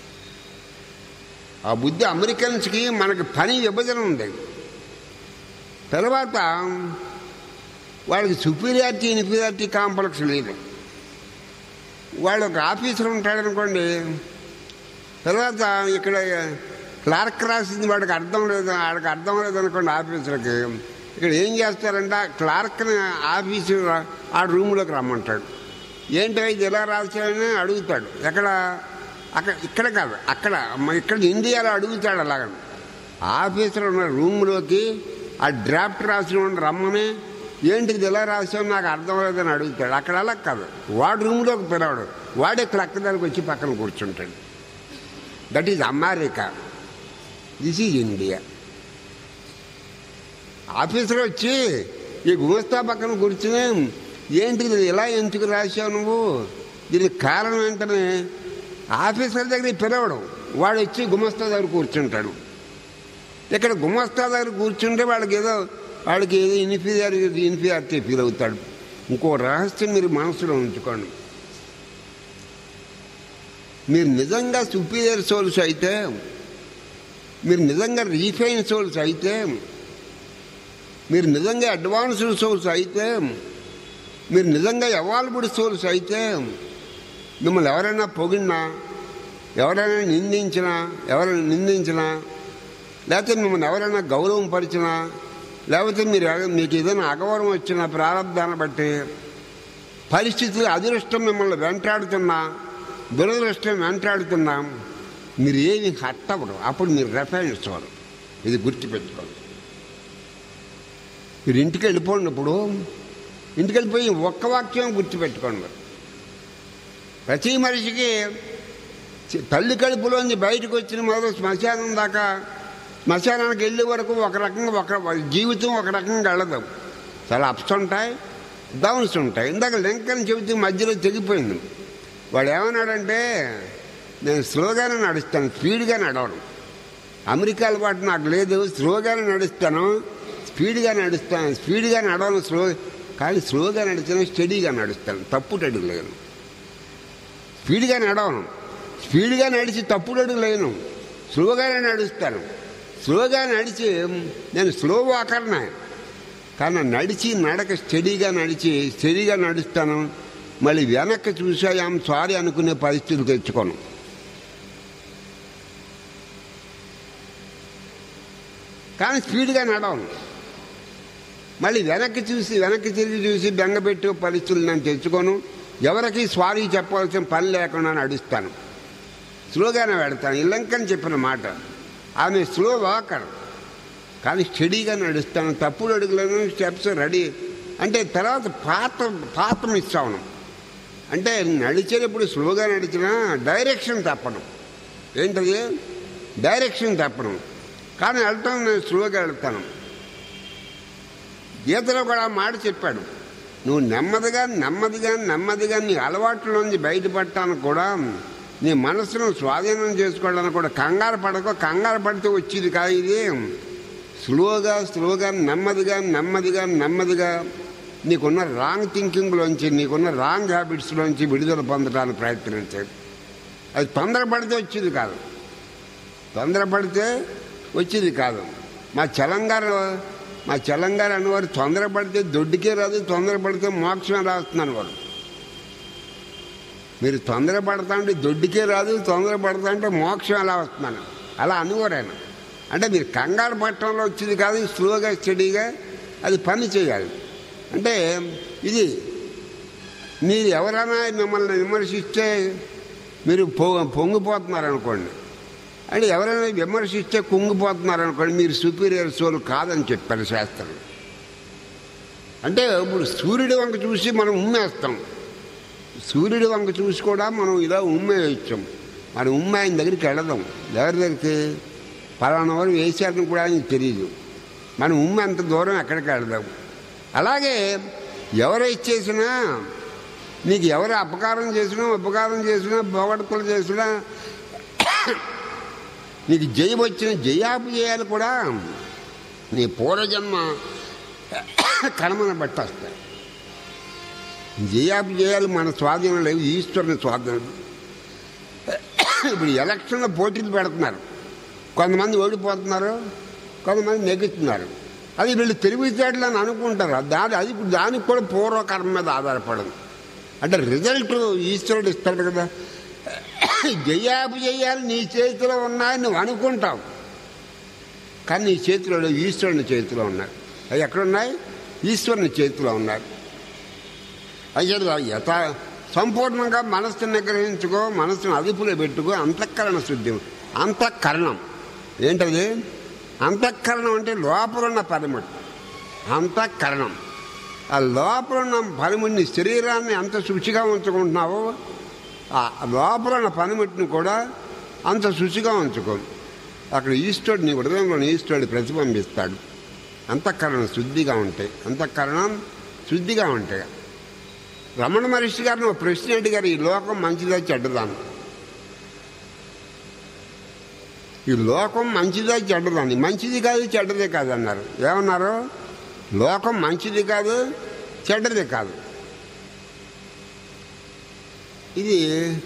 [SPEAKER 1] ఆ బుద్ధి అమెరికన్స్కి మనకి పని విభజన ఉంది తర్వాత వాళ్ళకి సుపీరియారిటీ ఇన్ఫీరియారిటీ కాంప్లెక్స్ లేదు వాడు ఒక ఆఫీసర్ ఉంటాడనుకోండి తర్వాత ఇక్కడ క్లార్క్ రాసింది వాడికి అర్థం లేదు వాడికి అర్థం లేదు అనుకోండి ఆఫీసర్కి ఇక్కడ ఏం చేస్తారంటే ఆ క్లార్క్ని ఆఫీసు ఆ రూమ్లోకి రమ్మంటాడు ఏంటో ఇది ఎలా రాశాడని అడుగుతాడు ఎక్కడ అక్కడ ఇక్కడ కాదు అక్కడ మ- ఇక్కడ ఇండియాలో అడుగుతాడు అలాగ ఆఫీసర్ ఉన్న రూమ్లోకి ఆ డ్రాఫ్ట్ రాసిన వాడిని రమ్మని ఏంటి ఇది ఎలా రాసావు నాకు అర్థం లేదని అడుగుతాడు అక్కడ అలా కాదు వాడు రూమ్లోకి పిలవడు వాడే క్లక్క దగ్గరికి వచ్చి పక్కన కూర్చుంటాడు that is America this is India officer వచ్చి ఈ గుమస్తా పక్కన కూర్చుని ఏంటి ఇది ఇలా ఎందుకు రాశావు నువ్వు దీనికి కారణం ఏంటని ఆఫీసర్ దగ్గర పిలవడం వాడు వచ్చి గుమస్తా దగ్గర కూర్చుంటాడు ఇక్కడ గుమస్తా దగ్గర కూర్చుంటే వాళ్ళకి ఏదో వాళ్ళకి ఏదో ఇన్ఫీరియారిటీ ఇన్ఫీరియారిటీ ఫీల్ అవుతాడు ఇంకో రహస్యం మీరు మనసులో ఉంచుకోండి మీరు నిజంగా సుపీరియర్ సోల్స్ అయితే మీరు నిజంగా రీఫైన్ సోల్స్ అయితే మీరు నిజంగా అడ్వాన్స్డ్ సోల్స్ అయితే మీరు నిజంగా ఎవాల్బుడ్ సోల్స్ అయితే మిమ్మల్ని ఎవరైనా పొగిడినా ఎవరైనా నిందించినా ఎవరైనా నిందించినా లేకపోతే మిమ్మల్ని ఎవరైనా గౌరవం పరిచినా లేకపోతే మీరు ఎవ- మీకు ఏదైనా అగౌరవం వచ్చిన ప్రారంధాన్ని బట్టి పరిస్థితులు అదృష్టం మిమ్మల్ని వెంటాడుతున్నా దురదృష్టం వెంటాడుతున్నా మీరు ఏమి హట్ అవ్వరు అప్పుడు మీరు రెఫరెన్స్ అవ్వరు ఇది గుర్తుపెట్టుకోండి మీరు ఇంటికి వెళ్ళిపోండి ఇప్పుడు ఇంటికి వెళ్ళిపోయి ఒక్క వాక్యం గుర్తుపెట్టుకోండి మరి. ప్రతి మనిషికి చి- తల్లి కడుపులోంచి బయటకు వచ్చిన మొదలు శ్మశానం దాకా శ్మశానానికి వెళ్ళే వరకు ఒక రకంగా ఒక జీవితం ఒక రకంగా వెళ్ళదు చాలా అప్స్ ఉంటాయి డౌన్స్ ఉంటాయి ఇందాక లింకన్ చెబితే మధ్యలో తెగిపోయింది వాడు ఏమన్నాడంటే నేను స్లోగానే నడుస్తాను స్పీడ్గా నడవను అమెరికా అలవాటు నాకు లేదు స్లోగానే నడుస్తాను స్పీడ్గా నడుస్తాను స్పీడ్గా నడవను స్లో కానీ స్లోగా నడిచాను స్టడీగా నడుస్తాను తప్పుడు అడుగు లేను స్పీడ్గా నడవను స్పీడ్గా నడిచి తప్పుడు అడుగు లేను స్లోగానే నడుస్తాను స్లోగా నడిచి నేను స్లో వాకర్నే కానీ నడిచి నడక స్టడీగా నడిచి స్టడీగా నడుస్తాను మళ్ళీ వెనక్కి చూసాయాం సారీ అనుకునే పరిస్థితులు తెచ్చుకోను కానీ స్పీడ్గా నడవను మళ్ళీ వెనక్కి చూసి వెనక్కి తిరిగి చూసి బెంగపెట్టు పరిస్థితులు నేను తెచ్చుకోను ఎవరికి స్వారీ చెప్పవలసిన పని లేకుండా నడుస్తాను స్లోగానే పెడతాను ఇల్లంకని చెప్పిన మాట ఆమె స్లో వాకర్ కానీ స్టడీగా నడుస్తాను తప్పుడు అడుగులను స్టెప్స్ రెడీ అంటే తర్వాత పాత పాత మిస్ అవను అంటే నడిచేటప్పుడు స్లోగా నడిచినా డైరెక్షన్ తప్పను ఏంటది డైరెక్షన్ తప్పను కానీ వెళ్తాను నేను స్లోగా వెళ్తాను గీతలో కూడా ఆ మాట చెప్పాడు నువ్వు నెమ్మదిగా నెమ్మదిగా నెమ్మదిగా నీ అలవాట్లోంచి బయటపడటానికి కూడా నీ మనసును స్వాధీనం చేసుకోవడానికి కూడా కంగారు పడకో కంగారు పడితే వచ్చేది కాదు ఇది స్లోగా స్లోగా నెమ్మదిగా నెమ్మదిగా నెమ్మదిగా నీకున్న రాంగ్ థింకింగ్లోంచి నీకున్న రాంగ్ హ్యాబిట్స్లోంచి విడుదల పొందడానికి ప్రయత్నించేది అది తొందరపడితే వచ్చేది కాదు తొందరపడితే వచ్చేది కాదు మా తెలంగాణ మా తెలంగాణ అనేవారు తొందరపడితే దొడ్డికే రాదు తొందరపడితే మోక్షం రాస్తున్నాను వారు మీరు తొందరపడతా అంటే దొడ్డికే రాదు తొందరపడతా అంటే మోక్షం ఎలా వస్తున్నాను అలా అనుకోరాను అంటే మీరు కంగారు పట్టణంలో వచ్చింది కాదు స్లోగా స్టడీగా అది పని చేయాలి అంటే ఇది మీరు ఎవరైనా మిమ్మల్ని విమర్శిస్తే మీరు పొ పొంగిపోతున్నారు అనుకోండి అంటే ఎవరైనా విమర్శిస్తే కుంగిపోతున్నారు అనుకోండి మీరు సుపీరియర్ సోల్ కాదని చెప్పారు శాస్త్రం అంటే ఇప్పుడు సూర్యుడి వంక చూసి మనం ఉమ్మేస్తాం సూర్యుడి వంక చూసి కూడా మనం ఇలా ఉమ్మేయచ్చాం మనం ఉమ్మ ఆయన దగ్గరికి వెళదాం ఎవరి దగ్గరికి పలానా వారు వేసారని కూడా ఆయనకు తెలియదు మనం ఉమ్మ అంత దూరం ఎక్కడికి వెళదాం అలాగే ఎవరు చేసినా నీకు ఎవరు అపకారం చేసినా ఉపకారం చేసినా పోగొట్టుకులు చేసినా నీకు జయం వచ్చిన జయాపజయాలు కూడా నీ పూర్వజన్మ కర్మను బట్టి వస్తాయి జయాపజయాలు మన స్వాధీనం లేవు ఈశ్వరుని స్వాధీనం ఇప్పుడు ఎలక్షన్లో పోటీలు పెడుతున్నారు కొంతమంది ఓడిపోతున్నారు కొంతమంది నెగ్గుతున్నారు అది వీళ్ళు తెలివితేటలు అని అనుకుంటారు దాని అది దానికి కూడా పూర్వకర్మ మీద ఆధారపడదు అంటే రిజల్ట్ ఈశ్వరుడు ఇస్తాడు కదా జయాపజయాలు నీ చేతిలో ఉన్నాయని నువ్వు అనుకుంటావు కానీ నీ చేతిలో లేవు, ఈశ్వరుని చేతిలో ఉన్నాయి అవి ఎక్కడున్నాయి ఈశ్వరుని చేతిలో ఉన్నాయి అయితే యథ సంపూర్ణంగా మనస్సును నిగ్రహించుకో మనస్సును అదుపులో పెట్టుకో అంతఃకరణ శుద్ధి అంతఃకరణం ఏంటది అంతఃకరణం అంటే లోపలున్న పనిముట్టు అంతఃకరణం ఆ లోపలున్న పనిముడిని శరీరాన్ని అంత శుచిగా ఉంచుకుంటున్నావో ఆ లోపలున్న పనిముట్టుని కూడా అంత శుచిగా ఉంచుకో అక్కడ ఈశ్వరుడు నీ హృదయంలోని ఈశ్వరుడు ప్రతిబింబిస్తాడు అంతఃకరణం శుద్ధిగా ఉంటాయి అంతఃకరణం శుద్ధిగా ఉంటాయి రమణ మహర్షి గారిని ఒక ప్రశ్న అడిగారు ఈ లోకం మంచిదా చెడ్డదాను ఈ లోకం మంచిదా చెడ్డదాన్ని మంచిది కాదు చెడ్డదే కాదు అన్నారు ఏమన్నారు లోకం మంచిది కాదు చెడ్డది కాదు ఇది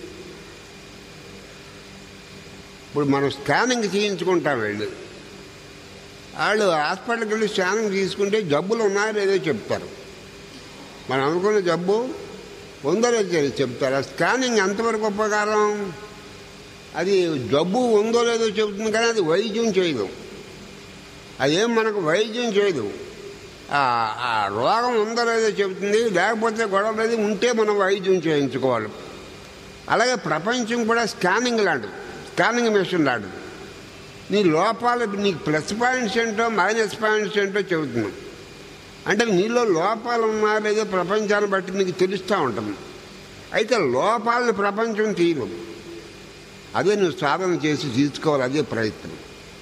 [SPEAKER 1] ఇప్పుడు మనం స్కానింగ్ చేయించుకుంటాం వెళ్ళి వాళ్ళు హాస్పిటల్కి వెళ్ళి స్కానింగ్ తీసుకుంటే జబ్బులు ఉన్నాయో లేదో చెప్తారు మనం అనుకున్న జబ్బు ఉందో లేదో చెప్తారు ఆ స్కానింగ్ ఎంతవరకు ఉపకారం అది జబ్బు ఉందో లేదో చెబుతుంది కానీ అది వైద్యం చేయదు అదేం మనకు వైద్యం చేయదు ఆ ఆ రోగం ఉందో లేదో చెబుతుంది లేకపోతే గొడవ లేదు ఉంటే మనం వైద్యం చేయించుకోవాలి అలాగే ప్రపంచం కూడా స్కానింగ్ లాంటిది స్కానింగ్ మెషిన్ లాంటిది నీ లోపాలు నీకు ప్లస్ పాయింట్స్ ఏంటో మైనస్ పాయింట్స్ ఏంటో చెబుతున్నాం అంటే నీలో లోపాలు ఉన్నా లేదో ప్రపంచాన్ని బట్టి నీకు తెలుస్తూ ఉంటుంది అయితే లోపాలను ప్రపంచం తీయదు అదే నువ్వు సాధన చేసి తీసుకోవాలి అదే ప్రయత్నం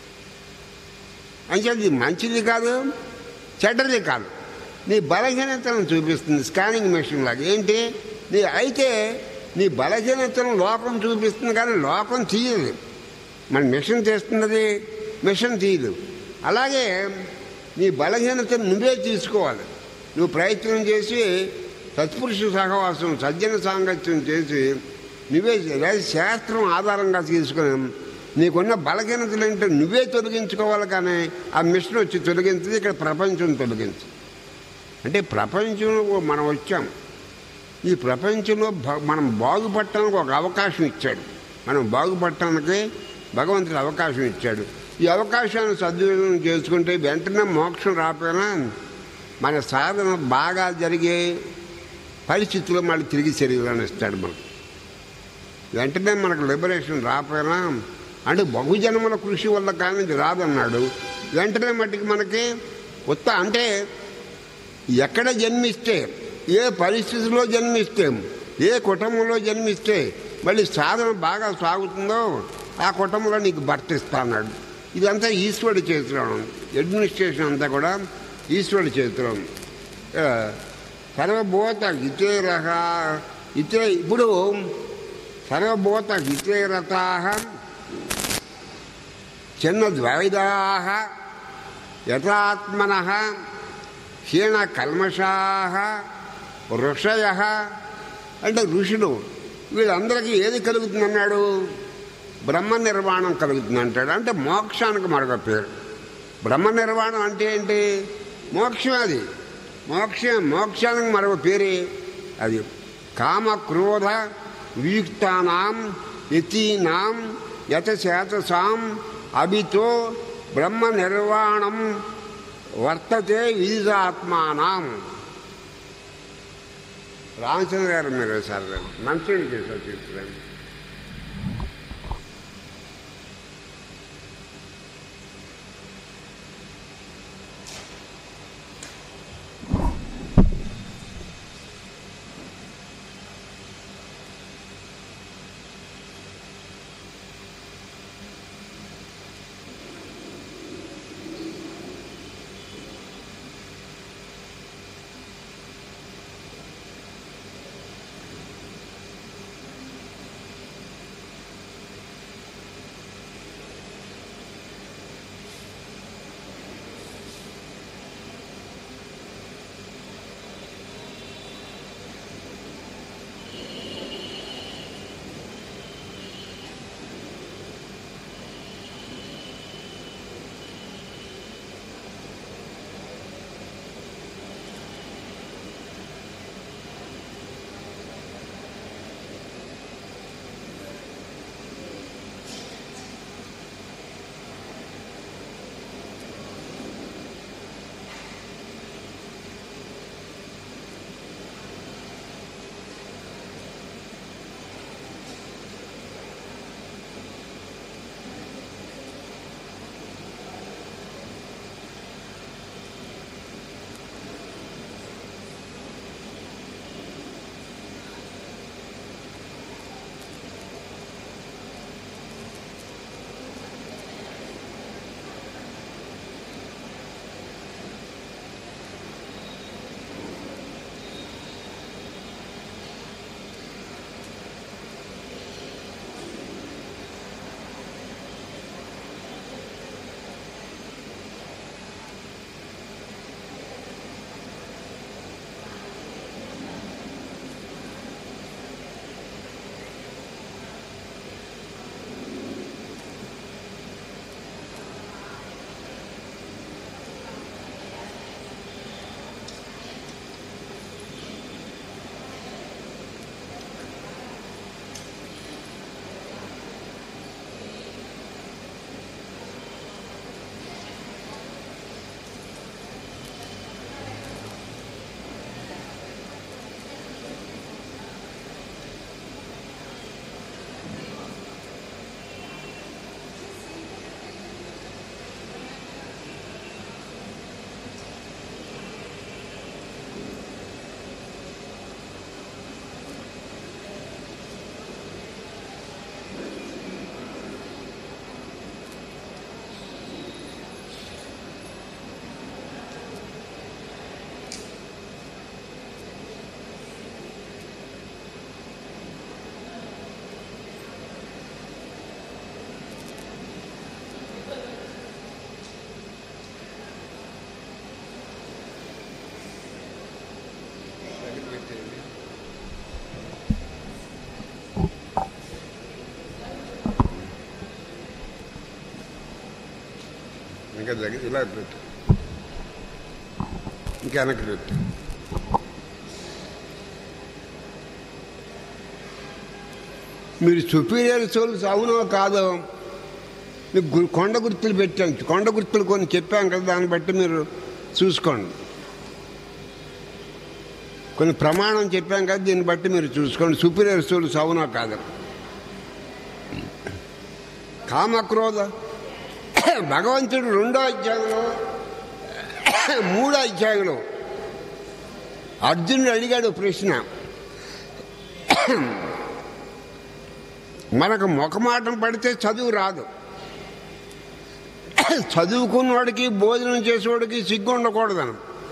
[SPEAKER 1] అంటే అది మంచిది కాదు చెడ్డది కాదు నీ బలహీనతను చూపిస్తుంది స్కానింగ్ మెషిన్ లాగా ఏంటి నీ అయితే నీ బలహీనతను లోకం చూపిస్తుంది కానీ లోకం తీయదు మన మిషన్ చేస్తున్నది మిషన్ తీయదు అలాగే నీ బలహీనతను నువ్వే తీసుకోవాలి నువ్వు ప్రయత్నం చేసి సత్పురుష సహవాసం సజ్జన సాంగత్యం చేసి నువ్వే లేదా శాస్త్రం ఆధారంగా తీసుకుని నీకున్న బలహీనతలు ఏంటో నువ్వే తొలగించుకోవాలి కానీ ఆ మిషన్ వచ్చి తొలగించదు ఇక్కడ ప్రపంచం తొలగించు అంటే ప్రపంచంలో మనం వచ్చాం ఈ ప్రపంచంలో భ- మనం బాగుపడటానికి ఒక అవకాశం ఇచ్చాడు మనం బాగుపడటానికి భగవంతుడు అవకాశం ఇచ్చాడు ఈ అవకాశాన్ని సద్వినియోగం చేసుకుంటే వెంటనే మోక్షం రాకపోయినా మన సాధన బాగా జరిగే పరిస్థితుల్లో మళ్ళీ తిరిగి శరీరాన్ని ఇస్తాడు మనకు వెంటనే మనకు లిబరేషన్ రాకపోయినా అంటే బహుజన్మల కృషి వల్ల కానీ ఇది రాదన్నాడు వెంటనే మట్టికి మనకి ఉత్త అంటే ఎక్కడ జన్మిస్తే ఏ పరిస్థితిలో జన్మిస్తే ఏ కుటుంబంలో జన్మిస్తే మళ్ళీ సాధన బాగా సాగుతుందో ఆ కుటుంబంలో నీకు భర్త ఇస్తా అన్నాడు ఇదంతా ఈశ్వరుడి చేతిలో ఉంది అడ్మినిస్ట్రేషన్ అంతా కూడా ఈశ్వరుడి చేతిలో ఉంది ఆ, సర్వభూత హితేరహ ఇతే ఇప్పుడు సర్వభూత హితేరతా చిన్న ద్వైదా యథాత్మన క్షీణ కల్మషా ఋషయ అంటే ఋషులు వీళ్ళందరికీ ఏది కలుగుతుందన్నాడు బ్రహ్మ నిర్వాణం కలుగుతుంది అంటాడు అంటే మోక్షానికి మరొక పేరు బ్రహ్మ నిర్వాణం అంటే ఏంటి మోక్షం అది మోక్షం మోక్షానికి మరొక పేరే అది కామ క్రోధ వియుక్తానాం యతీనాం యతశాతసాం అభితో బ్రహ్మ నిర్వాణం వర్తతే విదితాత్మానం రామచంద్ర గారు మీరు సార్ మంచిని చేశారు చెప్తారు ఇంకా దగ్గర ఇలా పెట్టు ఇంకా వెనక్కి పెట్టు మీరు సుపీరియర్ సోల్స్ అవునో కాదో మీకు గు- కొండ గుర్తులు పెట్టాం కొండ గుర్తులు కొన్ని చెప్పాం కదా దాన్ని బట్టి మీరు చూసుకోండి కొన్ని ప్రమాణం చెప్పాం కదా దీన్ని బట్టి మీరు చూసుకోండి సుపీరియర్ సోల్స్ అవునో కాదో కామక్రోధ భగవంతుడు రెండో అధ్యాయంలో మూడో అధ్యాయంలో అర్జునుడు అడిగాడు ప్రశ్న మనకు ముఖమాటం పడితే చదువు రాదు చదువుకున్నవాడికి భోజనం చేసేవాడికి సిగ్గు ఉండకూడదను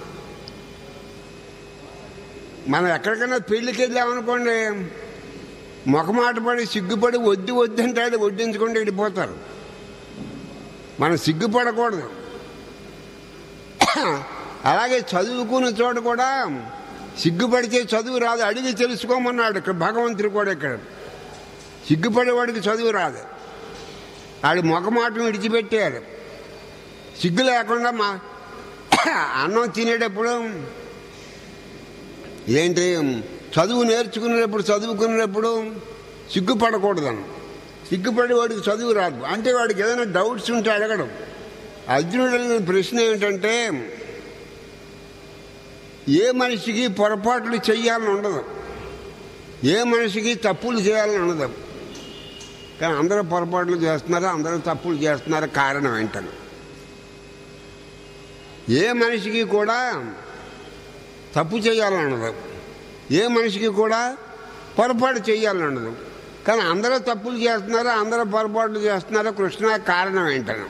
[SPEAKER 1] మనం ఎక్కడికైనా పెళ్లికి వెళ్ళామనుకోండి ముఖమాట పడి సిగ్గుపడి వద్దు వద్దంటే అది వడ్డించకుండా వెళ్ళిపోతారు మనం సిగ్గుపడకూడదు అలాగే చదువుకున్న చోట కూడా సిగ్గుపడితే చదువు రాదు అడిగి తెలుసుకోమన్నాడు ఇక్కడ భగవంతుడు కూడా ఇక్కడ సిగ్గుపడేవాడికి చదువు రాదు ఆడి ముఖమాటం విడిచిపెట్టాడు సిగ్గు లేకుండా మా అన్నం తినేటప్పుడు ఏంటి చదువు నేర్చుకునేటప్పుడు చదువుకునేటప్పుడు సిగ్గుపడకూడదని సిగ్గుపడి వాడికి చదువు రాదు అంటే వాడికి ఏదైనా డౌట్స్ ఉంటే అడగడం అర్జునుడు అడిగిన ప్రశ్న ఏమిటంటే ఏ మనిషికి పొరపాట్లు చెయ్యాలని ఉండదు ఏ మనిషికి తప్పులు చేయాలని ఉండదు కానీ అందరూ పొరపాట్లు చేస్తున్నారు అందరూ తప్పులు చేస్తున్నారు కారణం ఏంటని ఏ మనిషికి కూడా తప్పు చేయాలని ఉండదు ఏ మనిషికి కూడా పొరపాటు చేయాలని ఉండదు కానీ అందరూ తప్పులు చేస్తున్నారు అందరూ పొరపాట్లు చేస్తున్నారు కృష్ణ కారణం ఏంటని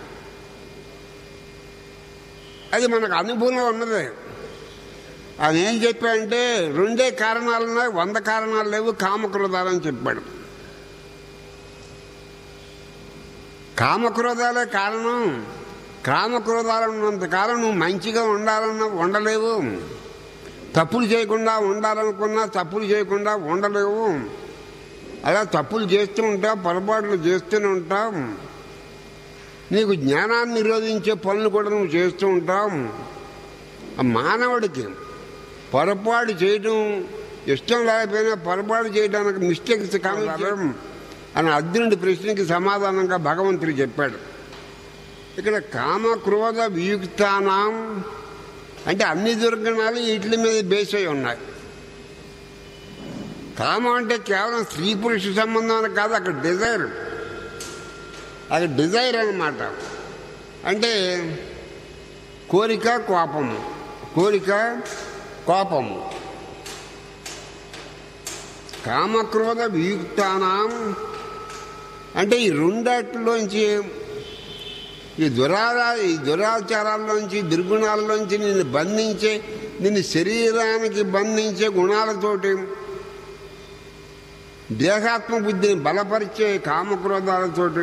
[SPEAKER 1] అది మనకు అనుభవంలో ఉన్నది ఆయన ఏం చెప్పాడంటే రెండే కారణాలు ఉన్నాయి వంద కారణాలు లేవు కామక్రోధాలని చెప్పాడు కామక్రోధాలే కారణం కామక్రోధాలు ఉన్నంత కాలం నువ్వు మంచిగా ఉండాలన్నా ఉండలేవు తప్పులు చేయకుండా ఉండాలనుకున్నా తప్పులు చేయకుండా ఉండలేవు అలా తప్పులు చేస్తూ ఉంటావు పొరపాట్లు చేస్తూనే ఉంటావు నీకు జ్ఞానాన్ని నిరోధించే పనులు కూడా నువ్వు చేస్తూ ఉంటావు ఆ మానవుడికి పొరపాటు చేయడం ఇష్టం లేకపోయినా పొరపాటు చేయడానికి మిస్టేక్స్ కావడం అని అర్జునుడి ప్రశ్నకి సమాధానంగా భగవంతుడు చెప్పాడు ఇక్కడ కామ క్రోధ వియుక్తానం అంటే అన్ని దుర్గుణాలు వీటి మీద బేస్ అయి ఉన్నాయి కామం అంటే కేవలం స్త్రీ పురుష సంబంధం అని కాదు అక్కడ డిజైర్ అది డిజైర్ అన్నమాట అంటే కోరిక కోపము కోరిక కోపము కామక్రోధ వియుక్తానం అంటే ఈ రెండాటిలోంచి ఈ దురారా ఈ దురాచారాల్లోంచి దుర్గుణాల్లోంచి నిన్ను బంధించే నిన్ను శరీరానికి బంధించే గుణాలతోటి దేహాత్మ బుద్ధిని బలపరిచే కామక్రోధాలతోటి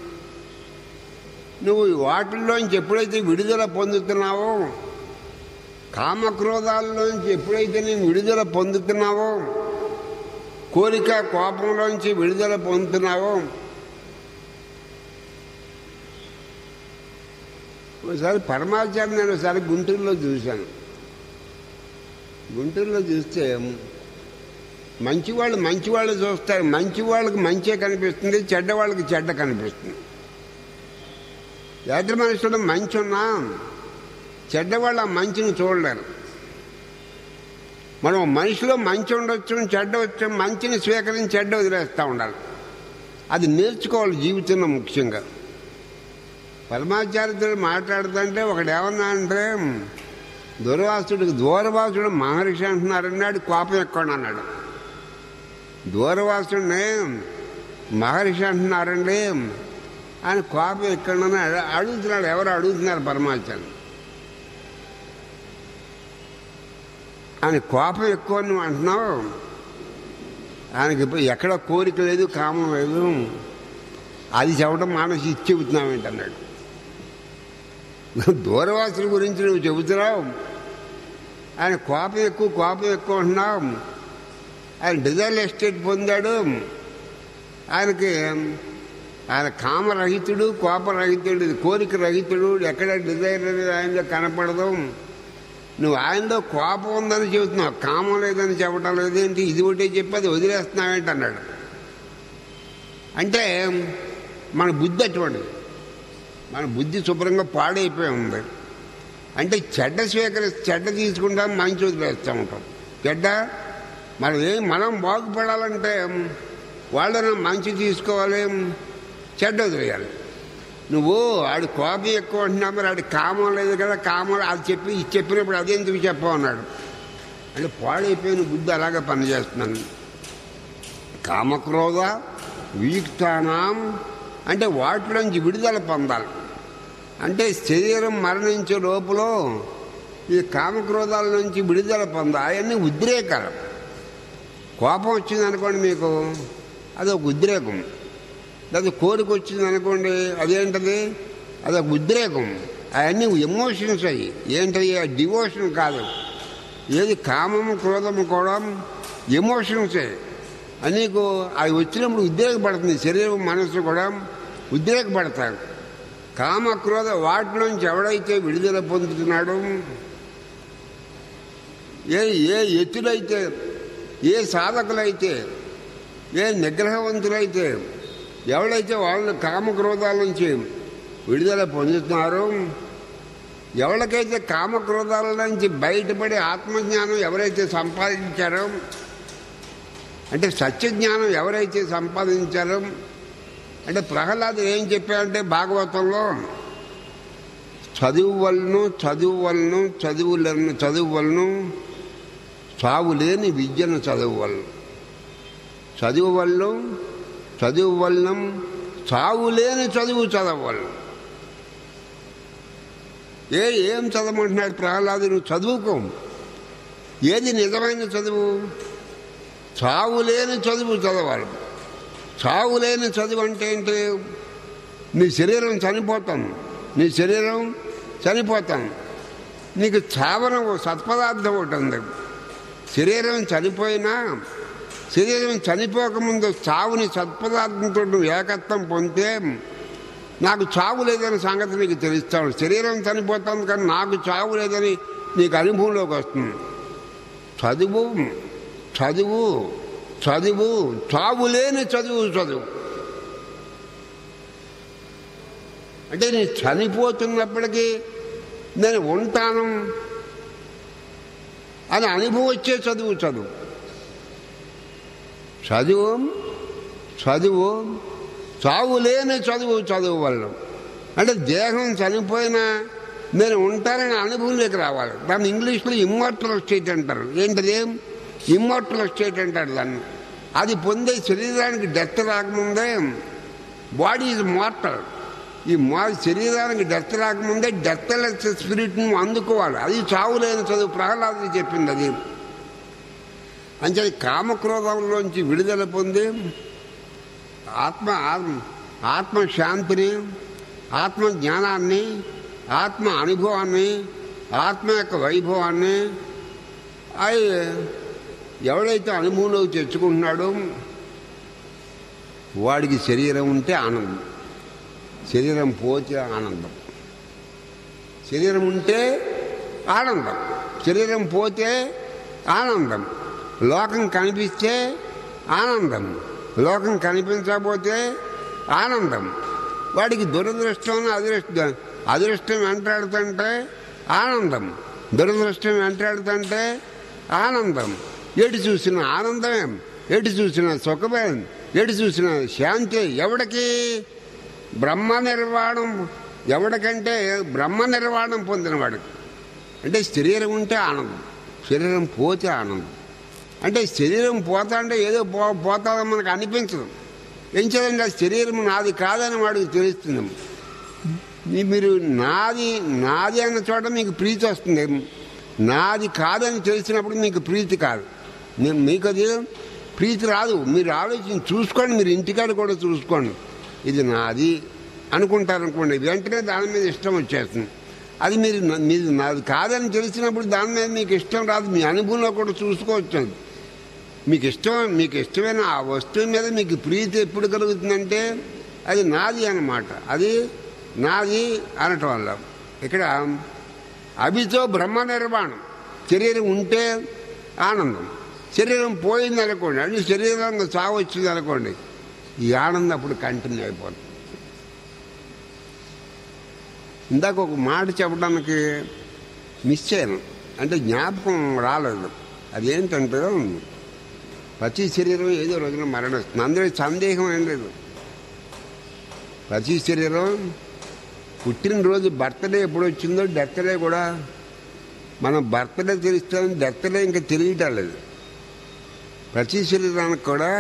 [SPEAKER 1] నువ్వు వాటిల్లోంచి ఎప్పుడైతే విడుదల పొందుతున్నావో కామక్రోధాల్లోంచి ఎప్పుడైతే నేను విడుదల పొందుతున్నావో కోరిక కోపంలోంచి విడుదల పొందుతున్నావో ఒకసారి పరమాచార్య నేను ఒకసారి గుంటూరులో చూశాను గుంటూరులో చూస్తే మంచివాళ్ళు మంచివాళ్ళు చూస్తారు మంచి వాళ్ళకి మంచే కనిపిస్తుంది చెడ్డ వాళ్ళకి చెడ్డ కనిపిస్తుంది ఎదుటి మనుషులు మంచి ఉన్నా చెడ్డవాళ్ళు ఆ మంచిని చూడలేరు మనం మనిషిలో మంచి ఉండొచ్చు చెడ్డ వచ్చు మంచిని స్వీకరించి చెడ్డ వదిలేస్తూ ఉండాలి అది నేర్చుకోవాలి జీవితంలో ముఖ్యంగా పరమాచార్యుడు మాట్లాడుతుంటే ఒకడు ఏమన్నా అంటే దూరవాసుడికి దూరవాసుడు మహర్షి అంటున్నారన్నాడు కోపం ఎక్కువ అన్నాడు దూరవాసుడిని మహర్షి అంటున్నారండి ఆయన కోపం ఎక్కడన్నా అడుగుతున్నాడు ఎవరు అడుగుతున్నారు పరమాచార్య ఆయన కోపం ఎక్కువ నువ్వు అంటున్నావు ఆయనకి ఇప్పుడు ఎక్కడ కోరిక లేదు కామం లేదు అది చెప్పడం మానసి ఇచ్చి చెబుతున్నావు ఏంటన్నాడు దూరవాసుల గురించి నువ్వు చెబుతున్నావు ఆయన కోపం ఎక్కువ కోపం ఎక్కువ అంటున్నావు ఆయన డిజైన్ ఎస్టేట్ పొందాడు ఆయనకి ఆయన కామరహితుడు కోపరహితుడు కోరిక రహితుడు ఎక్కడ డిజైర్ అనేది ఆయనలో కనపడదు నువ్వు ఆయనలో కోపం ఉందని చెబుతున్నావు కామం లేదని చెప్పడం లేదేంటి ఇది ఒకటే చెప్పి అది వదిలేస్తున్నావేంటి అన్నాడు అంటే మన బుద్ధి అటువంటిది మన బుద్ధి శుభ్రంగా పాడైపోయి ఉంది అంటే చెడ్డ స్వీకరిస్తే చెడ్డ తీసుకుంటాం మంచి వదిలేస్తూ ఉంటాం చెడ్డ మనం ఏం మనం బాగుపడాలంటే వాళ్ళని మంచి తీసుకోవాలి చెడ్డ వదిలేయాలి నువ్వు ఆడి కోపం ఎక్కువ అంటున్నా మరి ఆడి కామం లేదు కదా కామం అది చెప్పి ఇది చెప్పినప్పుడు అదెందుకు చెప్పమన్నాడు అంటే పాడైపోయిన బుద్ధి అలాగే పనిచేస్తున్నాను కామక్రోధ వీక్తానం అంటే వాటిలోంచి విడుదల పొందాలి అంటే శరీరం మరణించే లోపల ఈ కామక్రోధాల నుంచి విడుదల పొందాలి అవన్నీ ఉద్రేకాలు కోపం వచ్చింది అనుకోండి మీకు అది ఒక ఉద్రేకం లేదా కోరిక వచ్చింది అనుకోండి అదేంటది అదొక ఉద్రేకం అవన్నీ ఎమోషన్స్ అయ్యి ఏంటది డివోషన్ కాదు ఏది కామము క్రోధము కూడా ఎమోషన్సే నీకు అవి వచ్చినప్పుడు ఉద్రేకపడుతుంది శరీరం మనసు కూడా ఉద్రేకపడతారు కామ క్రోధ వాటిలోంచి ఎవడైతే విడుదల పొందుతున్నాడో ఏ ఏ ఎత్తులైతే ఏ సాధకులైతే ఏ నిగ్రహవంతులైతే ఎవడైతే వాళ్ళని కామక్రోధాల నుంచి విడుదల పొందుతున్నారో ఎవరికైతే కామక్రోధాల నుంచి బయటపడి ఆత్మజ్ఞానం ఎవరైతే సంపాదించారో అంటే సత్యజ్ఞానం ఎవరైతే సంపాదించారో అంటే ప్రహ్లాదు ఏం చెప్పారంటే భాగవతంలో చదువు వలను చదువు వలను చదువులను చదువు వలను సావు లేని విద్యను చదువు వలను చదువు వల్ల చదువు వలన సావు లేని చదువు చదవలను ఏ ఏం చదవమంటున్నాడు ప్రహ్లాదు నువ్వు చదువుకో ఏది నిజమైన చదువు చావు లేని చదువు చదవాలి చావు లేని చదువు అంటే ఏంటి నీ శరీరం చనిపోతాం నీ శరీరం చనిపోతాం నీకు చావన ఓ సత్పదార్థం ఒకటి ఉంది శరీరం చనిపోయినా శరీరం చనిపోకముందు చావుని సత్పదార్థంతో నువ్వు ఏకత్వం పొందితే నాకు చావు లేదనే సంగతి నీకు తెలుస్తాను శరీరం చనిపోతాను కానీ నాకు చావు లేదని నీకు అనుభవంలోకి వస్తుంది చదువు చదువు చదువు చావు లేని చదువు చదువు అంటే నేను చనిపోతున్నప్పటికీ నేను ఉంటాను అని అనుభవం వచ్చే చదువు చదువు చదువు చదువు చావు లేని చదువు చదువు వల్ల అంటే దేహం చనిపోయినా నేను ఉంటానని అనుభవంలోకి రావాలి దాన్ని ఇంగ్లీష్లో ఇమ్మోర్టల్ స్టేట్ అంటారు ఏంటిది ఇమ్మోర్టల్ స్టేట్ అంటారు దాన్ని అది పొందే శరీరానికి డెత్ రాకముందే బాడీ ఈజ్ మార్టల్ ఈ మా శరీరానికి డెత్ రాకముందే డెత్ లెస్ స్పిరిట్ను అందుకోవాలి అది చావు లేని చదువు ప్రహ్లాదు చెప్పింది అది అంటే కామక్రోధంలోంచి విడుదల పొంది ఆత్మ ఆత్మ శాంతిని ఆత్మ జ్ఞానాన్ని ఆత్మ అనుభవాన్ని ఆత్మ యొక్క వైభవాన్ని అవి ఎవడైతే అనుభవంలోకి తెచ్చుకుంటున్నాడో వాడికి శరీరం ఉంటే ఆనందం శరీరం పోతే ఆనందం శరీరం ఉంటే ఆనందం శరీరం పోతే ఆనందం లోకం కనిపిస్తే ఆనందం లోకం కనిపించకపోతే ఆనందం వాడికి దురదృష్టం అదృష్టం అదృష్టం వెంటాడుతుంటే ఆనందం దురదృష్టం వెంటాడుతుంటే ఆనందం ఎటు చూసిన ఆనందమే ఎటు చూసిన సుఖమే ఎటు చూసిన శాంతి ఎవడికి బ్రహ్మ నిర్వాణం ఎవడికంటే బ్రహ్మ నిర్వాణం పొందినవాడికి అంటే శరీరం ఉంటే ఆనందం శరీరం పోతే ఆనందం అంటే శరీరం పోతా అంటే ఏదో పో పోతాదని మనకు అనిపించదు ఏం చేయాలంటే ఆ శరీరం నాది కాదని వాడికి తెలుస్తుంది మీ- మీరు నాది నాది అన్న చోట మీకు ప్రీతి వస్తుంది నాది కాదని తెలిసినప్పుడు మీకు ప్రీతి కాదు నేను మీకు అది ప్రీతి రాదు మీరు ఆలోచించి చూసుకోండి మీరు ఇంటికాడ కూడా చూసుకోండి ఇది నాది అనుకుంటారు అనుకోండి వెంటనే దాని మీద ఇష్టం వచ్చేస్తుంది అది మీరు నా- మీది నాది కాదని తెలిసినప్పుడు దాని మీద మీకు ఇష్టం రాదు మీ అనుభవంలో కూడా చూసుకోవచ్చు అది. మీకు ఇష్టం మీకు ఇష్టమైన ఆ వస్తువు మీద మీకు ప్రీతి ఎప్పుడు కలుగుతుందంటే అది నాది అన్నమాట అది నాది అనటం వల్ల ఇక్కడ అభితో బ్రహ్మ నిర్మాణం శరీరం ఉంటే ఆనందం శరీరం పోయింది అనుకోండి అది శరీరంగా చావు వచ్చింది అనుకోండి ఈ ఆనందం అప్పుడు కంటిన్యూ అయిపోతుంది ఇందాక ఒక మాట చెప్పడానికి మిస్ చేయను అంటే జ్ఞాపకం రాలేదు అదేంటంటే ప్రతి శరీరం ఏదో రోజున మరణిస్తుంది అందులో సందేహం ఏం లేదు ప్రతి శరీరం పుట్టినరోజు బర్త్డే ఎప్పుడు వచ్చిందో డెత్డే కూడా మనం బర్త్డే తెలుస్తామని డెత్డే ఇంకా తెలియటం లేదు ప్రతి శరీరానికి కూడా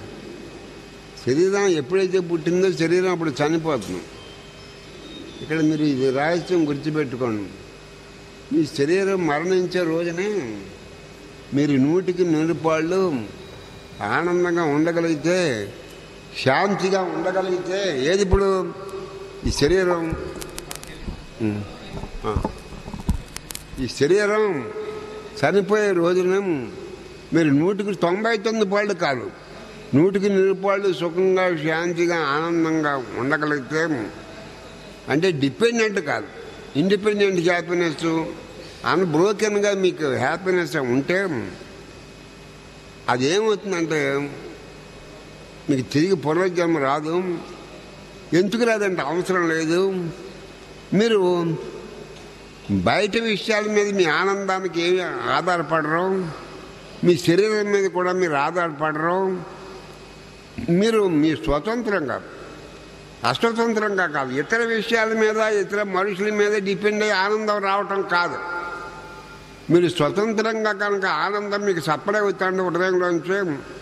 [SPEAKER 1] శరీరం ఎప్పుడైతే పుట్టిందో శరీరం అప్పుడు చనిపోతుంది ఇక్కడ మీరు ఇది రహస్యం గుర్తుపెట్టుకోండి మీ శరీరం మరణించే రోజునే మీరు నూటికి నిరుపాళ్ళు ఆనందంగా ఉండగలిగితే శాంతిగా ఉండగలిగితే ఏది ఇప్పుడు ఈ శరీరం ఉం, ఆ. ఈ శరీరం చనిపోయే రోజున మీరు నూటికి తొంభై తొమ్మిది పాళ్ళు కాదు నూటికి నిరుపాళ్ళు సుఖంగా శాంతిగా ఆనందంగా ఉండగలిగితే అంటే డిపెండెంట్ కాదు ఇండిపెండెంట్ హ్యాపీనెస్ అన్బ్రోకెన్గా మీకు హ్యాపీనెస్ ఉంటే అదేమవుతుందంటే మీకు తిరిగి పునర్జన్మ రాదు ఎందుకు రాదంటే అవసరం లేదు మీరు బయట విషయాల మీద మీ ఆనందానికి ఏమి ఆధారపడరు మీ శరీరం మీద కూడా మీరు ఆధారపడరు మీరు మీ స్వతంత్రంగా అస్వతంత్రంగా కాదు ఇతర విషయాల మీద ఇతర మనుషుల మీద డిపెండ్ అయ్యి ఆనందం రావటం కాదు మీరు స్వతంత్రంగా కనుక ఆనందం మీకు సప్లై అవుతాండి హృదయంలోంచి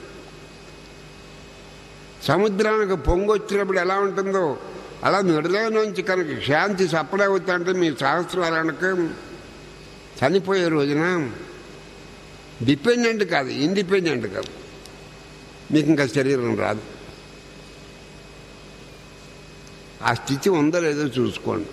[SPEAKER 1] సముద్రానికి పొంగొచ్చినప్పుడు ఎలా ఉంటుందో అలా మీ హృదయం నుంచి కనుక శాంతి సప్లై అవుతుంటే మీ సహస్రాలకు చనిపోయే రోజున డిపెండెంట్ కాదు ఇండిపెండెంట్ కాదు మీకు ఇంకా శరీరం రాదు ఆ స్థితి ఉందో లేదో చూసుకోండి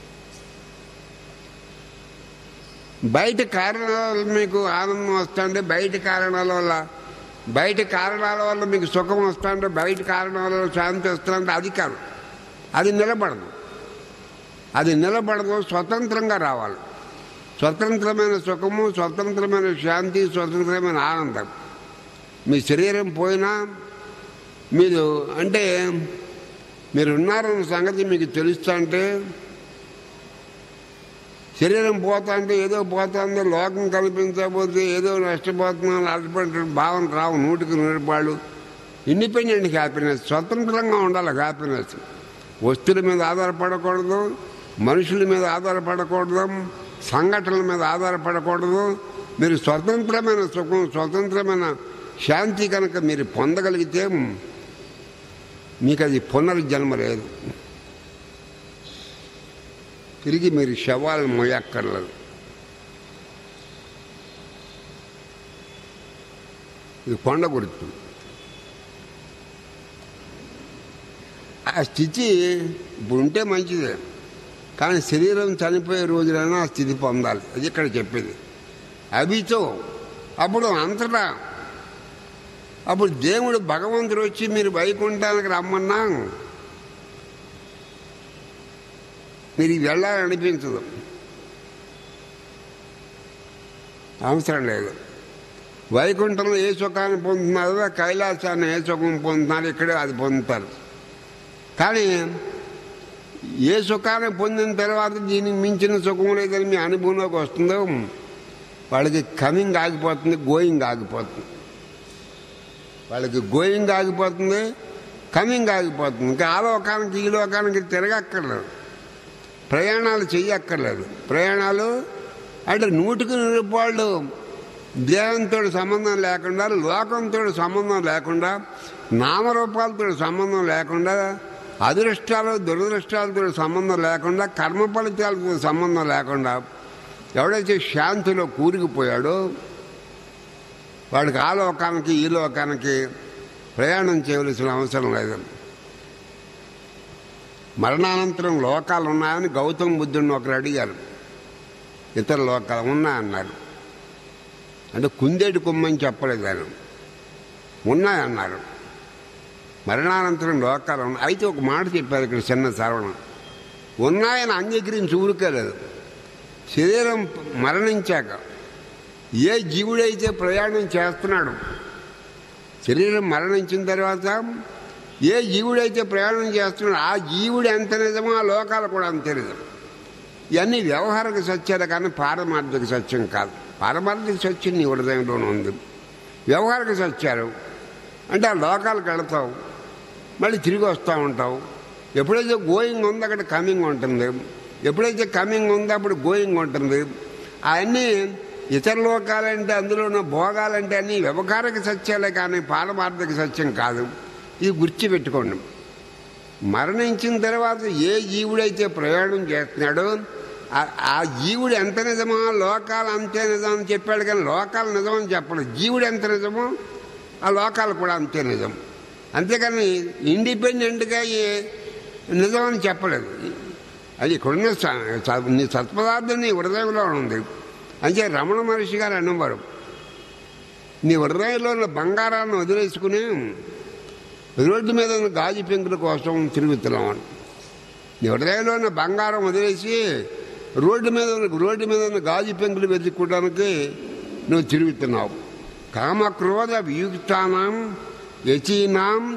[SPEAKER 1] బయట కారణాలు మీకు ఆనందం వస్తుంటే బయట కారణాల వల్ల బయట కారణాల వల్ల మీకు సుఖం వస్తుంటే బయట కారణాల వల్ల శాంతి వస్తుందంటే అది కాదు అది నిలబడదు అది నిలబడదు స్వతంత్రంగా రావాలి స్వతంత్రమైన సుఖము స్వతంత్రమైన శాంతి స్వతంత్రమైన ఆనందం మీ శరీరం పోయినా మీరు అంటే మీరు ఉన్నారన్న సంగతి మీకు తెలుస్తుంటే శరీరం పోతా అంటే ఏదో పోతుంది లోకం కనిపించకపోతే ఏదో నష్టపోతున్నాను అటువంటి భావన రావు నూటికి నూరు పాళ్ళు ఇండిపెండెంట్ హ్యాపీనెస్ స్వతంత్రంగా ఉండాలి హ్యాపీనెస్ వస్తువుల మీద ఆధారపడకూడదు మనుషుల మీద ఆధారపడకూడదు సంఘటనల మీద ఆధారపడకూడదు మీరు స్వతంత్రమైన సుఖం స్వతంత్రమైన శాంతి కనుక మీరు పొందగలిగితే మీకు అది పునర్జన్మ లేదు తిరిగి మీరు శవాలను మోయక్కర్లేదు ఇది కొండ గుర్తు ఆ స్థితి ఇప్పుడు ఉంటే మంచిదే కానీ శరీరం చనిపోయే రోజులైనా ఆ స్థితి పొందాలి అది ఇక్కడ చెప్పేది అభితో అప్పుడు అంతటా అప్పుడు దేవుడు భగవంతుడు వచ్చి మీరు వైకుంఠానికి రమ్మన్నా మీరు వెళ్ళాలని అనిపించదు అవసరం లేదు వైకుంఠంలో ఏ సుఖాన్ని పొందుతున్నారో కైలాసాన్ని ఏ సుఖం పొందుతున్నారు ఇక్కడే అది పొందుతారు కానీ ఏ సుఖాన్ని పొందిన తర్వాత దీనికి మించిన సుఖం లేదని మీ అనుభవంలోకి వస్తుందో వాళ్ళకి కమింగ్ ఆగిపోతుంది గోయింగ్ ఆగిపోతుంది వాళ్ళకి గోయింగ్ ఆగిపోతుంది కమింగ్ ఆగిపోతుంది ఇంకా ఆ లోకానికి ఈ లోకానికి తిరగక్కర్లేదు ప్రయాణాలు చెయ్యక్కర్లేదు ప్రయాణాలు అంటే నూటికి నూరుపాళ్ళు దేహంతో సంబంధం లేకుండా లోకంతో సంబంధం లేకుండా నామరూపాలతో సంబంధం లేకుండా అదృష్టాలు దురదృష్టాలతో సంబంధం లేకుండా కర్మ ఫలితాలతో సంబంధం లేకుండా ఎవడైతే శాంతిలో కూరుకుపోయాడో వాడికి ఆ లోకానికి ఈ లోకానికి ప్రయాణం చేయవలసిన అవసరం లేదు మరణానంతరం లోకాలు ఉన్నాయని గౌతమ బుద్ధుడిని ఒకరు అడిగారు ఇతర లోకాలు ఉన్నాయన్నారు అంటే కుందేటి కుమ్మని చెప్పలేదు ఆయన ఉన్నాయన్నారు మరణానంతరం లోకాలు ఉన్నాయి అయితే ఒక మాట చెప్పారు ఇక్కడ చిన్న సరవణం ఉన్నాయని అంగీకరించి ఊరుకోలేదు శరీరం మరణించాక ఏ జీవుడైతే ప్రయాణం చేస్తున్నాడు శరీరం మరణించిన తర్వాత ఏ జీవుడైతే ప్రయాణం చేస్తున్నాడో ఆ జీవుడు ఎంత నిజమో ఆ లోకాలు కూడా అంతే నిజం ఇవన్నీ వ్యవహారిక సత్యాలు కానీ పారమార్థిక సత్యం కాదు పారమార్థిక సత్యం నీ హృదయంలోనే ఉంది వ్యవహారిక సత్యాలు అంటే ఆ లోకాలకు వెళతావు మళ్ళీ తిరిగి వస్తూ ఉంటావు ఎప్పుడైతే గోయింగ్ ఉందో అక్కడ కమింగ్ ఉంటుంది ఎప్పుడైతే కమింగ్ ఉందో అప్పుడు గోయింగ్ ఉంటుంది అవన్నీ ఇతర లోకాలంటే అందులో ఉన్న భోగాలంటే అన్ని వ్యవహారిక సత్యాలే కానీ పారమార్థిక సత్యం కాదు ఇది గుర్తుపెట్టుకోండి మరణించిన తర్వాత ఏ జీవుడైతే ప్రయాణం చేస్తున్నాడో ఆ- ఆ జీవుడు ఎంత నిజమో లోకాలు అంతే నిజం అని చెప్పాడు కానీ లోకాలు నిజం అని చెప్పలేదు జీవుడు ఎంత నిజమో ఆ లోకాలు కూడా అంతే నిజం అంతేకాని ఇండిపెండెంట్గా ఈ నిజం అని చెప్పలేదు అది ఇక్కడున్న స- స- నీ సత్పదార్థం నీ హృదయంలో ఉంది అంటే రమణ మహర్షి గారు అనేవారు నీ హృదయంలో ఉన్న బంగారాన్ని వదిలేసుకుని రోడ్డు మీద ఉన్న గాజు పెంకుల కోసం తిరుగుతున్నాం అని నీ హృదయంలో ఉన్న బంగారం వదిలేసి రోడ్డు మీద ఉన్న రోడ్డు మీద ఉన్న గాజు పెంకులు వెతుక్కోవడానికి నువ్వు తిరుగుతున్నావు కామ క్రోధ వియుక్తానం యచీనాం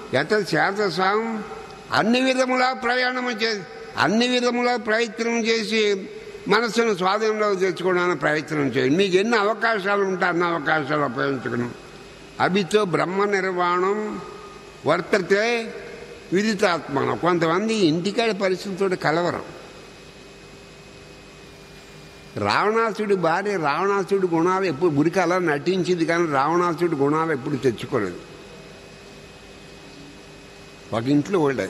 [SPEAKER 1] యత చేతసాం అన్ని విధములా ప్రయాణం చేసి అన్ని విధములా ప్రయత్నం చేసి మనస్సును స్వాధీనంలో తెచ్చుకోవడానికి ప్రయత్నం చేయండి మీకు ఎన్ని అవకాశాలు ఉంటే అన్ని అవకాశాలు ఉపయోగించుకున్నాం అభితో బ్రహ్మ నిర్వాణం వర్తతే విదితాత్మనం కొంతమంది ఇంటికాడ పరిస్థితితో కలవరం రావణాసుడి భార్య రావణాసుడి గుణాలు ఎప్పుడు గురికి అలా నటించింది కానీ రావణాసుడి గుణాలు ఎప్పుడు తెచ్చుకోలేదు ఒక ఇంట్లో వాళ్ళే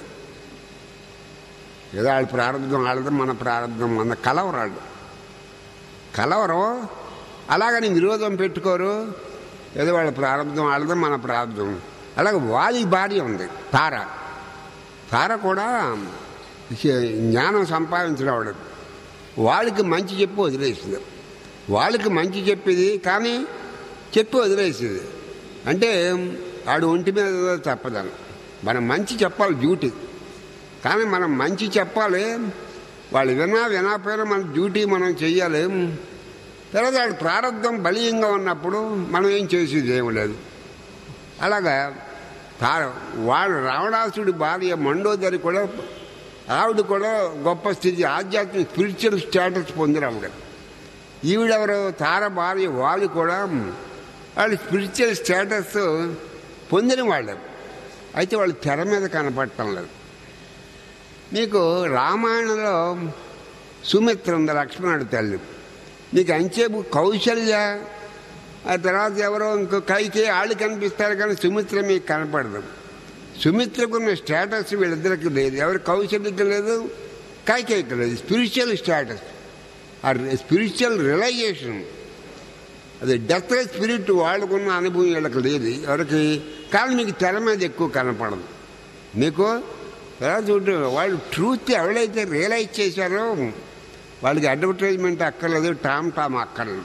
[SPEAKER 1] ఏదో వాళ్ళ ప్రారంభం వాళ్ళది మన ప్రారంభం మన కలవరాడు కలవరం అలాగని విరోధం పెట్టుకోరు ఏదో వాళ్ళ ప్రారంభం వాళ్ళది మన ప్రారంభం అలాగే వాలి భార్య ఉంది తార తార కూడా జ్ఞానం సంపాదించిన వాడు వాళ్ళకి మంచి చెప్పి వదిలేసింది వాళ్ళకి మంచి చెప్పేది కానీ చెప్పి వదిలేసేది అంటే ఆడు ఒంటి మీద తప్పదని మనం మంచి చెప్పాలి డ్యూటీ కానీ మనం మంచి చెప్పాలి వాళ్ళు వినా వినకపోయినా మన డ్యూటీ మనం చెయ్యాలి తర్వాత వాడు ప్రారంభం బలీయంగా ఉన్నప్పుడు మనం ఏం చేసేది ఏమి లేదు అలాగా తా- వాడు రావణాసుడి భార్య మండోదరి కూడా ఆవిడ కూడా గొప్ప స్థితి ఆధ్యాత్మిక స్పిరిచువల్ స్టేటస్ పొందిన ఆవిడ ఈవిడెవరు తార భార్య వాళ్ళు కూడా వాళ్ళు స్పిరిచువల్ స్టేటస్ పొందిన వాళ్ళు అయితే వాళ్ళు తెర మీద కనపడటం లేదు మీకు రామాయణంలో సుమిత్ర ఉంది లక్ష్మణుడి తల్లి మీకు అంచేపు కౌశల్య ఆ తర్వాత ఎవరో ఇంకో కైకి వాళ్ళు కనిపిస్తారు కానీ సుమిత్ర మీకు కనపడదు సుమిత్రకున్న స్టేటస్ వీళ్ళిద్దరికి లేదు ఎవరి కౌశల్యకి లేదు కైకేయకి లేదు స్పిరిచువల్ స్టేటస్ ఆ స్పిరిచువల్ రిలైజేషన్ అది డెత్ స్పిరిట్ వాళ్ళకున్న అనుభవం వీళ్ళకి లేదు ఎవరికి కానీ మీకు తెర మీద ఎక్కువ కనపడదు మీకు ఎలా చూడు వాళ్ళు ట్రూత్ ఎవరైతే రియలైజ్ చేశారో వాళ్ళకి అడ్వర్టైజ్మెంట్ అక్కర్లేదు టామ్ టామ్ అక్కర్లేదు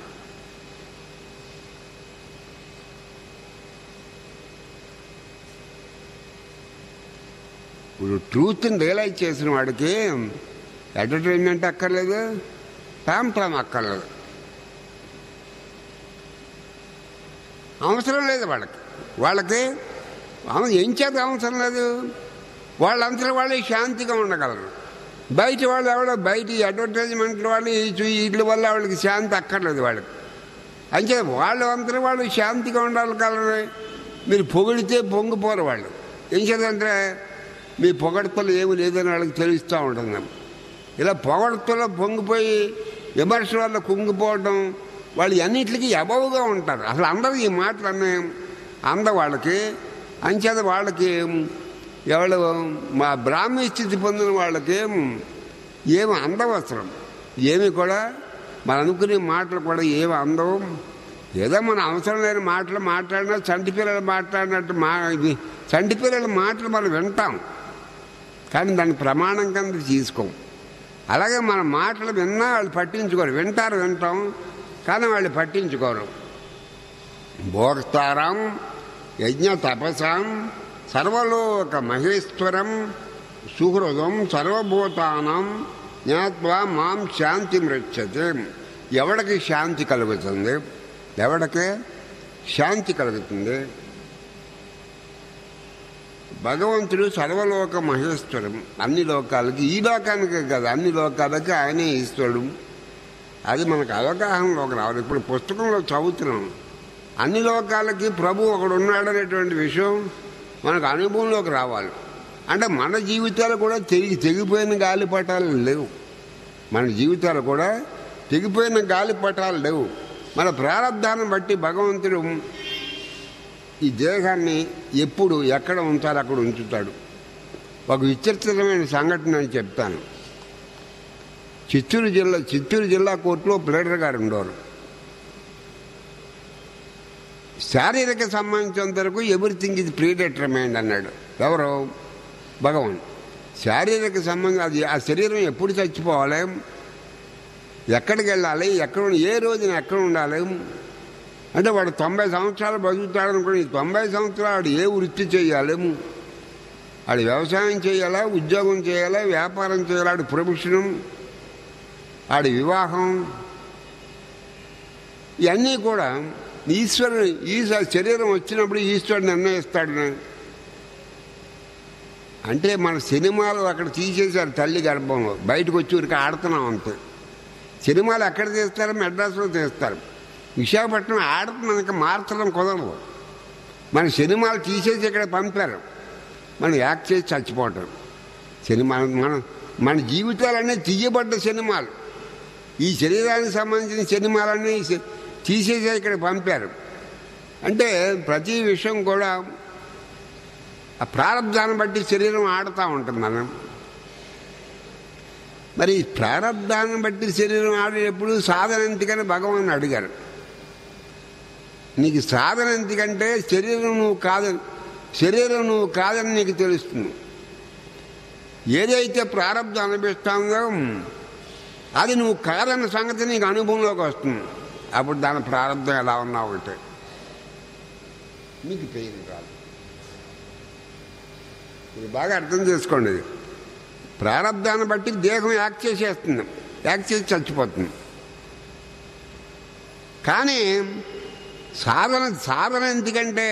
[SPEAKER 1] ఇప్పుడు ట్రూత్ని రియలైజ్ చేసిన వాడికి అడ్వర్టైజ్మెంట్ అక్కర్లేదు టామ్ టామ్ అక్కర్లేదు అవసరం లేదు వాళ్ళకి వాళ్ళకి అవ- ఏం చేత అవసరం లేదు వాళ్ళంతా వాళ్ళే శాంతిగా ఉండగలరు బయట వాళ్ళు ఎవడో బయట ఈ అడ్వర్టైజ్మెంట్లు వాళ్ళు ఈ చూ- వీటి వల్ల వాళ్ళకి శాంతి అక్కర్లేదు వాళ్ళకి అంతే వాళ్ళు అంతా వాళ్ళు శాంతిగా ఉండాలి కలరు మీరు పొగిడితే పొంగిపోరు వాళ్ళు ఏం చేద్దంటే మీ పొగడతలు ఏమి లేదని వాళ్ళకి తెలుస్తూ ఉంటుంది ఇలా పొగడతలో పొంగిపోయి విమర్శ వల్ల కుంగిపోవడం వాళ్ళు అన్నిటికీ అబవుగా ఉంటారు అసలు అందరూ ఈ మాటలు అన్నీ అంద వాళ్ళకి అంచేత వాళ్ళకి ఎవరు మా బ్రాహ్మీ స్థితి పొందిన వాళ్ళకి ఏమి అందవసరం ఏమి కూడా మనం అనుకునే మాటలు కూడా ఏమి అందవు ఏదో మన అవసరం లేని మాటలు మాట్లాడినా చంటి పిల్లలు మాట్లాడినట్టు మా ఇది చంటి పిల్లల మాటలు మనం వింటాం కానీ దాన్ని ప్రమాణం కింద తీసుకోం అలాగే మన మాటలు విన్నా వాళ్ళు పట్టించుకోరు వింటారు వింటాం కానీ వాళ్ళు పట్టించుకోరు భోక్తారం యజ్ఞ తపసాం సర్వలోక మహేశ్వరం సుహృదం సర్వభూతానం జ్ఞాత్వా మాం శాంతి మృచ్చతే ఎవడికి శాంతి కలుగుతుంది ఎవడికి శాంతి కలుగుతుంది భగవంతుడు సర్వలోక మహేశ్వరం అన్ని లోకాలకి ఈ లోకానికి కాదు అన్ని లోకాలకి ఆయనే ఈశ్వరుడు అది మనకు అవగాహనలోకి రావాలి ఇప్పుడు పుస్తకంలో చదువుతున్నాం అన్ని లోకాలకి ప్రభు ఒకడు ఉన్నాడనేటువంటి విషయం మనకు అనుభవంలోకి రావాలి అంటే మన జీవితాలు కూడా తెగి తెగిపోయిన గాలిపటాలు లేవు మన జీవితాలు కూడా తెగిపోయిన గాలిపటాలు లేవు మన ప్రారంధాన్ని బట్టి భగవంతుడు ఈ దేహాన్ని ఎప్పుడు ఎక్కడ ఉంచాలో అక్కడ ఉంచుతాడు ఒక విచిత్రమైన సంఘటన అని చెప్తాను చిత్తూరు జిల్లా చిత్తూరు జిల్లా కోర్టులో ప్లేడర్ గారు ఉండేవారు శారీరక సంబంధించినంత వరకు ఎవ్రీథింగ్ ఇది ప్రీడెటర్మైండ్ అన్నాడు ఎవరు భగవాన్ శారీరక సంబంధం అది ఆ శరీరం ఎప్పుడు చచ్చిపోవాలి ఎక్కడికి వెళ్ళాలి ఎక్కడ ఏ రోజున ఎక్కడ ఉండాలి అంటే వాడు తొంభై సంవత్సరాలు బతుకుతాడనుకుని ఈ తొంభై సంవత్సరాలు వాడు ఏ వృత్తి చేయాలి వాడు వ్యవసాయం చేయాలా ఉద్యోగం చేయాలా వ్యాపారం చేయాలా వాడి ప్రొఫెషను వాడి వివాహం ఇవన్నీ కూడా ఈశ్వరుని ఈశ్వర శరీరం వచ్చినప్పుడు ఈశ్వరుడు నిర్ణయిస్తాడు అంటే మన సినిమాలు అక్కడ తీసేశారు తల్లి గర్భంలో బయటకు వచ్చి ఊరికి ఆడుతున్నాం అంతే సినిమాలు ఎక్కడ తీస్తారు మెడ్రాస్లో తీస్తారు విశాఖపట్నం ఆడుతున్నాం ఇంకా మార్చడం కుదరదు మన సినిమాలు తీసేసి ఇక్కడ పంపారు మనం యాక్ట్ చేసి చచ్చిపోవటం సినిమా మన మన జీవితాలన్నీ తీయబడ్డ సినిమాలు ఈ శరీరానికి సంబంధించిన సినిమాలన్నీ సి- తీసేసి ఇక్కడ పంపారు అంటే ప్రతి విషయం కూడా ఆ ప్రారంధాన్ని బట్టి శరీరం ఆడుతూ ఉంటుంది మనం మరి ఈ ప్రారంధాన్ని బట్టి శరీరం ఆడేటప్పుడు సాధన ఎందుకని భగవాన్ అడిగారు నీకు సాధన ఎందుకంటే శరీరం నువ్వు కాదని శరీరం నువ్వు కాదని నీకు తెలుస్తుంది ఏదైతే ప్రారంభం అనిపిస్తుందో అది నువ్వు కాదన్న సంగతి నీకు అనుభవంలోకి వస్తుంది అప్పుడు దాని ప్రారంభం ఎలా ఉన్నావు ఒకటే మీకు పెయిన్ రాదు ఇది బాగా అర్థం చేసుకోండి ఇది ప్రారంధాన్ని బట్టి దేహం యాక్ట్ చేసేస్తుంది యాక్ట్ చేసి చచ్చిపోతుంది కానీ సాధన సాధన ఎందుకంటే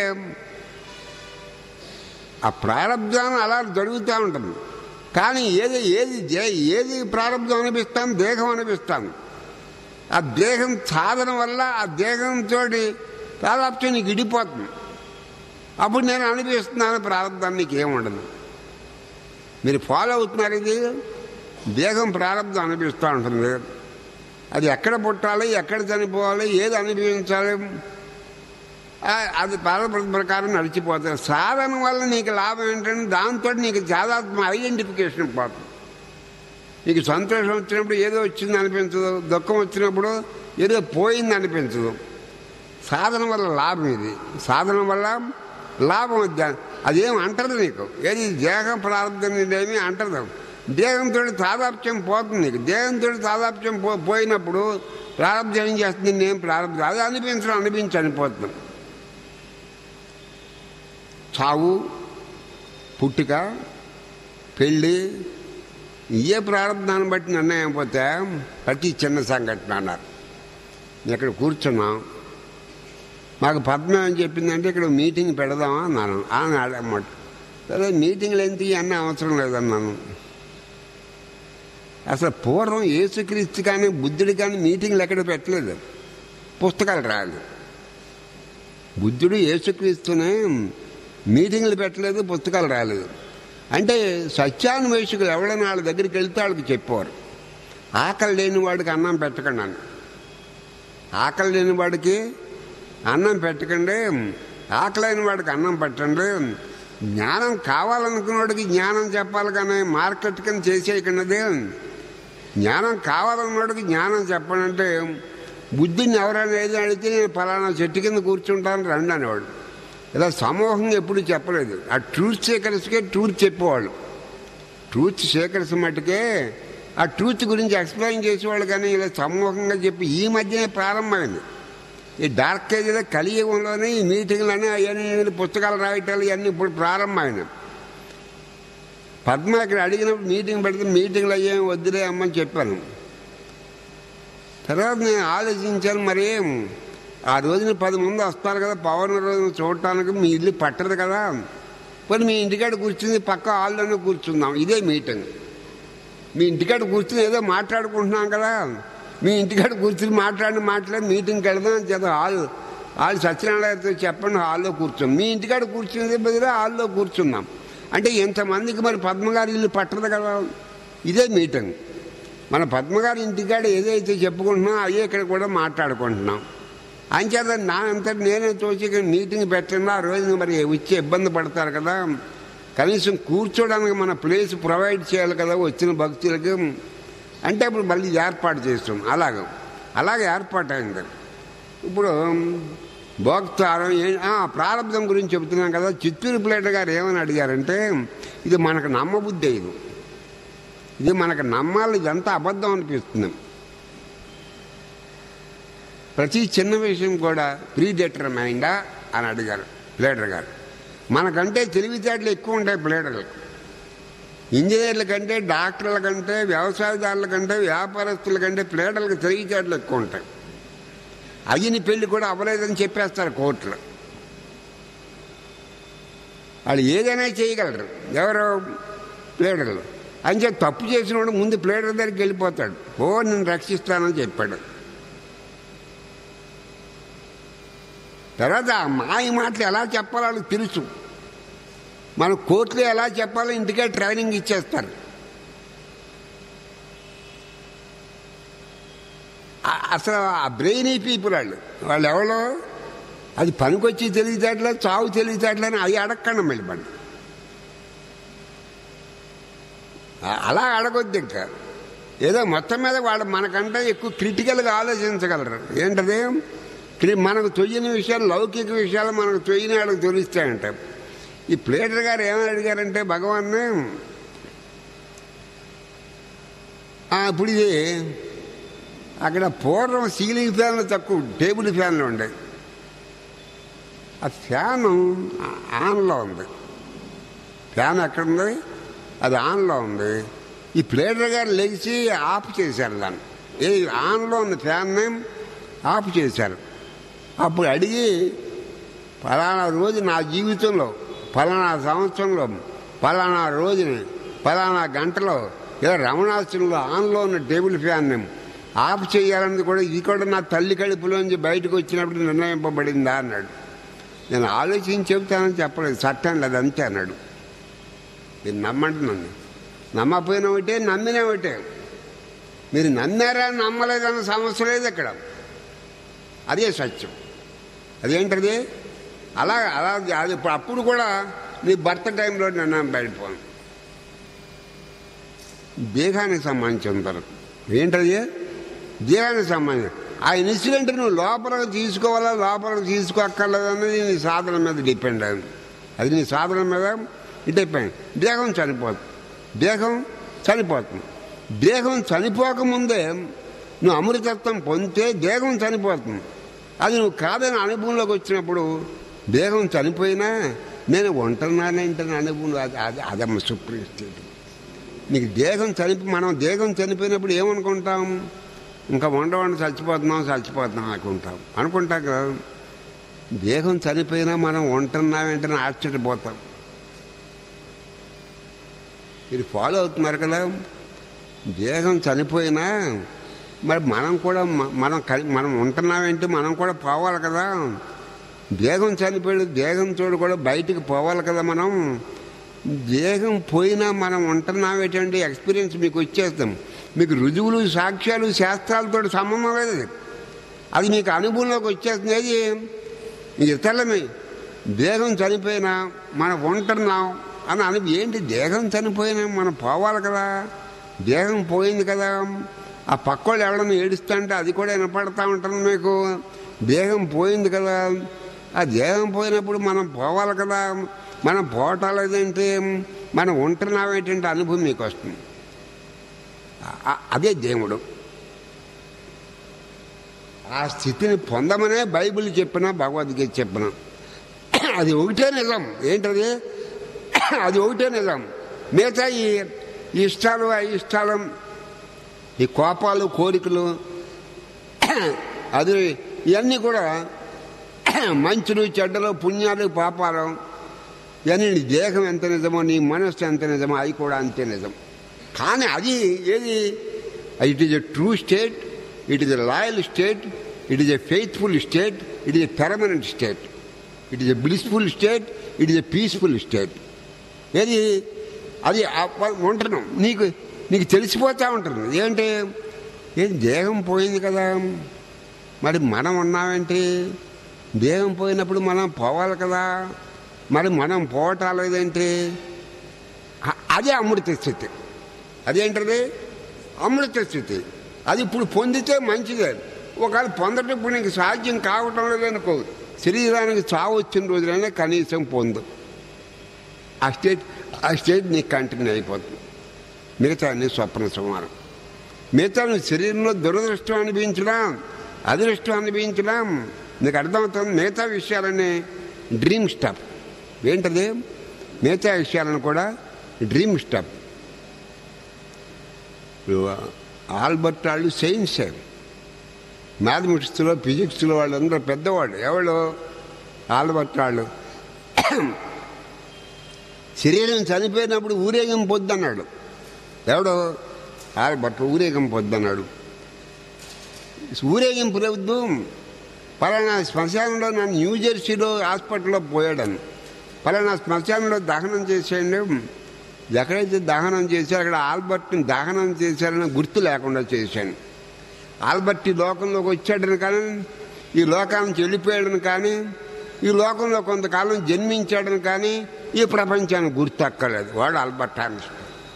[SPEAKER 1] ఆ ప్రారంధాన్ని అలా జరుగుతూ ఉంటుంది కానీ ఏది ఏది జే- ఏది ప్రారంభం అనిపిస్తాను దేహం అనిపిస్తాను ఆ దేహం సాధన వల్ల ఆ దేహంతో ప్రారంభం నీకు ఇడిపోతుంది అప్పుడు నేను అనిపిస్తున్నాను ప్రారంభం నీకు ఏముండదు మీరు ఫాలో అవుతున్నారు ఇది దేహం ప్రారంభం అనిపిస్తూ ఉంటుంది అది ఎక్కడ పుట్టాలి ఎక్కడ చనిపోవాలి ఏది అనుభవించాలి ఆ, అది ప్రారంభ ప్రకారం నడిచిపోతుంది సాధన వల్ల నీకు లాభం ఏంటంటే దాంతో నీకు చాదాత్మ ఐడెంటిఫికేషన్ పోతుంది నీకు సంతోషం వచ్చినప్పుడు ఏదో వచ్చింది అనిపించదు దుఃఖం వచ్చినప్పుడు ఏదో పోయింది అనిపించదు సాధన వల్ల లాభం ఇది సాధన వల్ల లాభం వద్ద అదేం అంటది నీకు ఏది దేహం ప్రారంభం ఏమీ అంటదు దేహంతో తాదాప్యం పోతుంది నీకు దేహంతో తాదాప్యం పో పోయినప్పుడు ప్రారంభం ఏం చేస్తుంది నేను ప్రారంభం అది అనిపించడం అనిపించి అనిపోతుంది చావు పుట్టుక పెళ్ళి ఇయే ప్రారంభాన్ని బట్టి నిర్ణయం పోతే ప్రతి చిన్న సంఘటన అన్నారు ఇక్కడ కూర్చున్నాం మాకు పద్మ ఏం చెప్పిందంటే ఇక్కడ మీటింగ్ పెడదామా అన్నాను అని అన్నమాట సరే మీటింగ్లు ఎంత అన్న అవసరం లేదన్నాను అసలు పూర్వం యేసుక్రీస్తు కానీ బుద్ధుడు కానీ మీటింగ్లు ఎక్కడ పెట్టలేదు పుస్తకాలు రాలేదు బుద్ధుడు యేసుక్రీస్తునే మీటింగ్లు పెట్టలేదు పుస్తకాలు రాలేదు అంటే సత్యాన్వేషకులు ఎవరైనా వాళ్ళ దగ్గరికి వెళ్తే వాళ్ళకి చెప్పేవారు ఆకలి లేని వాడికి అన్నం పెట్టకండి అని ఆకలి లేని వాడికి అన్నం పెట్టకండి ఆకలైన వాడికి అన్నం పెట్టండి జ్ఞానం కావాలనుకున్నవాడికి జ్ఞానం చెప్పాలి కానీ మార్కెట్ కింద చేసేయకున్నది జ్ఞానం కావాలన్నవాడికి జ్ఞానం చెప్పనంటే బుద్ధిని ఎవరైనా ఏది అడిగితే నేను ఫలానా చెట్టు కింద కూర్చుంటాను రండి అనేవాడు ఇలా సమూహంగా ఎప్పుడు చెప్పలేదు ఆ ట్రూత్ సేకరిస్తే ట్రూత్ చెప్పేవాళ్ళు ట్రూత్ సేకరించ మట్టుకే ఆ ట్రూత్ గురించి ఎక్స్ప్లెయిన్ చేసేవాళ్ళు కానీ ఇలా సమూహంగా చెప్పి ఈ మధ్యనే ప్రారంభమైంది ఈ డార్క్ ఏజ్లో కలియుగంలోనే ఈ మీటింగ్లని అవన్నీ పుస్తకాలు రాయటాలు ఇవన్నీ ఇప్పుడు ప్రారంభమైనాయి పద్మ ఇక్కడ అడిగినప్పుడు మీటింగ్ పెడితే మీటింగ్లు అయ్యేం వద్దులే అమ్మని చెప్పాను తర్వాత నేను ఆలోచించాను మరి ఆ రోజున పది మంది వస్తారు కదా పవన్ రోజున చూడటానికి మీ ఇల్లు పట్టదు కదా పోనీ మీ ఇంటికాడ కూర్చుంది పక్క హాల్లోనే కూర్చుందాం ఇదే మీటింగ్ మీ ఇంటికాడ కూర్చుని ఏదో మాట్లాడుకుంటున్నాం కదా మీ ఇంటికాడ కూర్చుని మాట్లాడిన మాట్లాడి మీటింగ్కి వెళదాం చేత హాల్ హాల్ సత్యనారాయణతో చెప్పండి హాల్లో కూర్చోం మీ ఇంటికాడ కూర్చునేది బదిలే హాల్లో కూర్చున్నాం అంటే ఇంతమందికి మరి పద్మగారి ఇల్లు పట్టదు కదా ఇదే మీటింగ్ మన పద్మగారి ఇంటికాడ ఏదైతే చెప్పుకుంటున్నాం అదే ఇక్కడ కూడా మాట్లాడుకుంటున్నాం అంచేత నా అంతటి నేనే తోచి ఇక్కడ మీటింగ్ పెట్టినా ఆ రోజు మరి వచ్చి ఇబ్బంది పడతారు కదా కనీసం కూర్చోడానికి మన ప్లేస్ ప్రొవైడ్ చేయాలి కదా వచ్చిన భక్తులకి అంటే అప్పుడు మళ్ళీ ఏర్పాటు చేస్తాం అలాగ అలాగే ఏర్పాటు అయింది ఇప్పుడు భోక్తారం ఏ ఆ, ప్రారంభం గురించి చెబుతున్నాం కదా చిత్తూరు ప్లేట గారు ఏమని అడిగారంటే ఇది మనకు నమ్మబుద్ధి ఇది ఇది మనకు నమ్మాలి ఇదంతా అబద్ధం అనిపిస్తుంది ప్రతి చిన్న విషయం కూడా ప్రీ డిటర్మైండా అని అడిగారు ప్లేడర్ గారు మనకంటే తెలివితేటలు ఎక్కువ ఉంటాయి ప్లేడర్లకు ఇంజనీర్ల కంటే డాక్టర్ల కంటే వ్యవసాయదారుల కంటే వ్యాపారస్తుల కంటే ప్లేడర్లకు తెలివితేటలు ఎక్కువ ఉంటాయి అయ్యని పెళ్లి కూడా అవ్వలేదని చెప్పేస్తారు కోర్టులో వాళ్ళు ఏదైనా చేయగలరు ఎవరు ప్లేడర్లు అంచే తప్పు చేసినవాడు ముందు ప్లేడర్ దగ్గరికి వెళ్ళిపోతాడు ఓ నేను రక్షిస్తానని చెప్పాడు తర్వాత ఆ మాయ మాటలు ఎలా చెప్పాలో వాళ్ళకి తెలుసు మన కోర్టులో ఎలా చెప్పాలో ఇంటికే ట్రైనింగ్ ఇచ్చేస్తారు ఆ- అసలు ఆ బ్రెయినీ పీపుల్ వాళ్ళు వాళ్ళు ఎవరో అది పనికొచ్చి తెలివితేటలే చావు తెలివితేటలే అని అవి అడగకుండా మళ్ళీ అలా అడగొద్దు ఇంకా ఏదో మొత్తం మీద వాళ్ళు మనకంటే ఎక్కువ క్రిటికల్గా ఆలోచించగలరు ఏంటది క్రి- మనకు తొయ్యని విషయాలు లౌకిక విషయాలు మనకు తొయ్యని వాళ్ళకి తెలుస్తాయంట ఈ ప్లేటర్ గారు ఏమని అడిగారంటే భగవాన్ని "ఆ, ఇప్పుడు ఇది అక్కడ పూర్వం సీలింగ్ ఫ్యాన్లు తక్కువ టేబుల్ ఫ్యాన్లు ఉండేవి ఆ ఫ్యాన్ ఆన్లో ఉంది ఫ్యాన్ ఎక్కడుంది అది ఆన్లో ఉంది ఈ ప్లేటర్ గారు లేచి ఆఫ్ చేశారు దాన్ని ఏ ఆన్లో ఉన్న ఫ్యాన్ని ఆఫ్ చేశారు అప్పుడు అడిగి ఫలానా రోజు నా జీవితంలో ఫలానా సంవత్సరంలో ఫలానా రోజుని ఫలానా గంటలో ఇలా రమణాశ్రంలో ఆన్లో ఉన్న టేబుల్ ఫ్యాన్ని ఆఫ్ చేయాలని కూడా ఇది కూడా నా తల్లి కడుపులోంచి బయటకు వచ్చినప్పుడు నిర్ణయింపబడిందా అన్నాడు నేను ఆలోచించి చెబుతానని చెప్పలేదు చట్టం లేదు అంతే అన్నాడు మీరు నమ్మండి నన్ను నమ్మపోయిన ఒకటే నమ్మిన ఒకటే మీరు నమ్మారా నమ్మలేదన్న సమస్య లేదు ఇక్కడ అదే సత్యం అదేంటది అలా అలా అది ఇప్పుడు అప్పుడు కూడా నీ భర్త టైంలో నిర్ణయం బయటపోను దేహానికి సంబంధించిన వరకు ఏంటది దేహానికి సంబంధించి ఆ ఇన్సిడెంట్ నువ్వు లోపలికి తీసుకోవాలా లోపలికి తీసుకోక్కర్లేదన్నది నీ సాధన మీద డిపెండ్ అయింది అది నీ సాధన మీద డిపెండ్ దేహం చనిపోతుంది దేహం చనిపోతుంది దేహం చనిపోకముందే నువ్వు అమృతత్వం పొందితే దేహం చనిపోతుంది అది నువ్వు కాదని అనుభవంలోకి వచ్చినప్పుడు దేహం చనిపోయినా నేను ఉంటున్నానంటే నా అనుభవం అది అది అదమ్మ సుప్రీం స్టేట్ నీకు దేహం చనిపి మనం దేహం చనిపోయినప్పుడు ఏమనుకుంటాం ఇంకా ఉండవండి చచ్చిపోతున్నాం చచ్చిపోతున్నాం అనుకుంటాం అనుకుంటాం కదా దేహం చనిపోయినా మనం ఉంటున్నామంటే ఆశ్చర్యపోతాం ఇది ఫాలో అవుతున్నారు కదా దేహం చనిపోయినా మరి మనం కూడా మ- మనం కలి- మనం ఉంటున్నామంటే మనం కూడా పోవాలి కదా దేహం చనిపోయి దేహం తోడు కూడా బయటికి పోవాలి కదా మనం దేహం పోయినా మనం ఉంటున్నామేటువంటి ఎక్స్పీరియన్స్ మీకు వచ్చేస్తాం మీకు రుజువులు సాక్ష్యాలు శాస్త్రాలతో సంబంధం లేదు అది. అది మీకు అనుభవంలోకి వచ్చేస్తుంది అది మీకు ఇతరులమి దేహం చనిపోయినా మనం ఉంటున్నాం అని అను ఏంటి దేహం చనిపోయినా మనం పోవాలి కదా దేహం పోయింది కదా ఆ పక్కోళ్ళు ఎవడన్నా ఏడుస్తుంటే అది కూడా వినపడతా ఉంటుంది మీకు దేహం పోయింది కదా ఆ దేహం పోయినప్పుడు మనం పోవాలి కదా మనం పోవటాలేదంటే మనం ఉంటున్నామేంటంటే అనుభవం మీకు వస్తుంది ఆ- ఆ- అదే దేవుడు ఆ స్థితిని పొందమనే బైబిల్ చెప్పిన భగవద్గీత చెప్పిన అది ఒకటే నిజం ఏంటది అది ఒకటే నిజం మిగతా ఈ ఈ ఇష్టాలు ఆ ఇష్టాలు ఈ కోపాలు కోరికలు అది ఇవన్నీ కూడా మంచులు చెడ్డలు పుణ్యాలు పాపాలు ఇవన్నీ నీ దేహం ఎంత నిజమో నీ మనస్సు ఎంత నిజమో అవి కూడా అంతే నిజం కానీ అది ఏది it is a true state it is a loyal state it is a faithful state it is a permanent state it is a blissful state it is a peaceful state ఏది అది ఆ- ఉంటున్నాం నీకు నీకు తెలిసిపోతా ఉంటుంది ఏంటి ఏం దేహం పోయింది కదా మరి మనం ఉన్నామేంటి దేహం పోయినప్పుడు మనం పోవాలి కదా మరి మనం పోవటాలేదేంటి అ- అదే అమృత స్థితి అదేంటది అమృత స్థితి అది ఇప్పుడు పొందితే మంచిదే ఒకవేళ పొందటం ఇప్పుడు నీకు సాధ్యం కావటం లేదనుకో శరీరానికి చావు వచ్చిన రోజులైనా కనీసం పొందు ఆ స్టేట్ ఆ స్టేట్ నీకు కంటిన్యూ అయిపోతుంది మిగతా అన్ని స్వప్న సమానం మిగతా నువ్వు శరీరంలో దురదృష్టం అనిపించడా అదృష్టం అనిపించడా నీకు అర్థమవుతుంది మిగతా విషయాలన్నీ డ్రీమ్ స్టఫ్ ఏంటది మిగతా విషయాలను కూడా డ్రీమ్ స్టఫ్ ఆల్బర్ట్ వాళ్ళు సైన్సే మ్యాథమెటిక్స్లో ఫిజిక్స్లో వాళ్ళందరూ పెద్దవాళ్ళు ఎవరు ఆల్బర్ట్ వాళ్ళు శరీరం చనిపోయినప్పుడు ఊరేగం పొద్దన్నాడు ఎవడు ఆల్బర్ట్ ఊరేగం పొద్దన్నాడు ఊరేగింపు వద్దు పలానా శ్మశానంలో నన్ను న్యూజెర్సీలో హాస్పిటల్లో పోయాడని పలానా శ్మశానంలో దహనం చేసేయండి ఎక్కడైతే దహనం చేశారో అక్కడ ఆల్బర్ట్ని దహనం చేశారని గుర్తు లేకుండా చేశాను ఆల్బర్ట్ ఈ లోకంలోకి వచ్చాడని కానీ ఈ లోకానికి వెళ్ళిపోయాడని కానీ ఈ లోకంలో కొంతకాలం జన్మించాడని కానీ ఈ ప్రపంచానికి గుర్తు అక్కర్లేదు వాడు ఆల్బర్ట్ ఐన్స్టైన్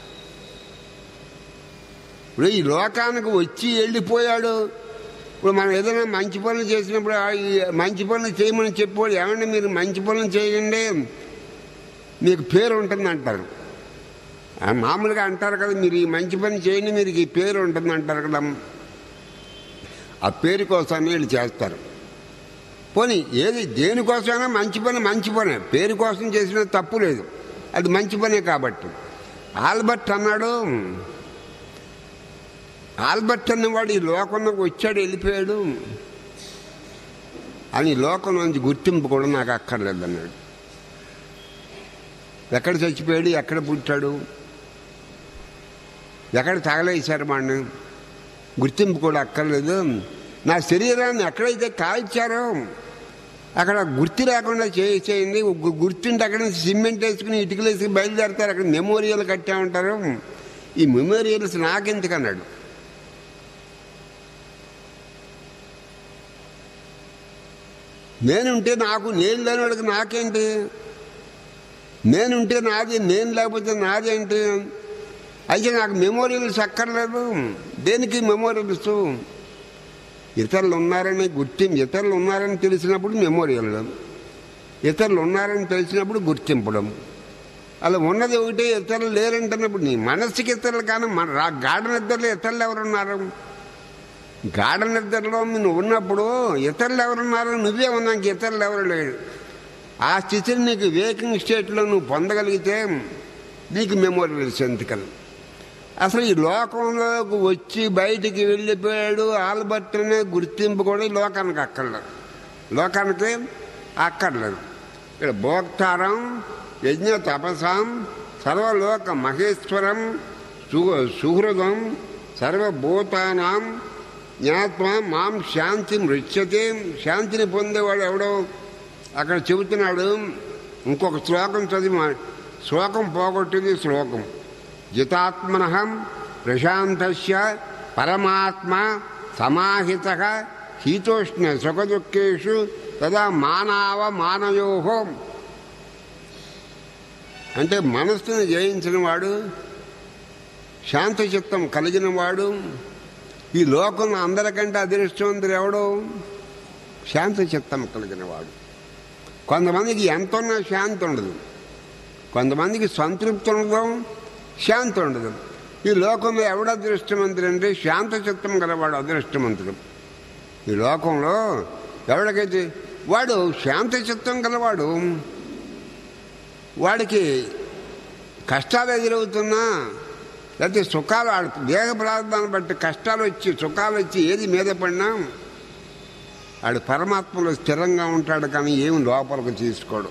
[SPEAKER 1] ఇప్పుడు ఈ లోకానికి వచ్చి వెళ్ళిపోయాడు ఇప్పుడు మనం ఏదైనా మంచి పనులు చేసినప్పుడు ఆ ఈ మంచి పనులు చేయమని చెప్పాడు ఏమంటే మీరు మంచి పనులు చేయండి మీకు పేరు ఉంటుంది అంటారు ఆ మామూలుగా అంటారు కదా మీరు ఈ మంచి పని చేయండి మీరు ఈ పేరు ఉంటుంది అంటారు కదా ఆ పేరు కోసమే వీళ్ళు చేస్తారు పోనీ ఏది దేనికోసమైనా మంచి పని మంచి పనే పేరు కోసం చేసిన తప్పు లేదు అది మంచి పనే కాబట్టి ఆల్బర్ట్ అన్నాడు ఆల్బర్ట్ అన్నవాడు ఈ లోకంలోకి వచ్చాడు వెళ్ళిపోయాడు అని ఈ లోకం నుంచి గుర్తింపు కూడా నాకు అక్కర్లేదు అన్నాడు ఎక్కడ చచ్చిపోయాడు ఎక్కడ పుట్టాడు ఎక్కడ తగలేశారు వాడిని గుర్తింపు కూడా అక్కర్లేదు నా శరీరాన్ని ఎక్కడైతే కాల్చారో అక్కడ గుర్తు లేకుండా చేసేయండి గు- గుర్తుంటే అక్కడ నుంచి సిమెంట్ వేసుకుని ఇటుకలు వేసి బయలుదేరతారు అక్కడ మెమోరియల్ కట్టా ఉంటారు ఈ మెమోరియల్స్ నాకెందుకు అన్నాడు నేనుంటే నాకు నేను లేనివాడికి నాకేంటి నేనుంటే నాది నేను లేకపోతే నాదేంటి అయితే నాకు మెమోరియల్స్ అక్కర్లేదు దేనికి మెమోరియల్స్ ఇతరులు ఉన్నారని గుర్తింపు ఇతరులు ఉన్నారని తెలిసినప్పుడు మెమోరియల్ ఇతరులు ఉన్నారని తెలిసినప్పుడు గుర్తింపడం అలా ఉన్నది ఒకటే ఇతరులు లేరంటున్నప్పుడు నీ మనస్సుకి ఇతరులు కానీ మన రా గాఢ నిద్రలో ఇతరులు ఎవరున్నారు గాఢ నిద్రలో నువ్వు ఉన్నప్పుడు ఇతరులు ఎవరున్నారు నువ్వే ఉన్నాక ఇతరులు ఎవరు లేడు ఆ స్థితిని నీకు వేకింగ్ స్టేట్లో నువ్వు పొందగలిగితే నీకు మెమోరియల్స్ ఎందుకని అసలు ఈ లోకంలోకి వచ్చి బయటికి వెళ్ళిపోయాడు ఆల్బర్ట్ అనే గుర్తింపు కూడా ఈ లోకానికి అక్కర్లేదు లోకానికి అక్కర్లేదు ఇక్కడ భోక్తారం యజ్ఞ తపసాం సర్వలోక మహేశ్వరం సు సుహృదం సర్వభూతానాం జ్ఞాత్వ మాం శాంతి మృత్యతే శాంతిని పొందేవాడు ఎవడో అక్కడ చెబుతున్నాడు ఇంకొక శ్లోకం చదివి మా- శ్లోకం పోగొట్టింది శ్లోకం జితాత్మన ప్రశాంతస్య పరమాత్మ సమాహిత శీతోష్ణ సుఖదుఃఖేషు తదా మానవ మానయోహో అంటే మనస్సును జయించిన వాడు శాంత చిత్తం కలిగిన వాడు ఈ లోకం అందరికంటే అదృష్టవంతుడు ఎవడు శాంత చిత్తం కలిగిన వాడు కొంతమందికి ఎంత ఉన్నా శాంతి ఉండదు కొంతమందికి సంతృప్తి ఉండదు శాంతి ఉండదు ఈ లోకంలో ఎవడు అదృష్టవంతుడు అంటే శాంత చిత్తం గలవాడు అదృష్టవంతుడు ఈ లోకంలో ఎవడికైతే వాడు శాంత చిత్తం గలవాడు వాడికి కష్టాలు ఎదురవుతున్నా లేకపోతే సుఖాలు ఆడ దేహ ప్రారంభాన్ని బట్టి కష్టాలు వచ్చి సుఖాలు వచ్చి ఏది మీద పడినా ఆడు పరమాత్మలో స్థిరంగా ఉంటాడు కానీ ఏమి లోపలికి తీసుకోడు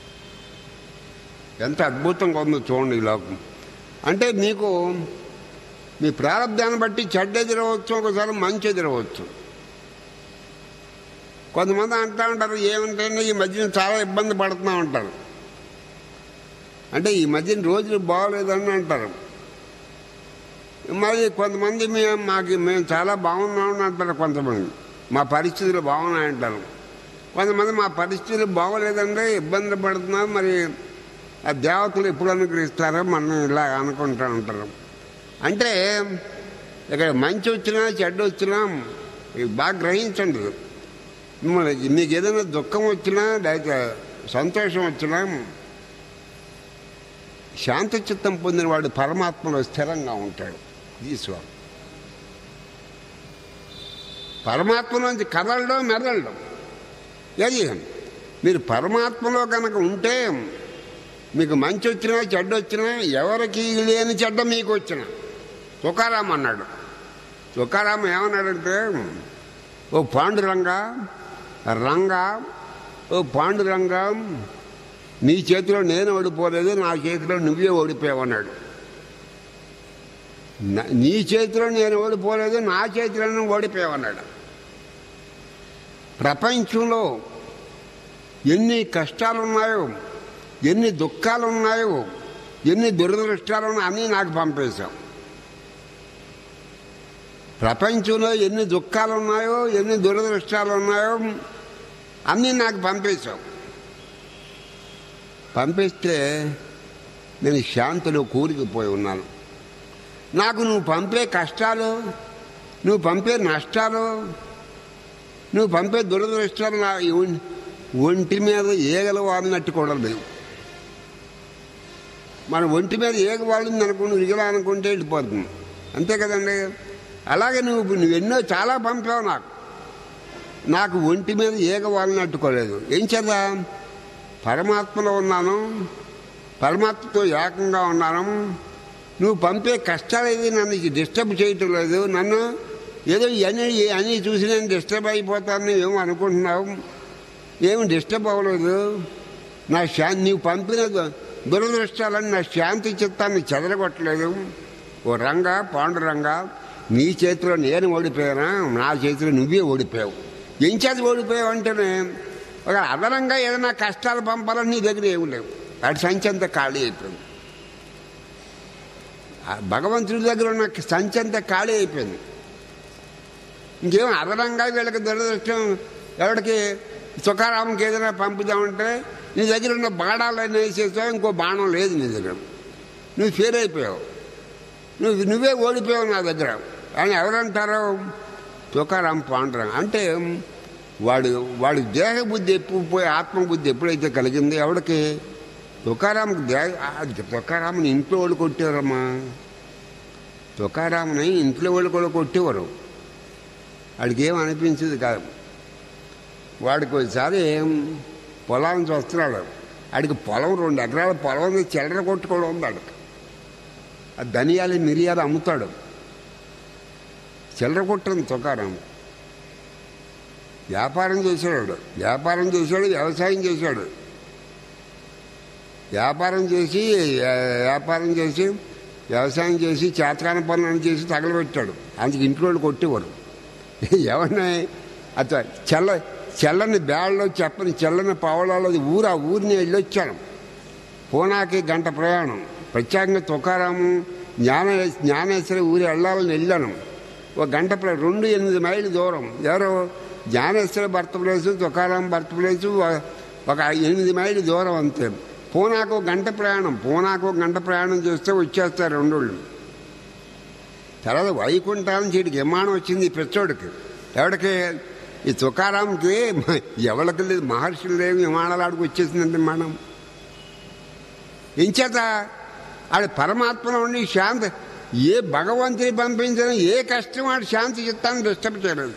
[SPEAKER 1] ఎంత అద్భుతంగా ఉందో చూడండి ఈ లోకం అంటే నీకు మీ ప్రారంధాన్ని బట్టి చెడ్డ ఎదురవచ్చు ఒకసారి మంచి ఎదురవచ్చు కొంతమంది అంటూ ఉంటారు ఏమంటే ఈ మధ్యన చాలా ఇబ్బంది పడుతూ ఉంటారు అంటే ఈ మధ్యన రోజులు బాగోలేదని అంటారు మరి కొంతమంది మేము మాకు మేము చాలా బాగున్నామని అంటారు కొంతమంది మా పరిస్థితులు బాగున్నాయంటారు కొంతమంది మా పరిస్థితులు బాగోలేదంటే ఇబ్బంది పడుతున్నారు మరి ఆ దేవతలు ఎప్పుడు అనుగ్రహిస్తారో మనం ఇలా అనుకుంటూ ఉంటారు అంటే ఇక్కడ మంచి వచ్చినా చెడ్డ వచ్చినా ఇది బాగా గ్రహించండి మిమ్మల్ని మీకు ఏదైనా దుఃఖం వచ్చినా లేకపోతే సంతోషం వచ్చినా శాంత చిత్తం పొందినవాడు పరమాత్మలో స్థిరంగా ఉంటాడు ఈశ్వరు పరమాత్మలోంచి కదలడం మెదలడం ఏది మీరు పరమాత్మలో కనుక ఉంటే మీకు మంచి వచ్చినా చెడ్డ వచ్చినా ఎవరికి లేని చెడ్డ మీకు వచ్చిన తుకారాం అన్నాడు తుకారాం ఏమన్నాడంటే ఓ పాండురంగ రంగ ఓ పాండురంగ నీ చేతిలో నేను ఓడిపోలేదు నా చేతిలో నువ్వే ఓడిపోయావన్నాడు నా- నీ చేతిలో నేను ఓడిపోలేదు నా చేతిలో నువ్వు ఓడిపోయావన్నాడు ప్రపంచంలో ఎన్ని కష్టాలు ఉన్నాయో ఎన్ని దుఃఖాలు ఉన్నాయో ఎన్ని దురదృష్టాలు ఉన్నాయో అన్నీ నాకు పంపేశావు ప్రపంచంలో ఎన్ని దుఃఖాలు ఉన్నాయో ఎన్ని దురదృష్టాలు ఉన్నాయో అన్నీ నాకు పంపేశావు పంపిస్తే నేను శాంతిలో కూరుకుపోయి ఉన్నాను నాకు నువ్వు పంపే కష్టాలు నువ్వు పంపే నష్టాలు నువ్వు పంపే దురదృష్టాలు నా ఒం- ఒంటి మీద ఈగలు వాడినట్టు కూడా లేవు మన ఒంటి మీద ఈగ వాడింది అనుకుని ఇగలా అనుకుంటే వెళ్ళిపోతుంది అంతే కదండి అలాగే నువ్వు నువ్వు ఎన్నో చాలా పంపావు నాకు నాకు ఒంటి మీద ఈగ వాడినట్టుకోలేదు ఏం చేద్దా పరమాత్మలో ఉన్నాను పరమాత్మతో ఏకంగా ఉన్నాను నువ్వు పంపే కష్టాలు ఏది నన్ను డిస్టర్బ్ చేయటం లేదు నన్ను ఏదో ఇవన్నీ అన్నీ చూసి నేను డిస్టర్బ్ అయిపోతాను ఏమో అనుకుంటున్నావు ఏమి డిస్టర్బ్ అవ్వలేదు నా శా నీవు పంపిన దు- దురదృష్టాలని నా శాంతి చిత్తాన్ని చెదరగొట్టలేదు ఓ రంగా పాండురంగా నీ చేతిలో నేను ఓడిపోయానా నా చేతిలో నువ్వే ఓడిపోయావు ఏం చేతి ఓడిపోయావు అంటేనే ఒక అదనంగా ఏదైనా కష్టాలు పంపాలని నీ దగ్గర ఏమి లేవు వాటి సంచి అంతా ఖాళీ అయిపోయింది ఆ భగవంతుడి దగ్గర ఉన్న సంచి అంతా ఖాళీ అయిపోయింది ఇంకేం అదనంగా వీళ్ళకి దురదృష్టం ఎవరికి తుకారాంకి ఏదైనా పంపుదామంటే నీ దగ్గర ఉన్న బాణాలన్నీ వేసేసావు ఇంకో బాణం లేదు నీ దగ్గర నువ్వు ఫెయిల్ అయిపోయావు నువ్వు నువ్వే ఓడిపోయావు నా దగ్గర అని ఎవరంటారు తుకారాం పాండురంగ అంటే వాడు వాడి దేహ బుద్ధి ఎప్పుడు పోయి ఆత్మబుద్ధి ఎప్పుడైతే కలిగింది ఎవడికి తుకారాంకి దేహ ఆ తుకారాముని ఇంట్లో వాళ్ళు కొట్టారమ్మా తుకారాముని ఇంట్లో వాళ్ళు కూడా కొట్టేవారు వాడికి ఏం అనిపించేది కాదు వాడికి ఒకసారి పొలానికి వస్తున్నాడు ఆడికి పొలం రెండు ఎకరాల పొలం ఉంది చిల్లర కొట్టుకోవడం ఉంది ఆడికి ఆ ధనియాలు మిరియాలు అమ్ముతాడు చిల్లర కొట్టింది తుకారం వ్యాపారం చేశాడు వ్యాపారం చేశాడు వ్యవసాయం చేశాడు వ్యాపారం చేసి వ్యా- వ్యాపారం చేసి వ్యవసాయం చేసి చేతకాన పనులను చేసి తగలబెట్టాడు అందుకు ఇంట్లో వాళ్ళు కొట్టేవారు ఎవరిని అత చెల్ల చెల్లని బ్యాళ్ళలో చెప్పని చెల్లని పావలాలో ఊరు ఆ ఊరిని వెళ్ళొచ్చాను పూనాకి గంట ప్రయాణం ప్రత్యేకంగా తుకారాము జ్ఞాన జ్ఞానేశ్వరి ఊరి వెళ్ళాలని వెళ్ళాను ఒక గంట ప్ర రెండు ఎనిమిది మైళ్ళు దూరం ఎవరో జ్ఞానేశ్వర భర్త ప్లేసు తుకారాం భర్త ప్లేసు ఒక- ఒక ఎనిమిది మైళ్ళు దూరం అంతే పూనాకు ఒక గంట ప్రయాణం పూనాకు ఒక గంట ప్రయాణం చేస్తే వచ్చేస్తారు రెండు వాళ్ళు తర్వాత వైకుంఠానికి వీడికి విమానం వచ్చింది ఈ పిచ్చోడికి ఎవడికి ఈ తుకారాంకి మ- ఎవరికి లేదు మహర్షులు లేవు విమానాలు ఆడికి వచ్చేసిందంటే విమానం ఎంచేత ఆడ పరమాత్మలో ఉండి శాంతి ఏ భగవంతుని పంపించిన ఏ కష్టం ఆడు శాంతి చిత్తాన్ని డిస్టర్బ్ చేయలేదు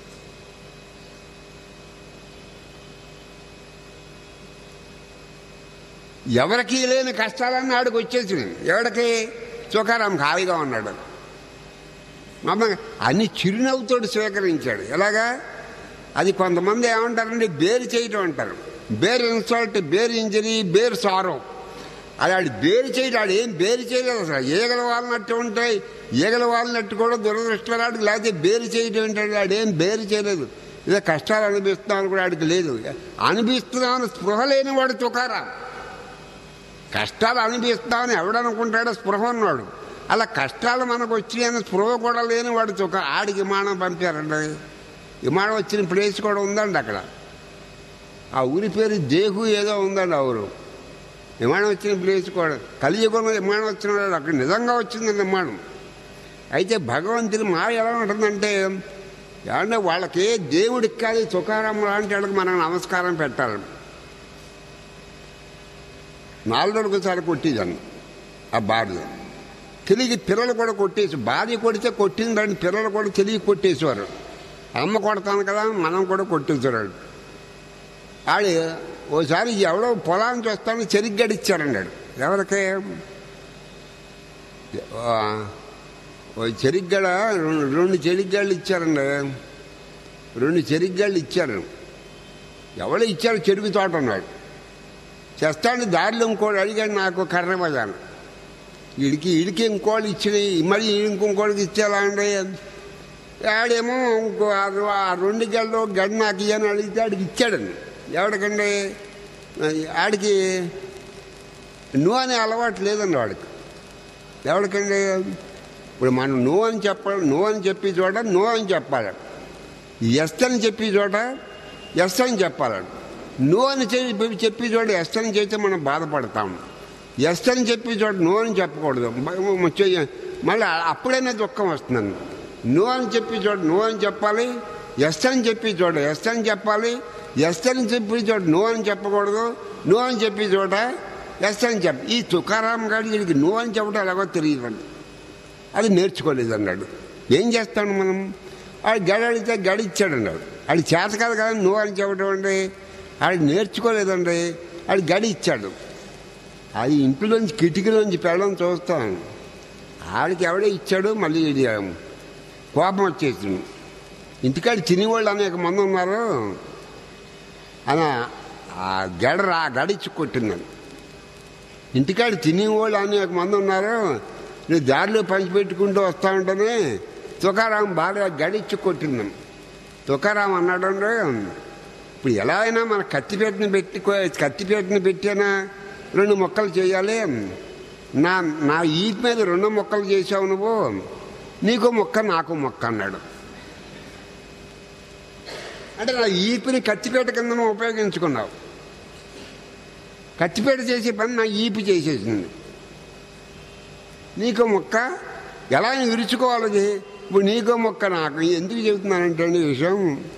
[SPEAKER 1] ఎవరికి లేని కష్టాలన్నీ ఆడికి వచ్చేసినాయి ఎవడికి తుకారాం ఖాళీగా ఉన్నాడు మమ్మ అన్ని చిరునవ్వుతోటి స్వీకరించాడు ఎలాగా అది కొంతమంది ఏమంటారండి బేరు చేయటం అంటారు bear insult bear injury bear sorrow అది ఆడు బేరు చేయడం ఆడు ఏం బేరు చేయలేదు అసలు ఈగల వాళ్ళనట్టు ఉంటాయి ఈగల వాళ్ళనట్టు కూడా దురదృష్టరాడు లేకపోతే బేరు చేయడం ఏంటంటే ఆడేం బేరు చేయలేదు ఇదే కష్టాలు అనిపిస్తున్నాను కూడా ఆడికి లేదు అనిపిస్తున్నామని స్పృహ లేని వాడు తుకారా కష్టాలు అనిపిస్తామని ఎవడనుకుంటాడో స్పృహ ఉన్నాడు అలా కష్టాలు మనకు వచ్చినాయని స్పృహ కూడా లేని వాడు తుక ఆడికి విమానం పంపారండి విమానం వచ్చిన ప్లేస్ కూడా ఉందండి అక్కడ ఆ ఊరి పేరు దేహు ఏదో ఉందండి ఆ ఊరు విమానం వచ్చిన ప్లేస్ కూడా కలియుగంలో విమానం వచ్చిన వాడు అక్కడ నిజంగా వచ్చిందండి విమానం అయితే భగవంతుని మాయ ఎలా ఉంటుందంటే ఏమంటే వాళ్ళకి దేవుడికి కాదు తుకారం లాంటి వాళ్ళకి మనం నమస్కారం పెట్టాలి నాలుగు రోజులకు ఒకసారి కొట్టేదాన్ని ఆ భార్య తెలిగి పిల్లలు కూడా కొట్టేసి భార్య కొడితే కొట్టిందని పిల్లలు కూడా తెలియ కొట్టేసేవారు అమ్మ కొడతాను కదా మనం కూడా కొట్టేసేవాడు ఆడు ఓసారి ఎవడో పొలానికి వస్తాను చెరిగ్గడిచ్చారన్నాడు ఎవరికి ఆ, ఓ చెరిగ్గడ రెండు రెండు చెరిగ్గాళ్ళు ఇచ్చారండి రెండు చెరిగ్గాళ్ళు ఇచ్చారు ఎవడో ఇచ్చారు చెరుకు తోట అన్నాడు చేస్తాను దారిలో ఇంకోటి అడిగాడు నాకు కర్ర బజాను వీడికి వీడికి ఇంకోళ్ళు ఇచ్చి మరి ఇంకొకటికి ఇచ్చేలా అండి ఆడేమో ఇంకో ఆ- ఆ రెండు గెల్లో గడి నాకు ఇయ్యని అడిగితే ఆడికి ఇచ్చాడండి ఎవడికండి ఆడికి నువ్వు అనే అలవాటు లేదండి వాడికి ఎవరికండి ఇప్పుడు మనం నువ్వు అని చెప్పాలి నువ్వు అని చెప్పి చోట నువ్వు అని చెప్పాలి ఎస్ అని చెప్పి చోట ఎస్ అని చెప్పాలి నువ్వు అని చెప్పి చెప్పి చోట ఎస్ అని చేస్తే మనం బాధపడతాం ఎస్ అని చెప్పి చోట నువ్వు అని చెప్పకూడదు మ- చెయ్య- మళ్ళీ అప్పుడైనా దుఃఖం వస్తుందండి నువ్వు అని చెప్పి చోట నువ్వు అని చెప్పాలి ఎస్ అని చెప్పి చోట ఎస్ అని చెప్పాలి ఎస్ అని చెప్పి చోట నువ్వు అని చెప్పకూడదు నువ్వు అని చెప్పి చోట ఎస్ అని చెప్ప ఈ తుకారాం గారి వీడికి నువ్వు అని చెప్పడం ఎలాగో తెలియదండి అది నేర్చుకోలేదు అన్నాడు ఏం చేస్తాడు మనం ఆడు గడి అడిగితే గడి ఇచ్చాడు అన్నాడు ఆడు చేత కాదు కదా నువ్వు అని చెప్పడం అండి ఆడు నేర్చుకోలేదండి ఆడు గడి ఇచ్చాడు అది ఇంట్లోంచి కిటికీలోంచి పెళ్ళని చూస్తాను ఆడికి ఎవడే ఇచ్చాడు మళ్ళీ ఇది కోపం వచ్చేసింది ఇంటికాడ తినేవాళ్ళు అనేక మంది ఉన్నారు అన ఆ గడ రా గడిచ్చి కొట్టిందని ఇంటికాడ తినేవాళ్ళు అనేక మంది ఉన్నారు నువ్వు దారిలో పంచిపెట్టుకుంటూ వస్తా ఉంటేనే తుకారాం బాగా గడిచ్చి కొట్టిందని తుకారాం అన్నాడంటే ఇప్పుడు ఎలా అయినా మన కత్తిపేటని పెట్టి కత్తిపేటని పెట్టానా రెండు మొక్కలు చేయాలి నా నా ఈపు మీద రెండు మొక్కలు చేసావు నువ్వు నీకు మొక్క నాకు మొక్క అన్నాడు అంటే నా ఈపిని కత్తిపేట కింద నువ్వు ఉపయోగించుకున్నావు కత్తిపేట చేసే పని నా ఈపి చేసేసింది నీకో మొక్క ఎలా అయినా విరుచుకోవాలి అది? ఇప్పుడు నీకో మొక్క నాకు ఎందుకు చెబుతున్నానంటే అండి ఈ విషయం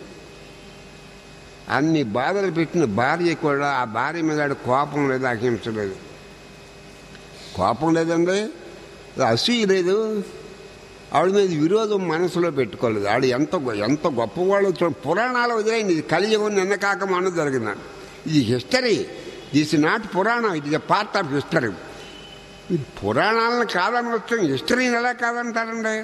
[SPEAKER 1] అన్ని బాధలు పెట్టిన భార్య కూడా ఆ భార్య మీద ఆడ కోపం లేదు అహింస లేదు కోపం లేదండి అసూయ లేదు ఆవిడ మీద విరోధం మనసులో పెట్టుకోలేదు ఆడు ఎంత గొ- ఎంత గొప్పవాళ్ళు చూ పురాణాలు వదిలేయండి ఇది కలియుగం నిన్న కాక మన జరిగిందండి ఇది హిస్టరీ దిస్ నాట్ పురాణం it is a part of history ఇది పురాణాలను కాదనవచ్చు హిస్టరీని ఎలా కాదంటారండి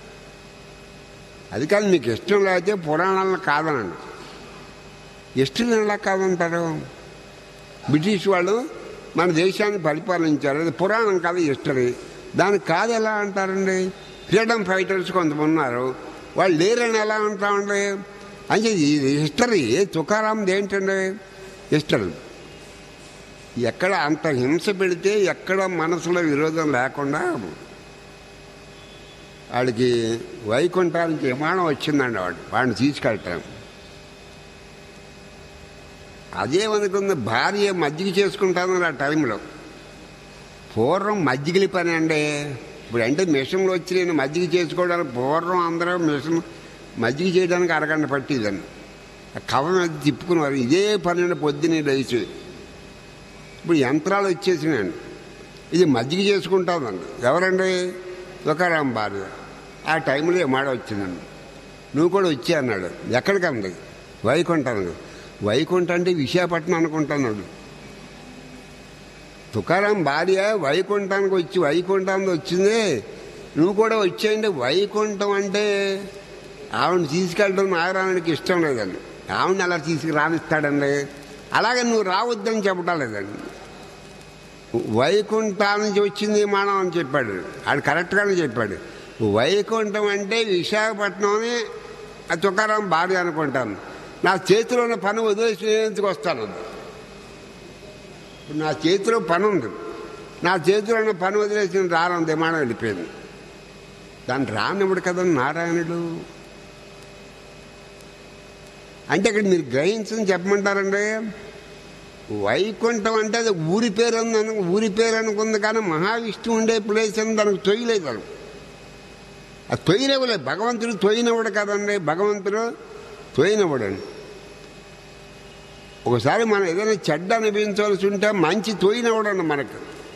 [SPEAKER 1] అది కాదు మీకు ఇష్టం లేకపోతే పురాణాలను కాదనండి హిస్టరీని ఎలా కాదంటారు బ్రిటిష్ వాళ్ళు మన దేశాన్ని పరిపాలించారు అది పురాణం కాదు హిస్టరీ దానికి కాదు ఎలా అంటారండి ఫ్రీడమ్ ఫైటర్స్ కొంతమంది ఉన్నారు వాళ్ళు లేరని ఎలా అంటామండి అంటే ఇది హిస్టరీ తుకారాంది ఏంటండి హిస్టరీ ఎక్కడ అంత హింస పెడితే ఎక్కడ మనసులో విరోధం లేకుండా వాడికి వైకుంఠానికి విమానం వచ్చిందండి వాడు వాడిని తీసుకెళ్ళటం అదేమనుకుంది భార్య మజ్జిగ చేసుకుంటాను ఆ టైంలో పూర్వం మజ్జిగలి పని అండి ఇప్పుడు అంటే మిషన్లు వచ్చి నేను మజ్జిగ చేసుకోవడానికి పూర్వం అందరూ మిషన్ మజ్జిగ చేయడానికి అరగంట పట్టిదండి ఆ కవ మీద తిప్పుకునేవారు ఇదే పని అండి పొద్దున్నే లేచి ఇప్పుడు యంత్రాలు వచ్చేసినాయండి ఇది మజ్జిగ చేసుకుంటానండి ఎవరండి తుకారాం భార్య ఆ టైంలో ఈ మాట వచ్చిందండి నువ్వు కూడా వచ్చి అన్నాడు ఎక్కడికండి వైకుంఠానికి వైకుంఠం అంటే విశాఖపట్నం అనుకుంటున్నాడు తుకారాం భార్య వైకుంఠానికి వచ్చి వైకుంఠానికి వచ్చింది నువ్వు కూడా వచ్చేయండి వైకుంఠం అంటే ఆవిడని తీసుకెళ్ళడం నారాయణకి ఇష్టం లేదండి ఆవిడని అలా తీసుకు రానిస్తాడండి అలాగే నువ్వు రావద్దని చెప్పటం లేదండి వైకుంఠం నుంచి వచ్చింది విమానం అని చెప్పాడు ఆడు కరెక్ట్గానే చెప్పాడు వైకుంఠం అంటే విశాఖపట్నం అని ఆ తుకారాం భార్య అనుకుంటాను నా చేతిలో ఉన్న పని వదిలేసి నేను ఎందుకు వస్తాను ఇప్పుడు నా చేతిలో పని ఉంది నా చేతిలో ఉన్న పని వదిలేసి నేను రాను విమానం వెళ్ళిపోయింది దాన్ని రానివ్వడు కదా నారాయణుడు అంటే ఇక్కడ మీరు గ్రహించని చెప్పమంటారండి వైకుంఠం అంటే అది ఊరి పేరు ఉంది అను- ఊరి పేరు అనుకుంది కానీ మహావిష్ణువు ఉండే ప్లేస్ అని దానికి తొయ్యలేదు అది ఆ తొయ్యనివ్వలేదు భగవంతుడు తొయ్యనివ్వడు కదండి భగవంతుడు తొయ్యనివ్వడండి ఒకసారి మనం ఏదైనా చెడ్డ అనిపించవలసి ఉంటే మంచి తోయినవడండి మనకు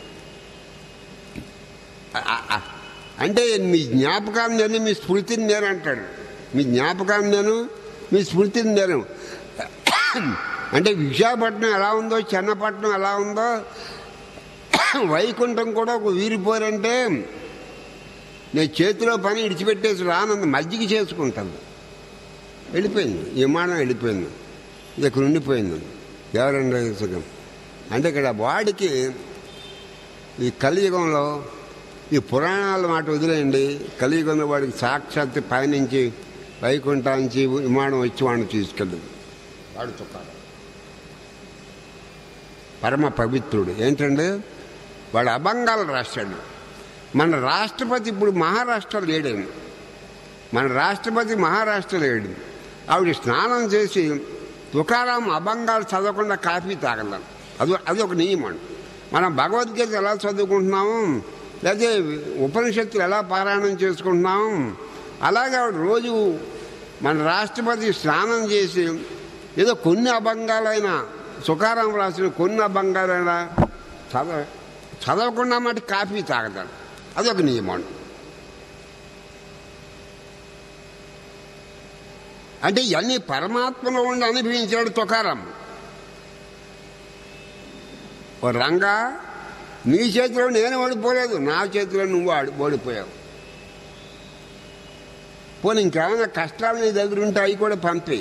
[SPEAKER 1] ఆ- ఆ- అంటే మీ జ్ఞాపకాన్ని నేను మీ స్మృతిని నేను అంటాడు మీ జ్ఞాపకాన్ని నేను మీ స్మృతిని నేను అంటే విశాఖపట్నం ఎలా ఉందో చెన్నపట్నం ఎలా ఉందో వైకుంఠం కూడా ఒక వీరిపోరంటే నేను చేతిలో పని ఇడిచిపెట్టేసి రానంది మజ్జిగ చేసుకుంటాను వెళ్ళిపోయింది విమానం వెళ్ళిపోయింది ఇక్కడ ఉండిపోయింది ఎవరండి సుఖం అంటే ఇక్కడ వాడికి ఈ కలియుగంలో ఈ పురాణాల మాట వదిలేయండి కలియుగంలో వాడికి సాక్షాత్ పైనుంచి వైకుంఠాంచి విమానం వచ్చి వాడిని తీసుకెళ్ళదు వాడు తుకారం పరమ పవిత్రుడు ఏంటండి వాడు అభంగాలు రాశాడు మన రాష్ట్రపతి ఇప్పుడు మహారాష్ట్ర లేడండి మన రాష్ట్రపతి మహారాష్ట్ర లేడు ఆవిడ స్నానం చేసి తుకారాం అభంగాలు చదవకుండా కాఫీ తాగలం అది అది ఒక నియమం మనం భగవద్గీత ఎలా చదువుకుంటున్నాము లేకపోతే ఉపనిషత్తులు ఎలా పారాయణం చేసుకుంటున్నాము అలాగే ఆవిడ రోజు మన రాష్ట్రపతి స్నానం చేసి ఏదో కొన్ని అభంగాలైనా సుఖారాం రాసిన కొన్ని అభంగాలైనా చదవ చదవకుండా మటు కాఫీ తాగతాడు అదొక నియమం అంటే ఇవన్నీ పరమాత్మలో ఉండి అనుభవించాడు తుకారం ఓ రంగా నీ చేతిలో నేను ఓడిపోలేదు నా చేతిలో నువ్వు ఆడి ఓడిపోయావు పోనీ ఇంకేమైనా కష్టాలు నీ దగ్గర ఉంటే అవి కూడా పంపి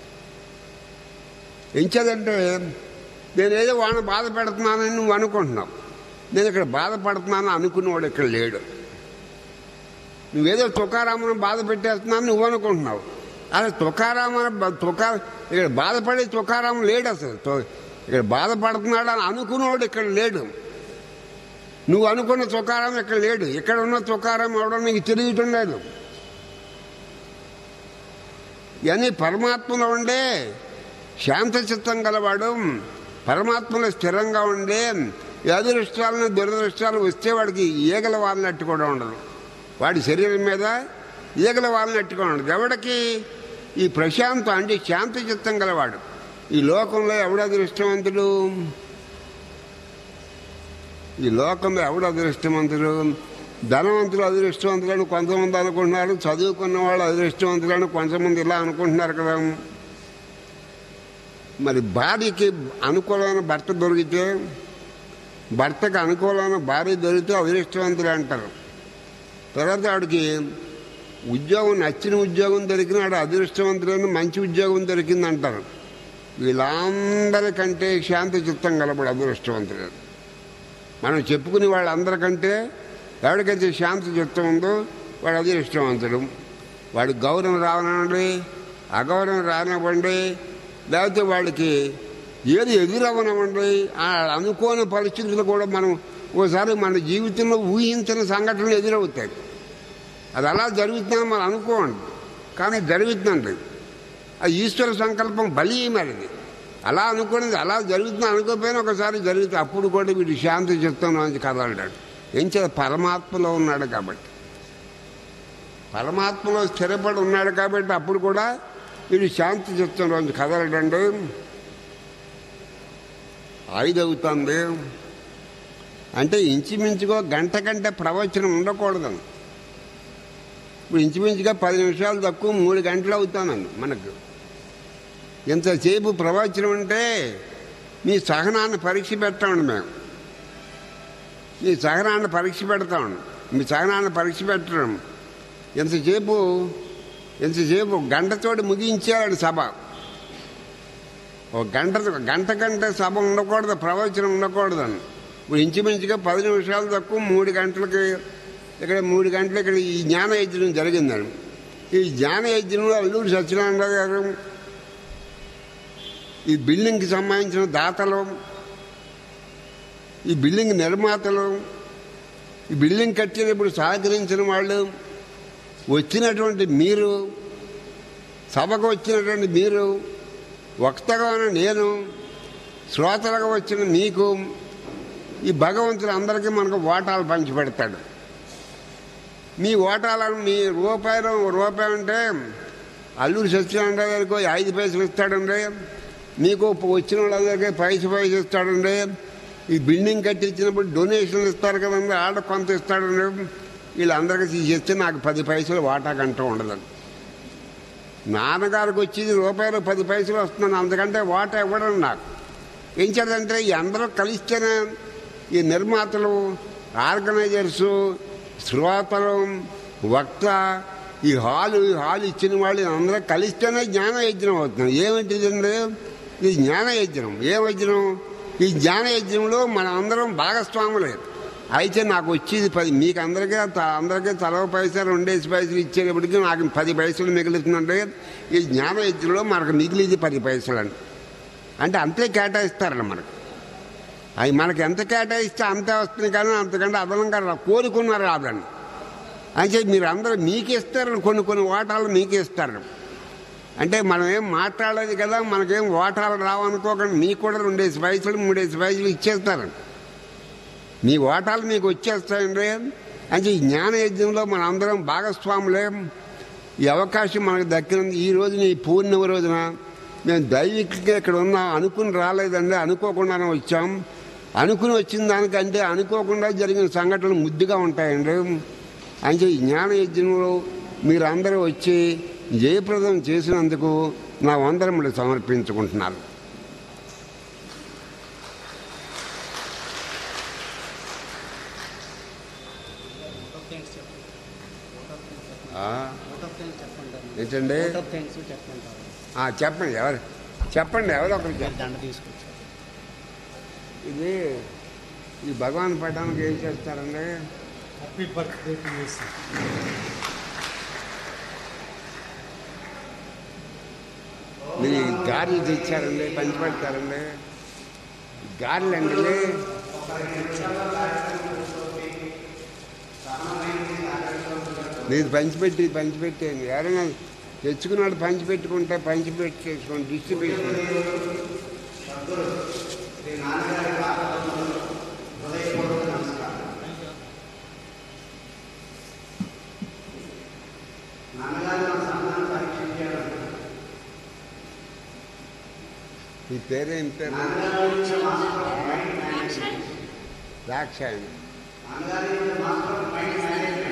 [SPEAKER 1] ఎంచేదంటే నేనేదో వాడిని బాధ పెడుతున్నానని నువ్వు అనుకుంటున్నావు నేను ఇక్కడ బాధపడుతున్నాను అనుకున్నవాడు ఇక్కడ లేడు నువ్వేదో తుకారామను బాధ పెట్టేస్తున్నాను నువ్వు అనుకుంటున్నావు అసలు తుకారామన తుకా ఇక్కడ బాధపడే తుకారాం లేడు అసలు తో- ఇక్కడ బాధపడుతున్నాడు అని అనుకున్నవాడు ఇక్కడ లేడు నువ్వు అనుకున్న తుకారం ఇక్కడ లేడు ఇక్కడ ఉన్న తుకారం ఎవడో నీకు తెలియటం లేదు ఇవన్నీ పరమాత్మలో ఉండే శాంత చిత్తం గలవాడు పరమాత్మలో స్థిరంగా ఉండే ఈ అదృష్టాలను దురదృష్టాలు వస్తే వాడికి ఈగల వాలినట్టు కూడా ఉండదు వాడి శరీరం మీద ఈగల వాలినట్టు కూడా ఉండదు ఎవడికి ఈ ప్రశాంత అంటే శాంత చిత్తం గలవాడు ఈ లోకంలో ఎవడు అదృష్టవంతుడు ఈ లోకంలో ఎవడు అదృష్టవంతుడు ధనవంతులు అదృష్టవంతులని కొంతమంది అనుకుంటున్నారు చదువుకున్న వాళ్ళు అదృష్టవంతులని కొంతమంది ఇలా అనుకుంటున్నారు కదా మరి భార్యకి అనుకూలమైన భర్త దొరికితే భర్తకు అనుకూలమైన భార్య దొరికితే అదృష్టవంతులు అంటారు తర్వాత ఆవిడకి ఉద్యోగం నచ్చిన ఉద్యోగం దొరికినాడు అదృష్టవంతులైన మంచి ఉద్యోగం దొరికింది అంటారు వీళ్ళందరికంటే శాంత చిత్తం గలబడు అదృష్టవంతుడు మనం చెప్పుకునే వాళ్ళందరికంటే ఎవరికైతే శాంత చిత్తం ఉందో వాడు అదృష్టవంతుడు వాడి గౌరవం రావనండి అగౌరవం రానివ్వండి లేకపోతే వాడికి ఏది ఎదురవనివ్వండి ఆ అనుకోని పరిస్థితులు కూడా మనం ఓసారి మన జీవితంలో ఊహించిన సంఘటనలు ఎదురవుతాయి అది అలా జరుగుతుందని మనం అనుకోండి కానీ జరుగుతుందండి అది ఈశ్వర సంకల్పం బలీయమైనది అలా అనుకునేది అలా జరుగుతుంది అనుకోకపోయినా ఒకసారి జరుగుతుంది అప్పుడు కూడా వీడు శాంతి చిత్తం నుంచి కదలడాడు ఏం చేత పరమాత్మలో ఉన్నాడు కాబట్టి పరమాత్మలో స్థిరపడి ఉన్నాడు కాబట్టి అప్పుడు కూడా వీడు శాంతి చిత్తంలోంచి కదలడండి ఐదు అవుతుంది అంటే ఇంచుమించుగా గంట కంటే ప్రవచనం ఉండకూడదని ఇప్పుడు ఇంచుమించుగా పది నిమిషాలు తక్కువ మూడు గంటలు అవుతానండి మనకు ఇంతసేపు ప్రవచనం అంటే మీ సహనాన్ని పరీక్ష పెట్టామండి మేము మీ సహనాన్ని పరీక్ష పెడతామండి మీ సహనాన్ని పరీక్ష పెట్టడం ఎంతసేపు ఎంతసేపు గంటతోటి ముగించాడు సభ ఒక గంట గంట గంట సభ ఉండకూడదు ప్రవచనం ఉండకూడదని ఇప్పుడు ఇంచుమించుగా పది నిమిషాలు తక్కువ మూడు గంటలకి ఇక్కడ మూడు గంటలు ఇక్కడ ఈ జ్ఞాన యజ్ఞం జరిగిందండి ఈ జ్ఞాన యజ్ఞంలో అల్లూరి సత్యనారాయణ గారు ఈ బిల్డింగ్కి సంబంధించిన దాతలు ఈ బిల్డింగ్ నిర్మాతలు ఈ బిల్డింగ్ కట్టినప్పుడు సహకరించిన వాళ్ళు వచ్చినటువంటి మీరు సభకు వచ్చినటువంటి మీరు వక్తగా ఉన్న నేను శ్రోతలుగా వచ్చిన మీకు ఈ భగవంతుడు అందరికీ మనకు ఓటాలు పంచి పెడతాడు మీ ఓటాలను మీ రూపాయలు రూపాయి అంటే అల్లూరి సత్యనారాయణ గారికి ఐదు పైసలు ఇస్తాడండి మీకు వచ్చిన వాళ్ళందరికీ పైస పైసలు ఇస్తాడండి ఈ బిల్డింగ్ కట్టించినప్పుడు డొనేషన్లు ఇస్తారు కదండి ఆడ కొంత ఇస్తాడండి వీళ్ళందరికీ తీసేస్తే నాకు పది పైసలు వాటా కంటూ ఉండదండి నాన్నగారికి వచ్చేది రూపాయలు పది పైసలు వస్తున్నాను అందుకంటే వాటా ఇవ్వడం నాకు ఏం చేద్దంటే ఈ అందరూ కలిస్తేనే ఈ నిర్మాతలు ఆర్గనైజర్స్ శ్రోతలు వక్త ఈ హాలు ఈ హాల్ ఇచ్చిన వాళ్ళు అందరూ కలిస్తేనే జ్ఞాన యజ్ఞం అవుతుంది ఏమిటిదండి ఇది జ్ఞాన యజ్ఞం ఏ యజ్ఞం ఈ జ్ఞాన యజ్ఞంలో మనం అందరం భాగస్వాములే అయితే నాకు వచ్చేది పది మీకు అందరికీ త- అందరికీ తలవ పైసలు రెండేసి పైసలు ఇచ్చేటప్పటికి నాకు పది పైసలు మిగులుతుందంటే ఈ జ్ఞాన యజ్ఞంలో మనకు మిగిలిది పది పైసలు అండి అంటే అంతే కేటాయిస్తారండి మనకు అవి మనకి ఎంత కేటాయిస్తే అంతే వస్తుంది కానీ అంతకంటే అదనంగా రా- కోరుకున్నారు రాదండి అంటే మీరు అందరూ మీకు ఇస్తారు కొన్ని కొన్ని ఓటాలు మీకు ఇస్తారు అంటే మనం ఏం మాట్లాడలేదు కదా మనకేం ఓటాలు రావనుకోకండి మీకు కూడా రెండేసి పైసలు మూడేసి పైసలు ఇచ్చేస్తారండి మీ ఓటాలు మీకు వచ్చేస్తాయండి అంటే ఈ జ్ఞాన యజ్ఞంలో మన అందరం భాగస్వాములే ఈ అవకాశం మనకు దక్కినంది ఈ రోజున ఈ పూర్ణిమ రోజున మేము దైవికంగా ఇక్కడ ఉన్నాం అనుకుని రాలేదండి అనుకోకుండానే వచ్చాం అనుకుని వచ్చిన దానికంటే అనుకోకుండా జరిగిన సంఘటనలు ముద్దుగా ఉంటాయండి అంటే ఈ జ్ఞాన యజ్ఞంలో మీరందరూ వచ్చి జయప్రదం చేసినందుకు నా వందరములు సమర్పించుకుంటున్నాను
[SPEAKER 2] థ్యాంక్స్ చెప్పండి
[SPEAKER 1] ఆ,
[SPEAKER 2] ఓట్ ఆఫ్ థ్యాంక్స్ చెప్పండి
[SPEAKER 1] ఏంటండి
[SPEAKER 2] ఓట్ ఆఫ్ థ్యాంక్స్ చెప్పంటారు
[SPEAKER 1] ఆ, చెప్పండి ఎవరు చెప్పండి ఎవరో ఒకరు చెప్పండి
[SPEAKER 2] దండ తీసుకొచ్చారు
[SPEAKER 1] ఇది ఈ భగవాన్ పటానికి ఏం చేస్తారండి
[SPEAKER 2] happy birthday to you sir
[SPEAKER 1] మీరు ఈ గారెలు తెచ్చారండి పంచిపెడతారండి గారెలు అండి ఇవి. మీరు పంచిపెట్టి పంచిపెట్టేయండి ఎవరైనా తెచ్చుకున్నాడు పంచిపెట్టుకుంటే పంచిపెట్టేసుకోండి డిస్ట్రిబ్యూషన్ మీ పేరేం పేరు దాక్షాయణి